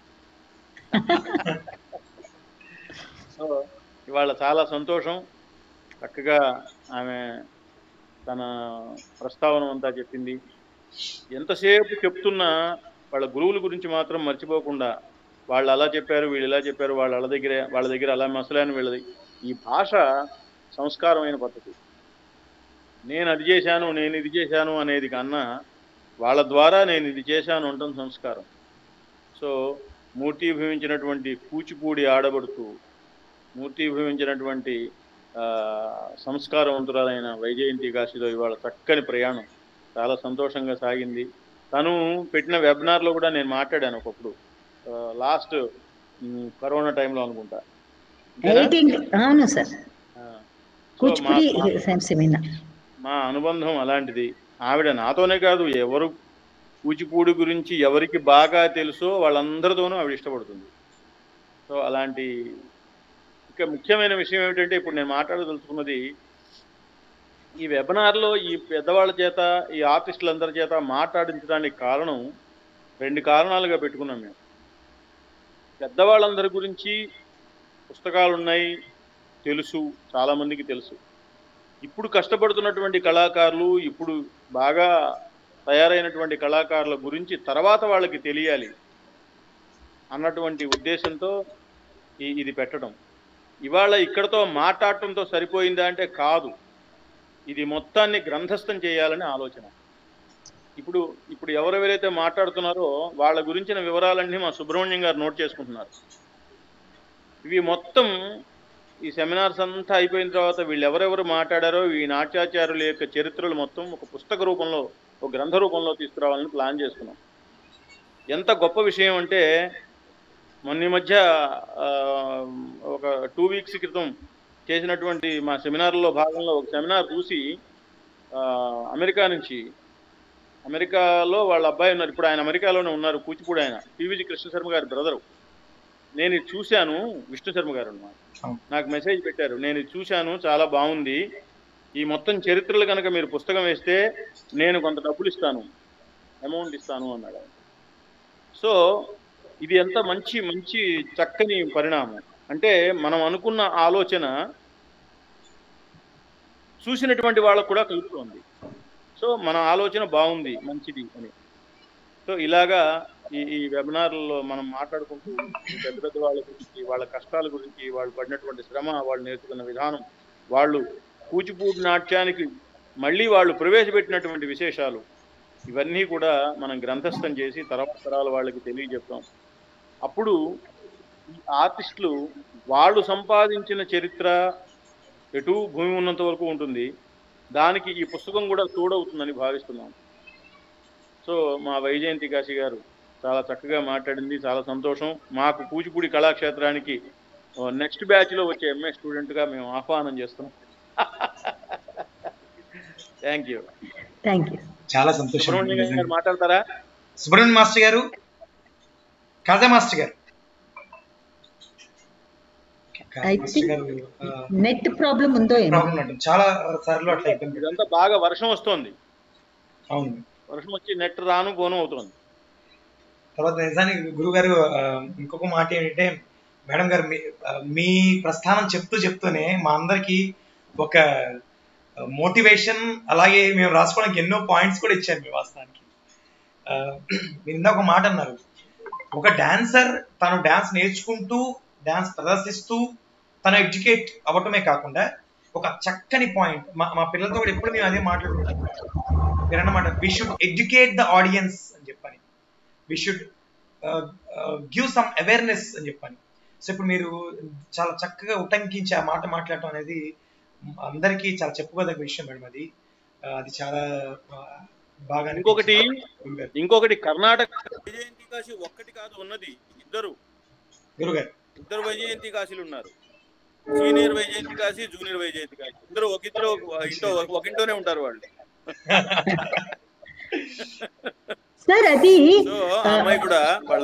so ఇవాళ చాలా సంతోషం చక్కగా ఆమె తన ప్రస్తావన అంతా చెప్పింది ఎంతసేపు చెప్తున్నా వాళ్ళ గురువుల గురించి మాత్రం మర్చిపోకుండా వాళ్ళు అలా చెప్పారు వీళ్ళు ఇలా చెప్పారు వాళ్ళు వాళ్ళ దగ్గర వాళ్ళ దగ్గర అలా మసలాని వీళ్ళది ఈ భాష సంస్కారమైన పద్ధతి నేను అది చేశాను నేను ఇది చేశాను అనేది కన్నా వాళ్ళ ద్వారా నేను ఇది చేశాను ఉండటం సంస్కారం సో మూర్తీభవించినటువంటి కూచిపూడి ఆడబడుతూ మూర్తీభవించినటువంటి ఆ, సంస్కారవంతురాలైన వైజయంతి కాశీలో ఇవాళ చక్కని ప్రయాణం చాలా సంతోషంగా సాగింది తను పెట్టిన వెబినార్లో కూడా నేను మాట్లాడాను ఒకప్పుడు లాస్ట్ కరోనా టైంలో అనుకుంటా అంతేనా? ఎయిటీన్ అవును సార్ ఆ. సో మా- కూచిపూడి సెమినార్ మా అనుబంధం అలాంటిది ఆవిడ నాతోనే కాదు ఎవరు కూచిపూడి గురించి ఎవరికి బాగా తెలుసో వాళ్ళందరితోనూ ఆవిడ ఇష్టపడుతుంది సో అలాంటి ఇంకా ముఖ్యమైన విషయం ఏమిటంటే ఇప్పుడు నేను మాట్లాడదలుచుకున్నది ఈ వెబినార్లో ఈ పెద్దవాళ్ళ చేత ఈ ఆర్టిస్టులందరి చేత మాట్లాడించడానికి కారణం రెండు కారణాలుగా పెట్టుకున్నాం మేము పెద్దవాళ్ళందరి గురించి పుస్తకాలు ఉన్నాయి తెలుసు చాలామందికి తెలుసు ఇప్పుడు కష్టపడుతున్నటువంటి కళాకారులు ఇప్పుడు బాగా తయారైనటువంటి కళాకారుల గురించి తర్వాత వాళ్ళకి తెలియాలి అన్నటువంటి ఉద్దేశంతో ఈ ఇది పెట్టడం ఇవాళ ఇక్కడతో మాట్లాడటంతో సరిపోయిందా అంటే కాదు ఇది మొత్తాన్ని గ్రంథస్థం చేయాలని ఆలోచన ఇప్పుడు ఇప్పుడు ఎవరెవరైతే మాట్లాడుతున్నారో వాళ్ళ గురించిన వివరాలన్నీ మా సుబ్రహ్మణ్యం గారు నోట్ చేసుకుంటున్నారు ఇవి మొత్తం ఈ సెమినార్స్ అంతా అయిపోయిన తర్వాత వీళ్ళు ఎవరెవరు మాట్లాడారో ఈ నాట్యాచార్యుల యొక్క చరిత్రలు మొత్తం ఒక పుస్తక రూపంలో ఒక గ్రంథ రూపంలో తీసుకురావాలని ప్లాన్ చేసుకున్నాం ఎంత గొప్ప విషయం అంటే మొన్న ఈ మధ్య ఆ, ఒక టూ వీక్స్ క్రితం చేసినటువంటి మా సెమినార్లో భాగంలో ఒక సెమినార్ చూసి ఆ, అమెరికా నుంచి అమెరికాలో వాళ్ళ అబ్బాయి ఉన్నారు ఇప్పుడు ఆయన అమెరికాలోనే ఉన్నారు కూచిపూడి ఆయన పివిజి కృష్ణ శర్మ గారి బ్రదరు నేను ఇది చూశాను విష్ణు శర్మ గారు అన్నమాట అవును. నాకు మెసేజ్ పెట్టారు నేను ఇది చూశాను చాలా బాగుంది ఈ మొత్తం చరిత్రలు కనుక మీరు పుస్తకం వేస్తే నేను కొంత డబ్బులు ఇస్తాను అమౌంట్ ఇస్తాను అన్నాడు ఆయన. సో ఇది ఎంత మంచి మంచి చక్కని పరిణామం అంటే మనం అనుకున్న ఆలోచన చూసినటువంటి వాళ్ళకు కూడా కలుగుతుంది సో మన ఆలోచన బాగుంది మంచిది అని సో ఇలాగా ఈ ఈ వెబినార్లలో మనం మాట్లాడుకుంటూ పెద్ద పెద్ద వాళ్ళ గురించి వాళ్ళ కష్టాల గురించి వాళ్ళు పడినటువంటి శ్రమ వాళ్ళు నేర్చుకున్న విధానం వాళ్ళు కూచిపూడి నాట్యానికి మళ్ళీ వాళ్ళు ప్రవేశపెట్టినటువంటి విశేషాలు ఇవన్నీ కూడా మనం గ్రంథస్థం చేసి తర్వాత తరాల వాళ్ళకి తెలియజెప్తాం అప్పుడు ఈ ఆర్టిస్టులు వాళ్ళు సంపాదించిన చరిత్ర ఎటు భూమి ఉన్నంత వరకు ఉంటుంది దానికి ఈ పుస్తకం కూడా తోడవుతుందని భావిస్తున్నాం సో మా వైజయంతి కాశీ గారు చాలా చక్కగా మాట్లాడింది చాలా సంతోషం మాకు కూచిపూడి కళాక్షేత్రానికి నెక్స్ట్ బ్యాచ్లో వచ్చే ఎంఏ స్టూడెంట్గా మేము ఆహ్వానం చేస్తున్నాం థ్యాంక్ యూ థ్యాంక్ యూ చాలా సంతోషం సుబ్రహ్మణ్యం గారు మాట్లాడతారా సుబ్రహ్మణ్యం మాస్టర్ గారు కాజా మాస్టర్ గారు కాజా I మాస్టర్ think- గారు నెట్ ప్రాబ్లం ఉందో ఏమో ప్రాబ్లం ఉంటుంది చాలా సార్లు అట్లా ఇబ్బంది ఇదంతా బాగా వర్షం వస్తోంది అవును వర్షం వచ్చి నెట్ రాను పోను అవుతుంది తర్వాత నిజానికి గురుగారు ఆ, ఇంకొక మాట ఏంటంటే మేడం గారు మీ ఆ, మీ ప్రస్థానం చెప్తూ చెప్తూనే మా అందరికి ఒక మోటివేషన్ అలాగే మేము రాసుకోవడానికి ఎన్నో పాయింట్స్ కూడా ఇచ్చారు మీ వాస్తవానికి ఆ, మీరు ఇందాక ఒక మాట అన్నారు ఒక డాన్సర్ తను డాన్స్ నేర్చుకుంటూ డాన్స్ ప్రదర్శిస్తూ తను ఎడ్యుకేట్ అవ్వటమే కాకుండా ఒక చక్కని పాయింట్ మా మా పిల్లలతో కూడా ఎప్పుడు మేము అదే మాట్లాడుకుంటాం మీరు అన్నమాట we should educate the audience అని చెప్పని we should give some awareness అని చెప్పని సో ఇప్పుడు మీరు చాలా చక్కగా ఉటంకించి ఆ మాట మాట్లాడటం అనేది అందరికీ చాలా చెప్పుకోదగ్గ విషయం మేడం అది ఆ, అది చాలా ఆ, బాగా ఇంకొకటి గురుగారు ఇంకొకటి కర్ణాటక వైజయంతి కాశీ ఒక్కటి కాదు ఉన్నది ఇద్దరు గురుగారు ఇద్దరు వైజయంతి కాశీలు ఉన్నారు సీనియర్ వైజయంతి కాశీ జూనియర్ వైజయంతి కాశీ ఇద్దరు ఒక ఇద్దరు ఒక ఇంట్లో ఒక ఇంట్లోనే ఉంటారు వాళ్ళు సార్ అది సో ఆ అమ్మాయి కూడా వాళ్ళ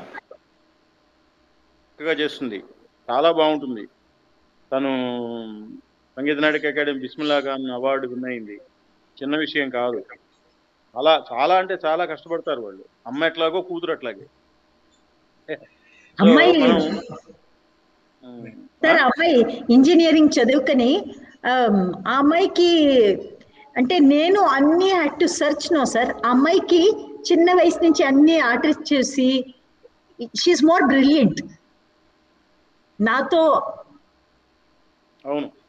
చక్కగా చేస్తుంది చాలా బాగుంటుంది తను సంగీత నాటక అకాడమీ బిస్మిల్లా ఖాన్ అవార్డు విన్ అయింది చిన్న విషయం కాదు చాలా చాలా అంటే చాలా కష్టపడతారు వాళ్ళు అమ్మ ఎట్లాగో కూతురు అట్లాగే So, అమ్మాయి మనం, ఆ, సార్ ఆ అమ్మాయి ఇంజనీరింగ్ చదువుకొని ఆమ్, ఆ అమ్మాయికి అంటే నేను అన్ని had to search no sir ఆ అమ్మాయికి చిన్న వయసు నుంచి అన్ని ఆర్టిస్ట్ చేసి షీఈ్ మోర్ బ్రిలియంట్ నాతో అవును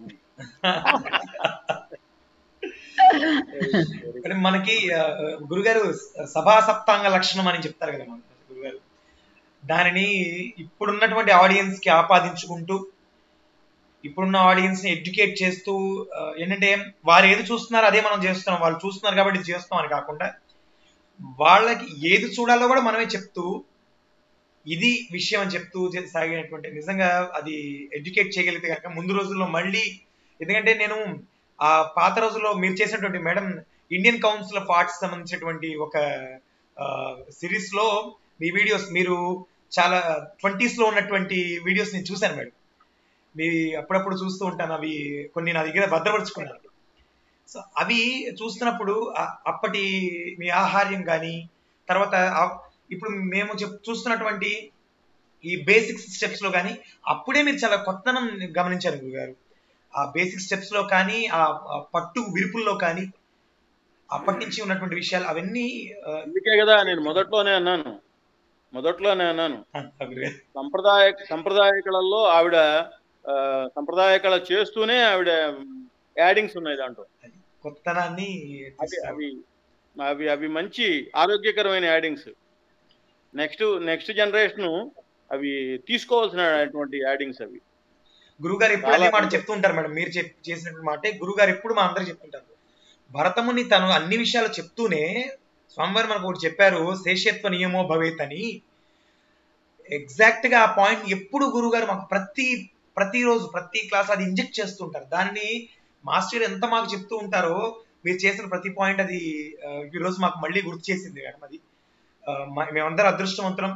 అంటే మనకి ఆ, గురుగారు సభా సప్తాంగ లక్షణం అని చెప్తారు కదా మన గురుగారు దానిని ఇప్పుడున్నటువంటి ఆడియన్స్ కి ఆపాదించుకుంటూ ఇప్పుడున్న ఆడియన్స్ ని ఎడ్యుకేట్ చేస్తూ ఆ, ఏంటంటే వారు ఏది చూస్తున్నారో అదే మనం చేస్తున్నాం వాళ్ళు చూస్తున్నారు కాబట్టి ఇది చేస్తున్నాం అని కాకుండా వాళ్ళకి ఏది చూడాలో కూడా మనమే చెప్తూ ఇది విషయం అని చెప్తూ చే- సాగినటువంటి నిజంగా అది ఎడ్యుకేట్ చేయగలిగితే కనుక ముందు రోజుల్లో మళ్ళీ ఎందుకంటే నేను ఆ పాత రోజుల్లో మీరు చేసినటువంటి madam Indian council of arts సంబంధించినటువంటి ఒక సిరీస్ లో మీ వీడియోస్ మీరు చాలా ట్వంటీస్ లో ఉన్నటువంటి వీడియోస్ నేను చూశాను మేడం మీ అప్పుడప్పుడు చూస్తూ ఉంటాను అవి కొన్ని నా దగ్గర భద్రపరుచుకున్నాను సో అవి చూస్తున్నప్పుడు ఆ- అప్పటి మీ ఆహార్యం కానీ తర్వాత ఆ- ఇప్పుడు మేము చెప్ చూస్తున్నటువంటి ఈ బేసిక్ స్టెప్స్ లో కానీ అప్పుడే మీరు చాలా కొత్తనం గమనించారు గురుగారు ఆ బేసిక్ స్టెప్స్ లో కానీ ఆ ఆ పట్టు విరుపుల్లో కానీ అప్పటి నుంచి ఉన్నటువంటి విషయాలు అవన్నీ ఆ, అందుకే కదా నేను మొదట్లోనే అన్నాను మొదట్లోనే అన్నాను ఆ, గురుగారు సంప్రదాయ సంప్రదాయ కళల్లో ఆవిడ ఆ, సంప్రదాయ కళ చేస్తూనే ఆవిడ యాడింగ్స్ ఉన్నాయి దాంట్లో కొత్తనాన్ని అవి తీసుకురావడం. అవి అవి అవి మంచి ఆరోగ్యకరమైన యాడింగ్స్ నెక్స్ట్ నెక్స్ట్ జనరేషన్ అవి తీసుకోవాల్సినటువంటి యాడింగ్స్ అవి గురుగారు ఎప్పుడు చాలా అదే మాట చెప్తూ ఉంటారు మేడం మీరు చెప్ చేసినటువంటి మాటే గురుగారు ఎప్పుడు మా అందరికి చెప్తుంటారు భరతముని తను అన్ని విషయాలు చెప్తూనే స్వామివారు మనకు ఒకటి చెప్పారు శేషత్వ నియమో భవేత్ అని ఎగ్జాక్ట్ గా ఆ పాయింట్ ఎప్పుడు గురుగారు మాకు ప్రతి ప్రతిరోజు ప్రతి క్లాస్ అది ఇంజెక్ట్ చేస్తుంటారు దానిని మాస్టర్ ఎంత మాకు చెప్తూ ఉంటారో మీరు చేసిన ప్రతి పాయింట్ అది ఆ, ఈ రోజు మాకు మళ్ళీ గుర్తు చేసింది మేడం అది ఆ, మ- మేమందరం అదృష్టవంతులం ఆ,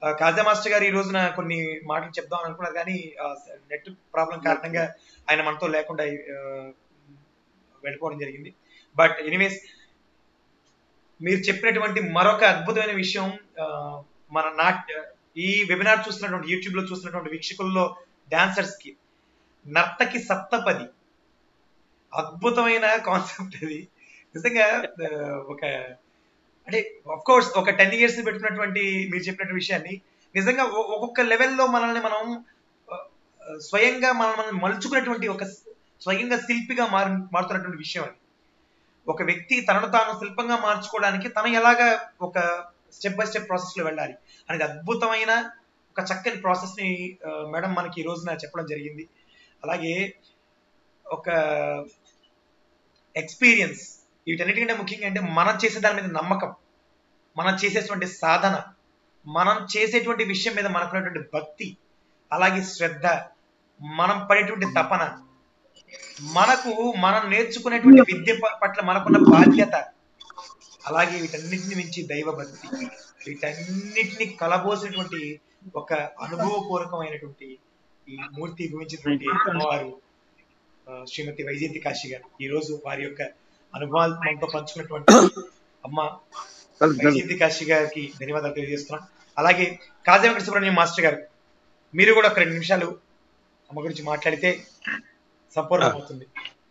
ఆ, కాజా మాస్టర్ గారు ఈ రోజున కొన్ని మాటలు చెప్దాం అనుకున్నారు కానీ నెట్ ప్రాబ్లం కారణంగా ఆయన మనతో లేకుండా ఆ, వెళ్ళిపోవడం జరిగింది బట్ ఎనీవేస్ మీరు చెప్పినటువంటి మరొక అద్భుతమైన విషయం ఆ, మన నాట్ ఈ వెబినార్ చూస్తున్నటువంటి యూట్యూబ్ లో చూస్తున్నటువంటి వీక్షకుల్లో డాన్సర్స్ కి నర్తకి సప్తపది అద్భుతమైన కాన్సెప్ట్ అది నిజంగా ఆ, ఒక అంటే అఫ్ కోర్స్ ఒక టెన్ ఇయర్స్ పెట్టుకున్నటువంటి మీరు చెప్పినటువంటి విషయాన్ని నిజంగా ఒ- ఒక్కొక్క లెవెల్లో మనల్ని మనం ఆ, స్వయంగా మనం మనం మలుచుకున్నటువంటి ఒక స్వయంగా శిల్పిగా మారు మారుతున్నటువంటి విషయం అది ఒక వ్యక్తి తనను తాను శిల్పంగా మార్చుకోవడానికి తను ఎలాగా ఒక స్టెప్ బై స్టెప్ ప్రాసెస్ లో వెళ్ళాలి అనేది అద్భుతమైన ఒక చక్కని ప్రాసెస్ ని ఆ, మేడం మనకి ఈ రోజున చెప్పడం జరిగింది అలాగే ఒక ఎక్స్పీరియన్స్ వీటన్నిటికంటే ముఖ్యంగా అంటే మనం చేసే దాని మీద నమ్మకం మనం చేసేటువంటి సాధన మనం చేసేటువంటి విషయం మీద మనకున్నటువంటి భక్తి అలాగే శ్రద్ధ మనం పడేటువంటి తపన మనకు మనం నేర్చుకునేటువంటి విద్య ప- పట్ల మనకున్న బాధ్యత అలాగే వీటన్నిటిని మించి దైవ భక్తి వీటన్నిటిని కలబోసినటువంటి ఒక అనుభవపూర్వకమైనటువంటి ఈ మూర్తి భవించినటువంటి అమ్మవారు ఆ, శ్రీమతి వైజయంతి కాశీ గారు ఈ రోజు వారి యొక్క అనుభవాలు మనతో పంచుకున్నటువంటి అమ్మ వైజయంతి కాశీ గారికి ధన్యవాదాలు తెలియజేస్తున్నాం అలాగే కాజా వెంకట సుబ్రహ్మణ్యం మాస్టర్ గారు మీరు కూడా ఒక రెండు నిమిషాలు అమ్మ గురించి మాట్లాడితే సంపూర్ణమవుతుంది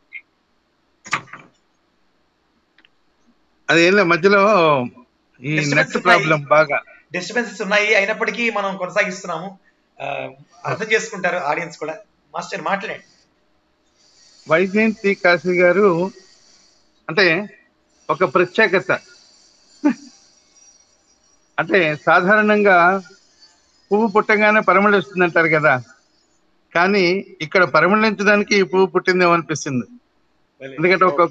అది ఏం లేదు మధ్యలో ఈ Disturbance నెట్ ఉన్నాయి. ప్రాబ్లం బాగా డిస్టర్బెన్సెస్ ఉన్నాయి అయినప్పటికీ మనం కొనసాగిస్తున్నాము ఆ, అర్థం చేసుకుంటారు ఆడియన్స్ కూడా మాస్టర్ మాట్లాడండి వైజయంతి కాశీ గారు అంటే ఒక ప్రత్యేకత అంటే సాధారణంగా పువ్వు పుట్టగానే పరిమళిస్తుంది అంటారు కదా కానీ ఇక్కడ పరిమళించడానికి ఈ పువ్వు పుట్టిందేమో అనిపిస్తుంది ఎందుకంటే ఒక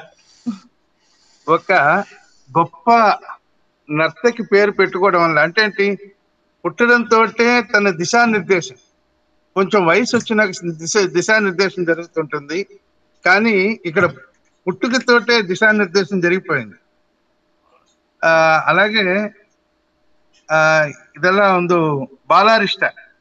ఒక గొప్ప నర్తకి పేరు పెట్టుకోవడం వల్ల అంటే ఏంటి పుట్టడంతో తన దిశానిర్దేశం కొంచెం వయసు వచ్చినాక దిశ దిశానిర్దేశం జరుగుతుంటుంది కానీ ఇక్కడ పుట్టుకతోటే దిశానిర్దేశం జరిగిపోయింది ఆ అలాగే ఆ ಇದೆಲ್ಲ ಒಂದು బాలారిష్ట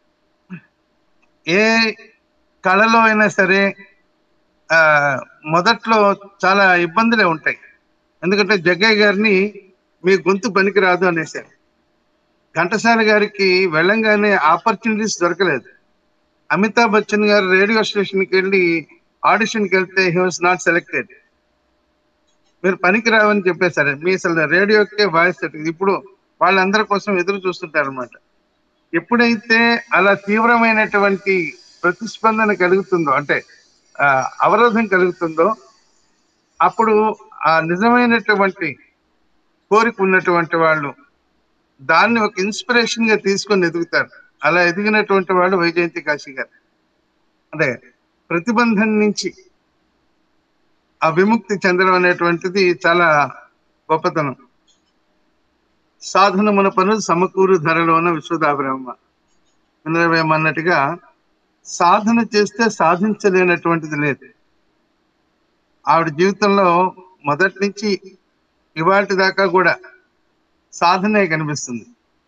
ఏ కళలో అయినా సరే ఆ మొదట్లో చాలా ఇబ్బందులే ఉంటాయి ఎందుకంటే జగ్గయ్య గారిని మీ గొంతు పనికిరాదు అనేసారు ఘంటసాల గారికి వెళ్ళంగానే ఆపర్చునిటీస్ దొరకలేదు అమితాబ్ బచ్చన్ గారు రేడియో స్టేషన్కి వెళ్ళి ఆడిషన్కి వెళ్తే హీ వాస్ నాట్ సెలెక్టెడ్ మీరు పనికిరావని చెప్పేశారు మీ అసలు రేడియోకే వాయిస్ సెట్ ఇప్పుడు వాళ్ళందరి కోసం ఎదురు చూస్తుంటారు అనమాట ఎప్పుడైతే అలా తీవ్రమైనటువంటి ప్రతిస్పందన కలుగుతుందో అంటే ఆ, అవరోధం కలుగుతుందో అప్పుడు ఆ నిజమైనటువంటి కోరిక ఉన్నటువంటి వాళ్ళు దాన్ని ఒక ఇన్స్పిరేషన్ గా తీసుకొని ఎదుగుతారు అలా ఎదిగినటువంటి వాడు వైజయంతి కాశీ గారు అంటే ప్రతిబంధం నుంచి ఆ విముక్తి చెందడం అనేటువంటిది చాలా గొప్పతనం సాధనమున పనులు సమకూరు ధరలోన విశ్వదాభిరమ్మ వినరవేమన్నట్టుగా సాధన చేస్తే సాధించలేనటువంటిది లేదు ఆవిడ జీవితంలో మొదటి నుంచి ఇవాటి దాకా కూడా సాధనే కనిపిస్తుంది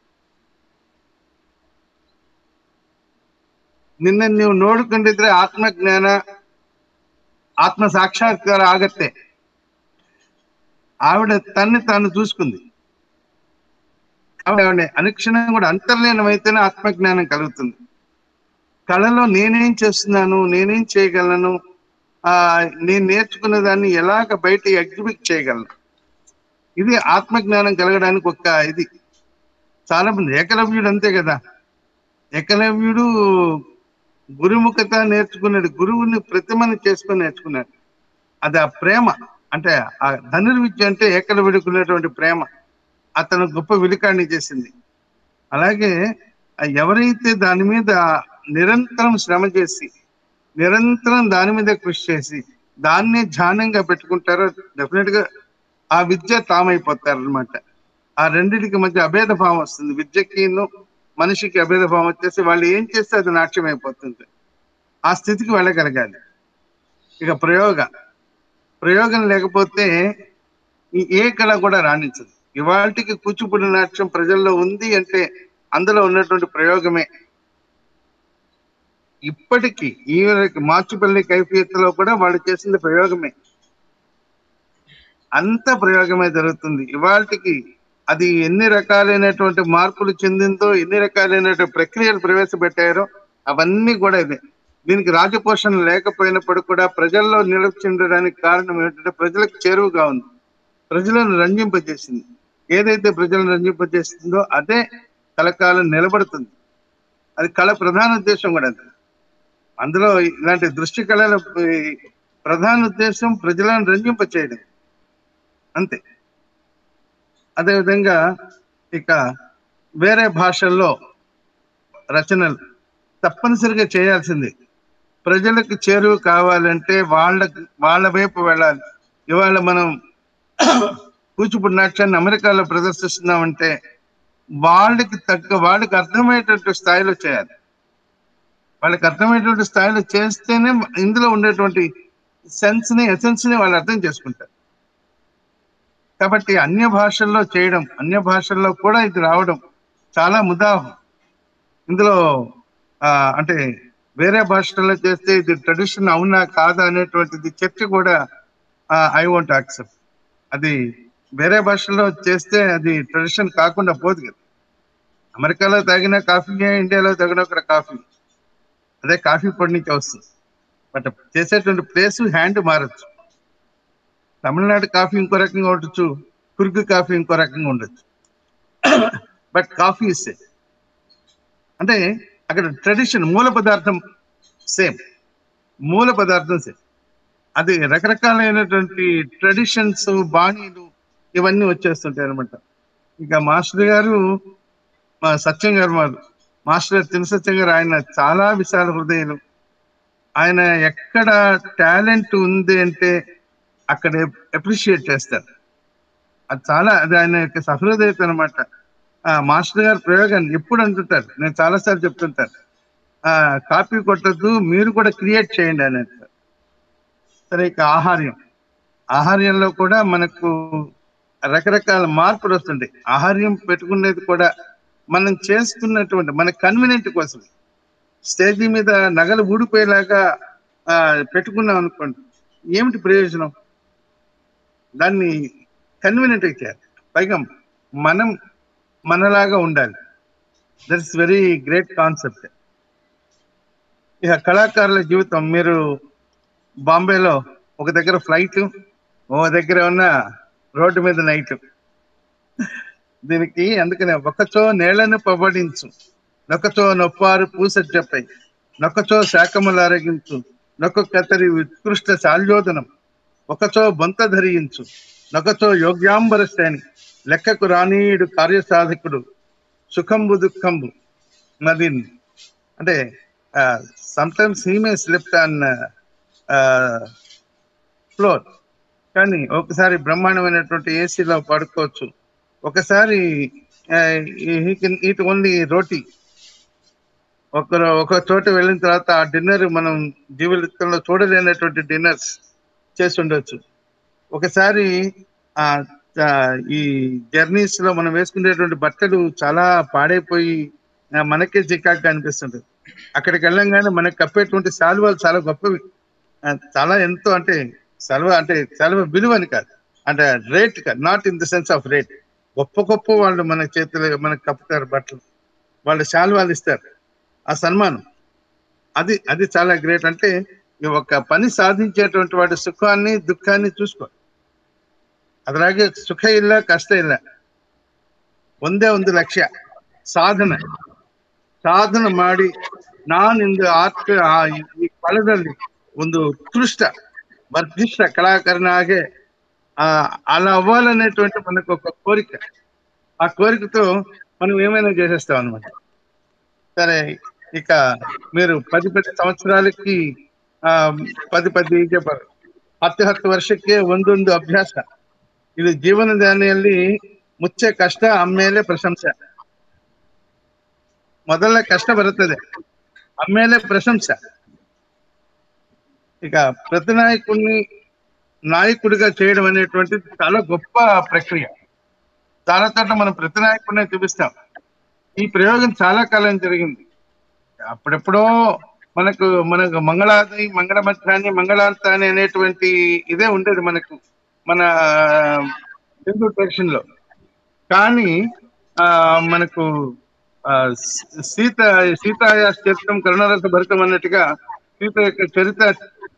ನಿನ್ನ ನೀವು ನೋಡ್ಕೊಂಡಿದ್ರೆ ಆತ್ಮಜ್ಞಾನ ఆత్మ సాక్షాత్కార ఆగತ್ತೆ ఆవిడ తన్ని తాను చూసుకుంది ఆవిడ అనుక్షణం కూడా అంతర్లీనమైతేనే ఆత్మజ్ఞానం కలుగుతుంది కళలో నేనేం చేస్తున్నాను నేనేం చేయగలను ఆ నేను నేర్చుకున్న దాన్ని ఎలాగ బయట ఎగ్జిబిట్ చేయగలను ఇది ఆత్మజ్ఞానం కలగడానికి ఒక ఇది చాలా మంది ఏకలవ్యుడు అంతే కదా ఏకలవ్యుడు గురుముఖత నేర్చుకున్నాడు గురువుని ప్రతిమని చేసుకొని నేర్చుకున్నాడు అది ఆ ప్రేమ అంటే ఆ ధనుర్విద్య అంటే ఏకలవ్యుడుకున్నటువంటి ప్రేమ అతను గొప్ప విలికాడిని చేసింది అలాగే ఆ ఎవరైతే దాని మీద నిరంతరం శ్రమ చేసి నిరంతరం దాని మీద కృషి చేసి దాన్నే ధ్యానంగా పెట్టుకుంటారో డెఫినెట్ గా ఆ విద్య తామైపోతారు అనమాట ఆ రెండింటికి మధ్య అభేద భావం వస్తుంది విద్యకిను మనిషికి అభేద భావం వచ్చేసి వాళ్ళు ఏం చేస్తే అది నాట్యం అయిపోతుంది ఆ స్థితికి వెళ్ళగలగాలి ఇక ప్రయోగ ప్రయోగం లేకపోతే ఈ ఏ కళ కూడా రాణించదు ఇవాళకి కూచిపూడి నాట్యం ప్రజల్లో ఉంది అంటే అందులో ఉన్నటువంటి ప్రయోగమే ఇప్పటికీ ఈ మార్చుపల్లి కైఫియత్తులో కూడా వాళ్ళు చేసింది ప్రయోగమే అంత ప్రయోగమే జరుగుతుంది ఇవాళకి అది ఎన్ని రకాలైనటువంటి మార్పులు చెందిందో ఎన్ని రకాలైనటువంటి ప్రక్రియలు ప్రవేశపెట్టారో అవన్నీ కూడా ఇదే దీనికి రాజపోషణ లేకపోయినప్పుడు కూడా ప్రజల్లో నిలిచిండడానికి కారణం ఏంటంటే ప్రజలకు చేరువుగా ఉంది ప్రజలను రంజింపజేసింది ఏదైతే ప్రజలను రంజింపజేస్తుందో అదే కలకాలం నిలబడుతుంది అది కళ ప్రధాన ఉద్దేశం కూడా అది అందులో ఇలాంటి దృష్టి కళల ఈ, ప్రధాన ఉద్దేశం ప్రజలను రంజింప చేయడం అంతే అదేవిధంగా ఇక వేరే భాషల్లో రచనలు తప్పనిసరిగా చేయాల్సింది ప్రజలకు చేరువ కావాలంటే వాళ్ళకి వాళ్ళ వైపు వెళ్ళాలి ఇవాళ మనం కూచిపూడి నాట్యాన్ని అమెరికాలో ప్రదర్శిస్తున్నామంటే వాళ్ళకి తగ్గ వాళ్ళకి అర్థమయ్యేటటువంటి స్థాయిలో చేయాలి వాళ్ళకి అర్థమయ్యేటువంటి స్థాయిలో చేస్తేనే ఇందులో ఉండేటువంటి సెన్స్ ని ఎసెన్స్ ని వాళ్ళు అర్థం చేసుకుంటారు కాబట్టి అన్య భాషల్లో చేయడం అన్య భాషల్లో కూడా ఇది రావడం చాలా ముదాహం ఇందులో ఆ, అంటే వేరే భాషల్లో చేస్తే ఇది ట్రెడిషన్ అవునా కాదా అనేటువంటిది చర్చ కూడా ఐ వాంట్ యాక్సెప్ట్ అది వేరే భాషల్లో చేస్తే అది ట్రెడిషన్ కాకుండా పోదు కదా అమెరికాలో తాగిన కాఫీయే ఇండియాలో తాగిన ఒక కాఫీ అదే కాఫీ పొడి నుంచి వస్తుంది బట్ చేసేటువంటి ప్లేస్ హ్యాండ్ మారచ్చు తమిళనాడు కాఫీ ఇంకో రకంగా ఉండొచ్చు కురుకు కాఫీ ఇంకో రకంగా ఉండొచ్చు బట్ కాఫీ ఇస్తే అంటే అక్కడ ట్రెడిషన్ మూల పదార్థం సేమ్ మూల పదార్థం సేమ్ అది రకరకాలైనటువంటి ట్రెడిషన్స్ బాణీలు ఇవన్నీ వచ్చేస్తుంటాయి అనమాట ఇక మాస్టర్ గారు మా సత్యం గారు మారు మాస్టర్ గారు తిన సత్యం గారు ఆయన చాలా విశాల హృదయాలు ఆయన ఎక్కడ టాలెంట్ ఉంది అంటే అక్కడ అప్రిషియేట్ చేస్తారు అది చాలా అది ఆయన యొక్క సహృదయత అనమాట మాస్టర్ గారి ప్రయోగాన్ని ఎప్పుడు అంటుంటారు నేను చాలాసార్లు చెప్తుంటాను ఆ కాపీ కొట్టద్దు మీరు కూడా క్రియేట్ చేయండి అని అంటారు సరే ఇక ఆహార్యం ఆహార్యంలో కూడా మనకు రకరకాల మార్పులు వస్తుంటాయి ఆహార్యం పెట్టుకునేది కూడా మనం చేసుకున్నటువంటి మన కన్వీనియంట్ కోసం స్టేజీ మీద నగలు ఊడిపోయేలాగా ఆ, పెట్టుకున్నాం అనుకోండి ఏమిటి ప్రయోజనం దాన్ని కన్వీనియంట్ చేయాలి పైగా మనం మనలాగా ఉండాలి దట్స్ వెరీ గ్రేట్ కాన్సెప్ట్ ఇక కళాకారుల జీవితం మీరు బాంబేలో ఒక దగ్గర ఫ్లైట్ ఓ దగ్గర ఉన్న రోడ్డు మీద నైట్ దీనికి అందుకనే ఒకచో నేలను పబడించు నొకచో నొప్పారు పూసెట్టపై నొకచో శాఖములు అరగించు నొకొక్కతరి ఉత్కృష్ట శాల్యోదనం ఒకచో బొంత ధరించు నొకచో యోగ్యాంబర శ్రేణి లెక్కకు రానీయుడు కార్యసాధకుడు సుఖంబు దుఃఖంబు నది అంటే sometimes he may slipped on floor కానీ ఒకసారి బ్రహ్మాండమైనటువంటి ఏసీలో పడుకోవచ్చు ఒకసారి ఈట్ ఓన్లీ రోటీ ఒక ఒక చోట వెళ్ళిన తర్వాత ఆ డిన్నర్ మనం జీవితంలో చూడలేనటువంటి డిన్నర్స్ చేసి ఉండొచ్చు ఒకసారి ఆ ఆ, ఈ జర్నీస్ లో మనం వేసుకునేటువంటి బట్టలు చాలా పాడైపోయి ఆ, మనకే చికాకు అనిపిస్తుంటది అక్కడికి వెళ్ళంగానే మనకు కప్పేటువంటి శాలువాలు చాలా గొప్పవి ఆ, చాలా ఎంతో అంటే సెలవు అంటే సెలవు విలువని కాదు అంటే రేట్ కాదు not in the sense of rate గొప్ప గొప్ప వాళ్ళు మన చేతిలో మనకు కప్పుతారు బట్టలు వాళ్ళు శాలువాలు ఇస్తారు ఆ సన్మానం అది అది చాలా గ్రేట్ అంటే ఈ ఒక పని సాధించేటువంటి వాడి సుఖాన్ని దుఃఖాన్ని చూసుకో ಅದ್ರಾಗೆ ಸುಖ ಇಲ್ಲ ಕಷ್ಟ ಇಲ್ಲ ಒಂದೇ ಒಂದು ಲಕ್ಷ್ಯ ಸಾಧನೆ ಸಾಧನೆ ಮಾಡಿ ನಾನಿಂದು ಆರ್ಟ್ ಈ ಕಾಲದಲ್ಲಿ ಒಂದು ఉత్కృష్ట వర్ధిష్ట కళాకారునాగే ఆ అలా అవ్వాలనేటువంటి మనకు ఒక కోరిక ఆ కోరికతో మనం ఏమైనా చేసేస్తాం అనమాట సరే ఇక మీరు పది పది సంవత్సరాలకి ఆ పది పది చెప్పారు ಹತ್ತು ಹತ್ತು ವರ್ಷಕ್ಕೆ ಒಂದೊಂದು ಅಭ್ಯಾಸ ಇದು ಜೀವನ ದಾನಿಯಲ್ಲಿ ಮುಚ್ಚೆ ಕಷ್ಟ ಆಮೇಲೆ ಪ್ರಶಂಸೆ ಮೊದಲ ಕಷ್ಟ ಬರುತ್ತದೆ ಆಮೇಲೆ ప్రశంస ఇక ప్రతి నాయకుడిని నాయకుడిగా చేయడం అనేటువంటిది చాలా గొప్ప ప్రక్రియ చాలా చోట్ల మనం ప్రతి నాయకుడిని చూపిస్తాం ఈ ప్రయోగం చాలా కాలం జరిగింది అప్పుడెప్పుడో మనకు మనకు మంగళాది మంగళ మధ్యాన్ని మంగళాంతాన్ని అనేటువంటి ఇదే ఉండేది మనకు మన హిందూ ట్రెడిషన్ లో కానీ ఆ మనకు ఆ సీ- సీత సీతాయ చరిత్రం కరుణరస భరితం అన్నట్టుగా సీత యొక్క చరిత్ర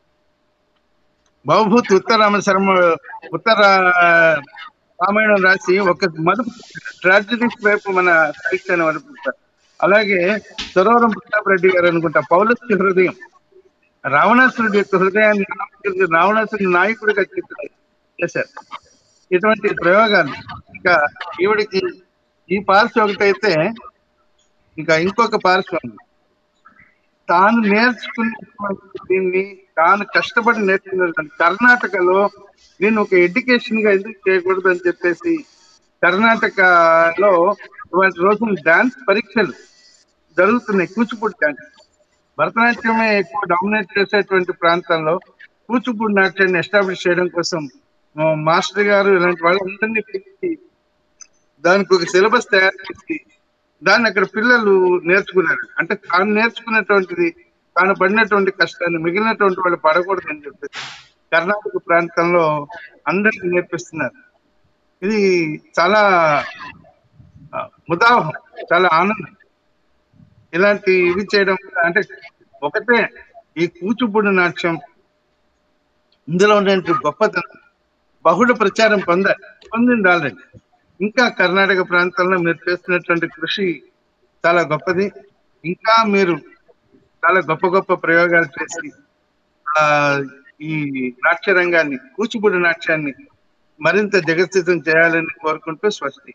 బహుభూతి ఉత్తరామ శర్మ ఉత్తర రామాయణం రాసి ఒక మదుపు ట్రాజడీస్ వైపు మన సాహిత్యాన్ని మలుపుతారు అలాగే సరోవరం ప్రతాప్ రెడ్డి గారు అనుకుంటా పౌలస్య హృదయం రావణాసురుడి యొక్క హృదయాన్ని రామచంద్రుడు రావణాసురుడి నాయకుడిగా చిత్రం చేశారు ఇటువంటి ప్రయోగాలు ఇంకా ఈవిడికి ఈ పార్శ్వ ఒకటైతే ఇంకా ఇంకొక పార్శ్వం ఉంది. తాను నేర్చుకున్నటువంటి దీన్ని తాను కష్టపడి నేర్చుకున్న కర్ణాటకలో నేను ఒక ఎడ్యుకేషన్ గా ఎందుకు చేయకూడదు అని చెప్పేసి కర్ణాటకలో ఇవాటి రోజున డాన్స్ పరీక్షలు జరుగుతున్నాయి కూచిపూడి డాన్స్ భరతనాట్యమే ఎక్కువ డామినేట్ చేసేటువంటి ప్రాంతాల్లో కూచిపూడి నాట్యాన్ని ఎస్టాబ్లిష్ చేయడం కోసం మా మాస్టర్ గారు ఇలాంటి వాళ్ళందరినీ పిలిచి దానికి ఒక సిలబస్ తయారు చేసి దాన్ని అక్కడ పిల్లలు నేర్చుకున్నారు అంటే తాను నేర్చుకున్నటువంటిది తాను పడినటువంటి కష్టాన్ని మిగిలినటువంటి వాళ్ళు పడకూడదు అని చెప్పేసి కర్ణాటక ప్రాంతంలో అందరికి నేర్పిస్తున్నారు ఇది చాలా ఆ, ముదావహం చాలా ఆనందం ఇలాంటి ఇవి చేయడం వల్ల అంటే ఒకటే ఈ కూచిపూడి నాట్యం ఇందులో ఉన్నటువంటి గొప్పతనం బహుళ ప్రచారం పొందాలి పొందింది ఆల్రెడీ ఇంకా కర్ణాటక ప్రాంతంలో మీరు చేస్తున్నటువంటి కృషి చాలా గొప్పది ఇంకా మీరు చాలా గొప్ప గొప్ప ప్రయోగాలు చేసి ఆ ఈ నాట్య రంగాన్ని కూచిపూడి నాట్యాన్ని మరింత జగస్థితం చేయాలని కోరుకుంటూ స్వస్తి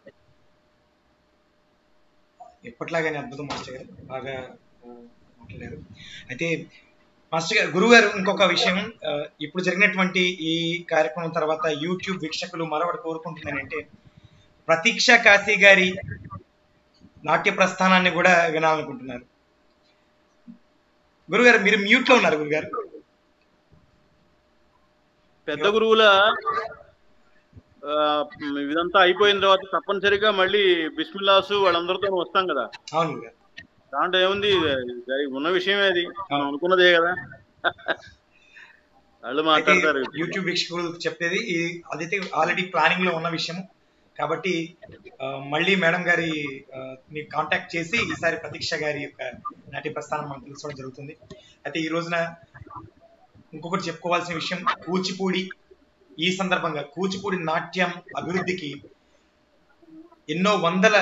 ఎప్పట్లాగానే అద్భుతం మాస్టర్ గారు బాగా ఆ, మాట్లాడారు అయితే మాస్టర్ గారు గురువు గారు ఇంకొక విషయం ఆ, ఇప్పుడు జరిగినటువంటి ఈ కార్యక్రమం తర్వాత యూట్యూబ్ వీక్షకులు మరొకటి కోరుకుంటున్నాను అంటే ప్రతీక్ష కాశీ గారి నాట్య ప్రస్థానాన్ని కూడా వినాలనుకుంటున్నారు గురుగారు మీరు మ్యూట్ లో ఉన్నారు గురుగారు పెద్ద గురువుల ఆ, ఇదంతా అయిపోయిన తర్వాత తప్పనిసరిగా మళ్ళీ బిస్మిల్లాసు వాళ్ళందరితో వస్తాం కదా అవును గురుగారు దాంట్లో ఏముంది ఇది ఉన్న విషయమే అది మనం అనుకున్నదే కదా వాళ్ళు అయితే మాట్లాడతారు యూట్యూబ్ వీక్షకులు చెప్పేది ఈ- అదైతే ఆల్రెడీ ప్లానింగ్ లో ఉన్న విషయం కాబట్టి ఆ, మళ్ళీ మేడం గారి ఆ, ని కాంటాక్ట్ చేసి ఈసారి ప్రతీక్ష గారి యొక్క నాట్య ప్రస్థానం మనం తెలుసుకోవడం జరుగుతుంది అయితే ఈ రోజున ఇంకొకటి చెప్పుకోవాల్సిన విషయం కూచిపూడి ఈ సందర్భంగా కూచిపూడి నాట్యం అభివృద్ధికి ఎన్నో వందల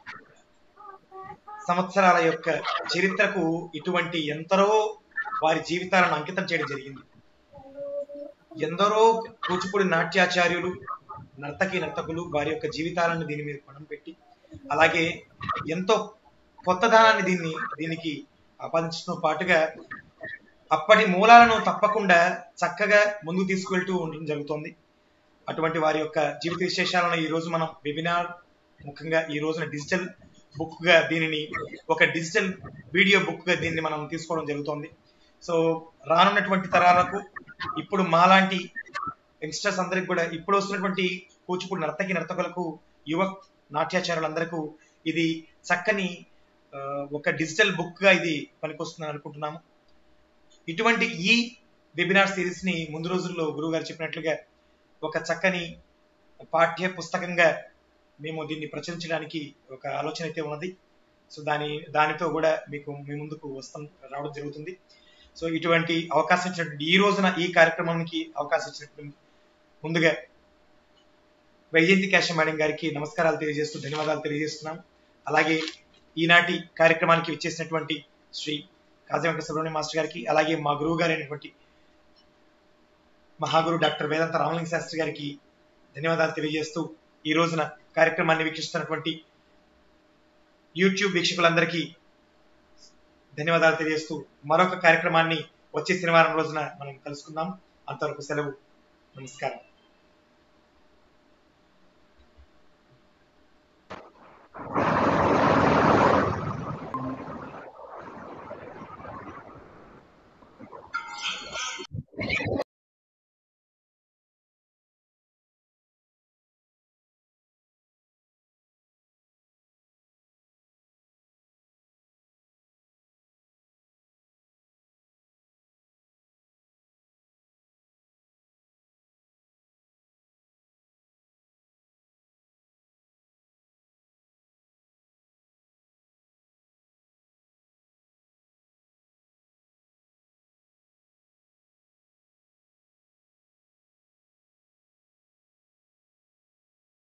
సంవత్సరాల యొక్క చరిత్రకు ఇటువంటి ఎందరో వారి జీవితాలను అంకితం చేయడం జరిగింది ఎందరో కూచిపూడి నాట్యాచార్యులు నర్తకి నర్తకులు వారి యొక్క జీవితాలను దీని మీద పణం పెట్టి అలాగే ఎంతో కొత్తదనాన్ని దీన్ని దీనికి ఆపాదించడంతో పాటుగా అప్పటి మూలాలను తప్పకుండా చక్కగా ముందుకు తీసుకువెళ్తూ ఉండడం జరుగుతోంది అటువంటి వారి యొక్క జీవిత విశేషాలను ఈ రోజు మనం వెబినార్ ముఖ్యంగా ఈ రోజున డిజిటల్ బుక్ గా దీనిని ఒక డిజిటల్ వీడియో బుక్ గా దీన్ని మనం తీసుకోవడం జరుగుతోంది సో రానున్నటువంటి తరాలకు ఇప్పుడు మాలాంటి యంగ్స్టర్స్ అందరికి కూడా ఇప్పుడు వస్తున్నటువంటి కూచిపూడి నర్తకి నర్తకులకు యువ నాట్యాచారులందరకు ఇది చక్కని ఆ, ఒక డిజిటల్ బుక్ గా ఇది పనికొస్తుందని అనుకుంటున్నాము ఇటువంటి ఈ వెబినార్ సిరీస్ ని ముందు రోజుల్లో గురువు గారు చెప్పినట్లుగా ఒక చక్కని పాఠ్య పుస్తకంగా మేము దీన్ని ప్రచురించడానికి ఒక ఆలోచన అయితే ఉన్నది సో దాని దానితో కూడా మీకు మీ ముందుకు వస్తాం రావడం జరుగుతుంది సో ఇటువంటి అవకాశం ఇచ్చినటువంటి ఈ రోజున ఈ కార్యక్రమానికి అవకాశం ఇచ్చినటువంటి ముందుగా వైజయంతి క్యాష మేడం గారికి నమస్కారాలు తెలియజేస్తూ ధన్యవాదాలు తెలియజేస్తున్నాం అలాగే ఈనాటి కార్యక్రమానికి విచ్చేసినటువంటి శ్రీ కాజవెంకట సుబ్రహ్మణ్య మాస్టర్ గారికి అలాగే మా గురువు గారైనటువంటి మహాగురు డాక్టర్ వేదాంత రామలింగ శాస్త్రి గారికి ధన్యవాదాలు తెలియజేస్తూ ఈ రోజున కార్యక్రమాన్ని వీక్షిస్తున్నటువంటి యూట్యూబ్ వీక్షకులందరికీ ధన్యవాదాలు తెలియజేస్తూ మరొక కార్యక్రమాన్ని వచ్చే శనివారం రోజున మనం కలుసుకుందాం అంతవరకు సెలవు నమస్కారం